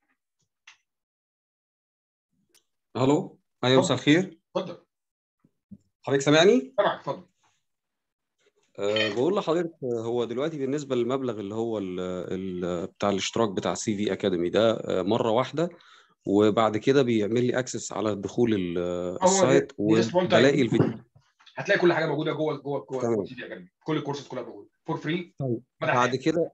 الو ايوه مساء الخير اتفضل حضرتك سامعني سامعك اتفضل أه بقول لحضرتك آه، هو دلوقتي بالنسبه للمبلغ اللي هو ال ال بتاع الاشتراك بتاع سي في اكاديمي ده آه، مره واحده وبعد كده بيعمل لي اكسس على دخول ال- هو السايت دي- دي just one time. وبلاقي الفيديو هتلاقي كل حاجه موجوده جوه جوه جوه تمام. جوه سي في اكاديمي كل الكورسات كلها موجوده فور فري طيب بعد كده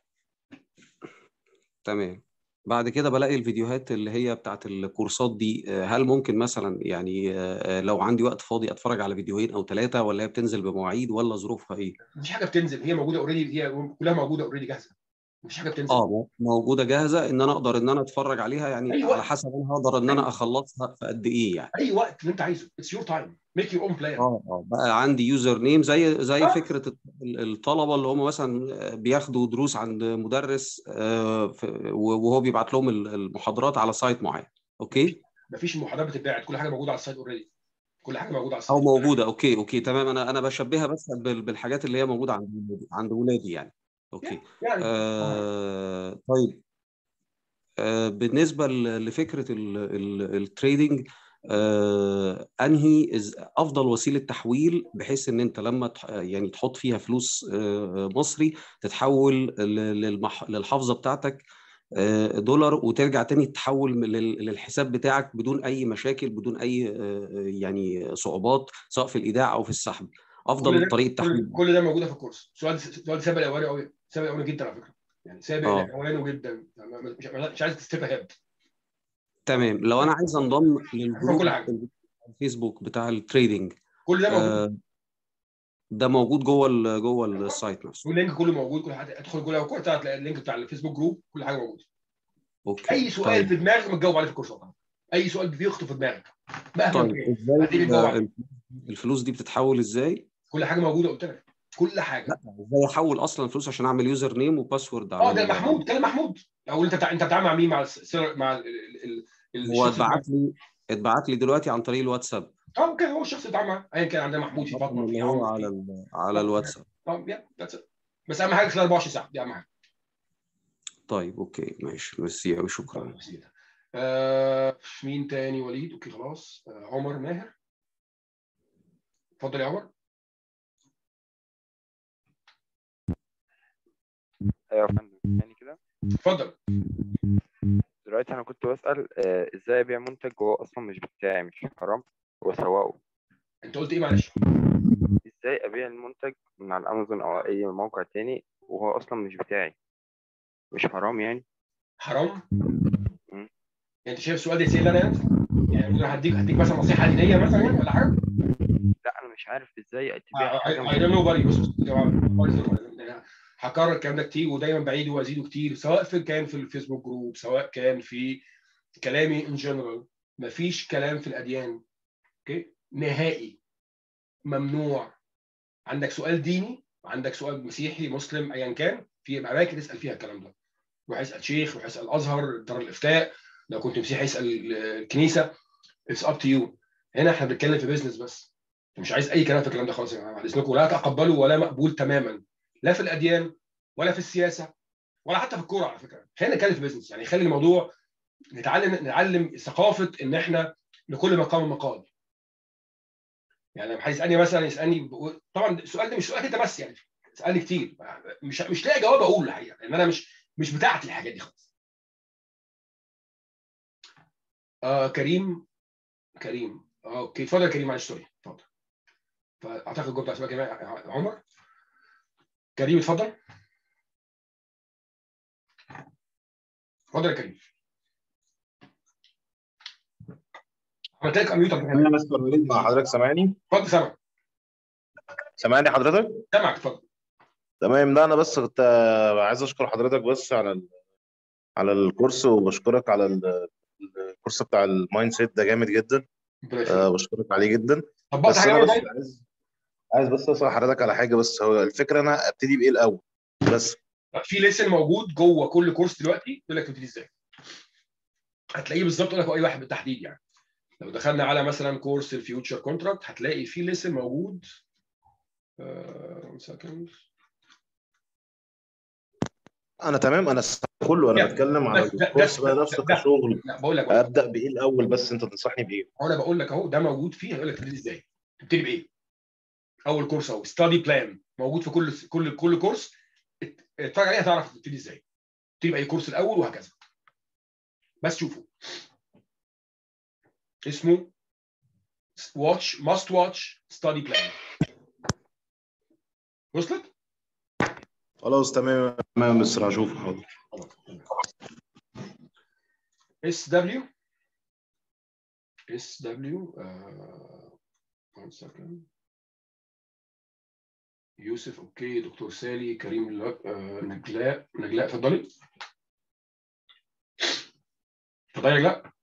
تمام بعد كده بلاقي الفيديوهات اللي هي بتاعت الكورسات دي آه، هل ممكن مثلا يعني آه، لو عندي وقت فاضي اتفرج على فيديوهين او ثلاثه ولا هي بتنزل بمواعيد ولا ظروفها ايه؟ مفيش حاجه بتنزل هي موجوده اوريدي هي كلها موجوده اوريدي جاهزه مفيش حاجه بتنزل اه مو- موجوده جاهزه ان انا اقدر ان انا اتفرج عليها يعني أي وقت. على حسب انا هقدر ان انا اخلصها في قد ايه يعني اي وقت اللي انت عايزه اتس يور تايم ميك يور اون بلان اه اه بقى عندي يوزر نيم زي زي آه. فكره ال- الطلبه اللي هم مثلا بياخدوا دروس عند مدرس آه، في- وهو بيبعت لهم ال- المحاضرات على سايت معين اوكي مفيش محاضرات بتتباعت كل حاجه موجوده على السايت اوريدي كل حاجه موجوده على او السايت موجوده اوكي اوكي تمام انا انا بشبهها بس بال- بالحاجات اللي هي موجوده عند عند ولادي يعني اوكي يعني آه طيب آه بالنسبة ل- لفكرة ال- ال- التريدينج آه انهي إز- افضل وسيلة تحويل بحيث ان انت لما تح- يعني تحط فيها فلوس آه مصري تتحول ل- للمح- للحافظة بتاعتك آه دولار وترجع تاني تحول من لل- للحساب بتاعك بدون اي مشاكل بدون اي آه يعني صعوبات سواء في الايداع او في السحب كل افضل ده طريقة كل, تحويل كل ده موجوده في الكورس سؤال سؤال سابق الاواني قوي سابق الاواني جدا على فكره يعني سابق آه. الاواني جدا مش, مش عايز تستيب هيد تمام لو انا عايز انضم كل للجروب حاجة. الفيسبوك بتاع التريدينج كل ده موجود آه، ده موجود جوه ال جوه السايت نفسه واللينك كله موجود كل حاجه ادخل جوه لو كنت هتلاقي اللينك بتاع الفيسبوك جروب كل حاجه موجوده اوكي اي سؤال طيب في دماغك بتجاوب عليه في الكورسات اي سؤال بيخطر في دماغك مهما طيب كان ازاي هتيجي تجاوب عليه. ال- الفلوس دي بتتحول ازاي؟ كل حاجه موجوده قلت لك كل حاجه لا ازاي احول اصلا الفلوس عشان اعمل يوزر نيم وباسورد على اه ده ال- محمود كلام محمود او انت بتاع- انت بتتعامل مع مين مع السير... مع ال... ال... ال... هو الشخص اتبعت لي اتبعت لي دلوقتي عن طريق الواتساب اه اوكي هو الشخص اللي بيتعامل معاه ايا كان عندنا محمود في الرقم فاطمه في اللي هو عمرو على في ال- على الواتساب اه يا that's it. بس اهم حاجه خلال 24 ساعه دي اهم حاجه طيب اوكي ماشي ميرسي قوي شكرا آه مين تاني وليد اوكي خلاص آه عمر ماهر اتفضل يا عمر ايوه يا فندم يعني كده اتفضل دلوقتي انا كنت بسأل آه، ازاي ابيع منتج وهو اصلا مش بتاعي مش حرام واسوقه انت قلت ايه معلش ازاي ابيع المنتج من على الامازون او اي موقع تاني وهو اصلا مش بتاعي مش حرام يعني حرام مم. انت شايف السؤال ده يسال انا يعني يعني ممكن هديك هديك مثلا نصيحه دينيه مثلا يعني ولا حاجه لا انا مش عارف ازاي تبيع اي حاجه دونت نو بس بص يا جماعه هكرر الكلام ده كتير ودايما بعيده وازيده كتير سواء في كان في الفيسبوك جروب سواء كان في كلامي ان جنرال مفيش كلام في الاديان اوكي نهائي ممنوع عندك سؤال ديني عندك سؤال مسيحي مسلم ايا كان في اماكن تسال فيها الكلام ده روح اسال شيخ روح اسال ازهر دار الافتاء لو كنت مسيحي اسال الكنيسه اتس اب تو يو هنا احنا بنتكلم في بيزنس بس مش عايز اي كلام في الكلام ده خالص يا جماعه بعد اذنكم لا تقبلوا ولا مقبول تماما لا في الاديان ولا في السياسه ولا حتى في الكوره على فكره خلينا نتكلم في بيزنس يعني خلي الموضوع نتعلم نعلم ثقافه ان احنا لكل مقام مقال يعني لما حد يسالني مثلا يسالني طبعا السؤال ده مش سؤالك انت بس يعني اسالني كتير مش مش لاقي جواب اقوله الحقيقه لان انا مش مش بتاعتي الحاجات دي خالص آه كريم كريم آه اوكي اتفضل يا كريم معلش سوري اتفضل فاعتقد جبت اسمك يا عمر كريم اتفضل اتفضل يا كريم عملت لك اميوت انا مستر وليد مع حضرتك سامعني اتفضل سامع سامعني حضرتك سامعك اتفضل تمام لا انا بس كنت آه، عايز اشكر حضرتك بس على ال... على الكورس وبشكرك على ال... الكورس بتاع المايند سيت ده جامد جدا ربنا يخليك. أه بشكرك عليه جدا طبقت بس حاجه انا بس طيب عايز عايز بس اسال حضرتك على حاجه بس هو الفكره انا ابتدي بايه الاول بس في ليسن موجود جوه كل كورس دلوقتي يقول لك تبتدي ازاي هتلاقيه بالظبط يقول لك هو اي واحد بالتحديد يعني لو دخلنا على مثلا كورس الفيوتشر كونتراكت هتلاقي في ليسن موجود uh, سكند انا تمام انا س- كله انا يعني بتكلم على ده- ده- الكورس بقى ده- نفسه ده- كشغل لا بقول لك ابدا بايه الاول بس انت تنصحني بايه هو انا بقول لك اهو ده موجود فيه هيقول لك تبتدي ازاي تبتدي بايه اول كورس اهو ستادي بلان موجود في كل كل كل كورس ات- اتفرج عليه هتعرف تبتدي ازاي تبتدي باي كورس الاول وهكذا بس شوفوا اسمه واتش ماست واتش ستادي بلان وصلت؟ خلاص تمام تمام بس هشوف حاضر اس دبليو اس دبليو one second يوسف اوكي دكتور سالي كريم لا- آه، نجلاء نجلاء اتفضلي اتفضلي يا نجلاء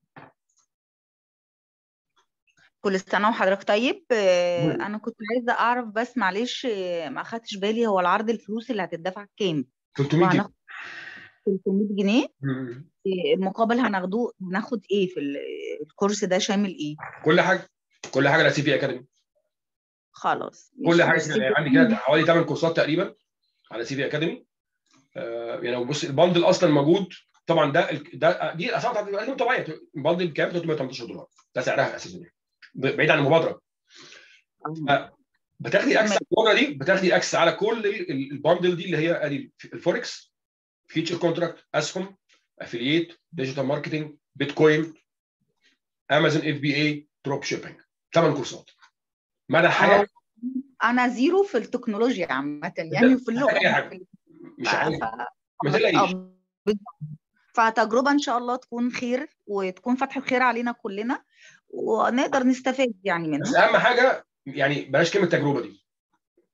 كل سنة وحضرتك طيب آه، أنا كنت عايزة أعرف بس معلش آه، ما أخدتش بالي هو العرض الفلوس اللي هتدفع كام 300 جنيه وهناخد 300 جنيه مم. آه، المقابل هناخده هناخد إيه في ال- الكورس ده شامل إيه كل حاجه كل حاجه على سي في اكاديمي خلاص كل مش- حاجه مش يعني عندي كده حوالي 8 كورسات تقريبا على سي في اكاديمي آه يعني لو بص البندل اصلا موجود طبعا ده ال- ده دي الاسعار بتاعت الأقل طبيعيه البندل بكام 318 دولار ده سعرها اساسا يعني ب- بعيد عن المبادره آه، بتاخدي اكسس المبادره دي بتاخدي اكسس على كل ال- ال- البندل دي اللي هي ادي الفوركس فيتشر كونتراكت اسهم افلييت ديجيتال ماركتنج بيتكوين امازون اف بي اي دروب شيبنج ثمان كورسات مدى الحياه أنا زيرو في التكنولوجيا عامة يعني وفي اللغة أي حاجة. مش عارف ف- ما تقلقيش آه، بالظبط. فتجربة إن شاء الله تكون خير وتكون فتح خير علينا كلنا ونقدر نستفاد يعني بس منها اهم حاجه يعني بلاش كلمه تجربه دي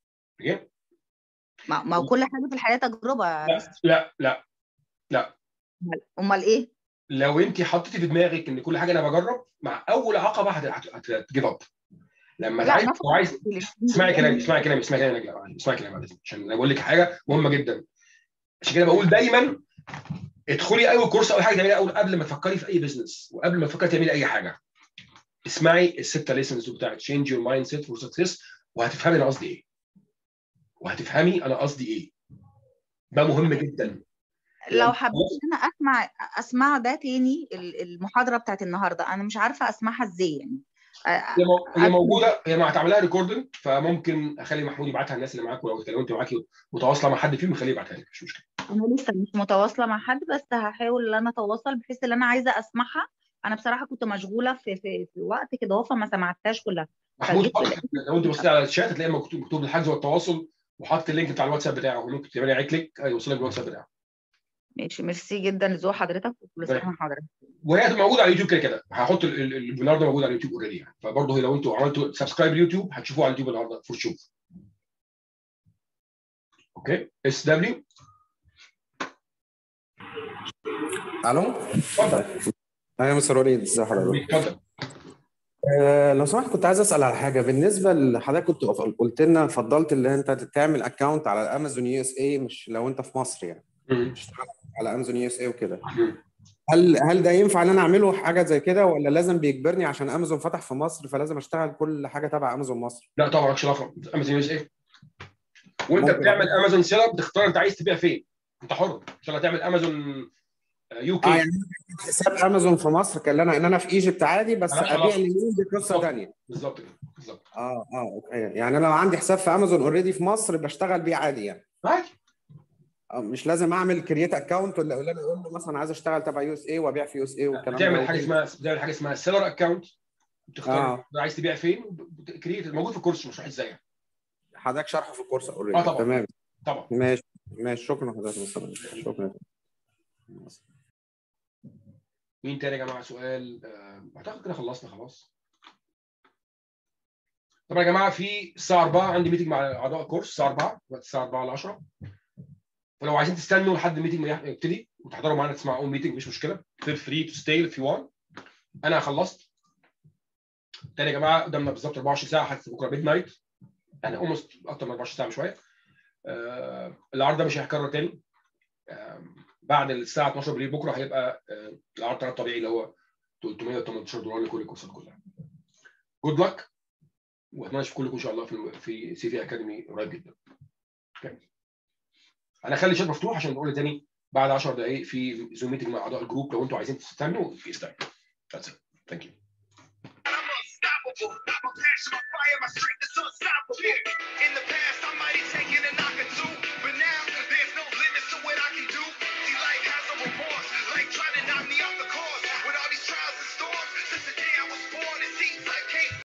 أوكي؟ ما ما هو كل حاجة في الحياة تجربة لا لا لا لا أمال- امال ايه لو انت حطيتي في دماغك ان كل حاجه انا بجرب مع اول عقبه هتجيب اب لما لا عايز ناخد لو عايز الاتنين اسمعي كلامي دول. اسمعي كلامي اسمعي كلامي يا نجلاء اسمعي كلامي بعد إذنك، عشان انا بقول لك حاجه مهمه جدا عشان كده بقول دايما ادخلي اول كورس اول حاجه تعمليها اول قبل ما تفكري في اي بزنس وقبل ما تفكري تعملي اي حاجه اسمعي السته ليسنز بتاعت تشينج يور مايند سيت فور سكسس وهتفهمي انا قصدي ايه وهتفهمي انا قصدي ايه ده مهم جدا لو حبيت ان انا اسمع اسمع ده تاني ال- المحاضره بتاعت النهارده انا مش عارفه اسمعها ازاي يعني أ- هي مو- هي موجوده هي ما هتعملها ريكوردنج فممكن اخلي محمود يبعتها للناس اللي معاك ولو اتكلمت معاكي متواصله مع حد فيهم يخليه يبعتها لك مش مشكله انا لسه مش متواصله مع حد بس هحاول ان انا اتواصل بحيث ان انا عايزه اسمعها انا بصراحه كنت مشغوله في في, في وقت كده اهو فما سمعتهاش كلها محمود فجيت في حط لو انت بصيتي على الشات هتلاقي مكتوب مكتوب الحجز والتواصل وحاطط اللينك بتاع الواتساب بتاعه ممكن تعملي عليه كليك هيوصلك الواتساب بتاعه ماشي ميرسي جدا لذوق حضرتك وكل سنه طيب. وحضرتك وهي هتبقى موجوده على اليوتيوب كده كده هحط ال- ال- الويبينار ده موجود على اليوتيوب اوريدي يعني فبرضه لو انتوا عملتوا سبسكرايب اليوتيوب هتشوفوه على اليوتيوب النهارده فور شوف اوكي اس دبليو الو اتفضل ايوه يا مستر وليد ازي حضرتك اتفضل آه، لو سمحت كنت عايز اسال على حاجه بالنسبه لحضرتك كنت قلت لنا فضلت اللي انت تعمل اكونت على الامازون يو اس اي مش لو انت في مصر يعني مم. تشتغل على امازون يو اس اي وكده مم. هل هل ده ينفع ان انا اعمله حاجه زي كده ولا لازم بيجبرني عشان امازون فتح في مصر فلازم اشتغل كل حاجه تبع امازون مصر لا طبعا مالكش علاقه امازون يو اس اي وانت ممكن بتعمل امازون سيل اب تختار انت عايز تبيع فين انت حر ان شاء الله تعمل امازون يو اه كي يعني حساب امازون في مصر كان انا ان انا في ايجيبت عادي بس مالهاش ابيع علاقة. لمين دي قصه بالظبط. ثانيه بالظبط كده بالظبط اه اه اوكي يعني انا لو عندي حساب في امازون اوريدي في مصر بشتغل بيه عادي يعني عادي آه، مش لازم اعمل كرييت اكونت ولا ولا انا اقول له مثلا عايز اشتغل تبع يو اس اي وابيع في يو اس اي والكلام ده بتعمل حاجه ممكن. اسمها بتعمل حاجه اسمها سيلر اكونت بتختار آه. عايز تبيع فين كريت موجود في الكورس مش ازاي يعني حضرتك شرحه في الكورس اوريدي اه طبعا تمام طبعا ماشي ماشي شكرا حضرتك مثلا شكرا مين تاني يا جماعه سؤال آه، اعتقد كده خلصنا خلاص طبعا يا جماعه في الساعه 4 عندي ميتنج مع اعضاء الكورس الساعه 4 وقت الساعه 4 ل 10 فلو عايزين تستنوا لحد الميتنج ما يح- يبتدي وتحضروا معانا تسمعوا اون ميتنج مش مشكله feel free to stay if you want انا خلصت تاني يا جماعه قدامنا بالظبط 24 ساعه حتى بكره ميد نايت يعني اولموست اكتر من 24 ساعه بشويه آه العرض ده مش هيتكرر تاني آه بعد الساعه 12 بالليل بكره هيبقى آه العرض بتاعنا الطبيعي اللي هو 318 دولار لكل الكورسات كلها جود لك واتمنى اشوف كلكم ان شاء الله في في سي في اكاديمي قريب جدا أوكي. انا هخلي الشات مفتوح عشان نقول تاني بعد 10 دقائق في زوم ميتنج مع اعضاء الجروب لو انتوا عايزين تستنوا في تايم That's it. Thank you. unstoppable. My passion, my fire, my strength is unstoppable. In the past, I might have taken a knock or two, but now there's no limits to what I can do. See, life has no remorse, like trying to knock me off the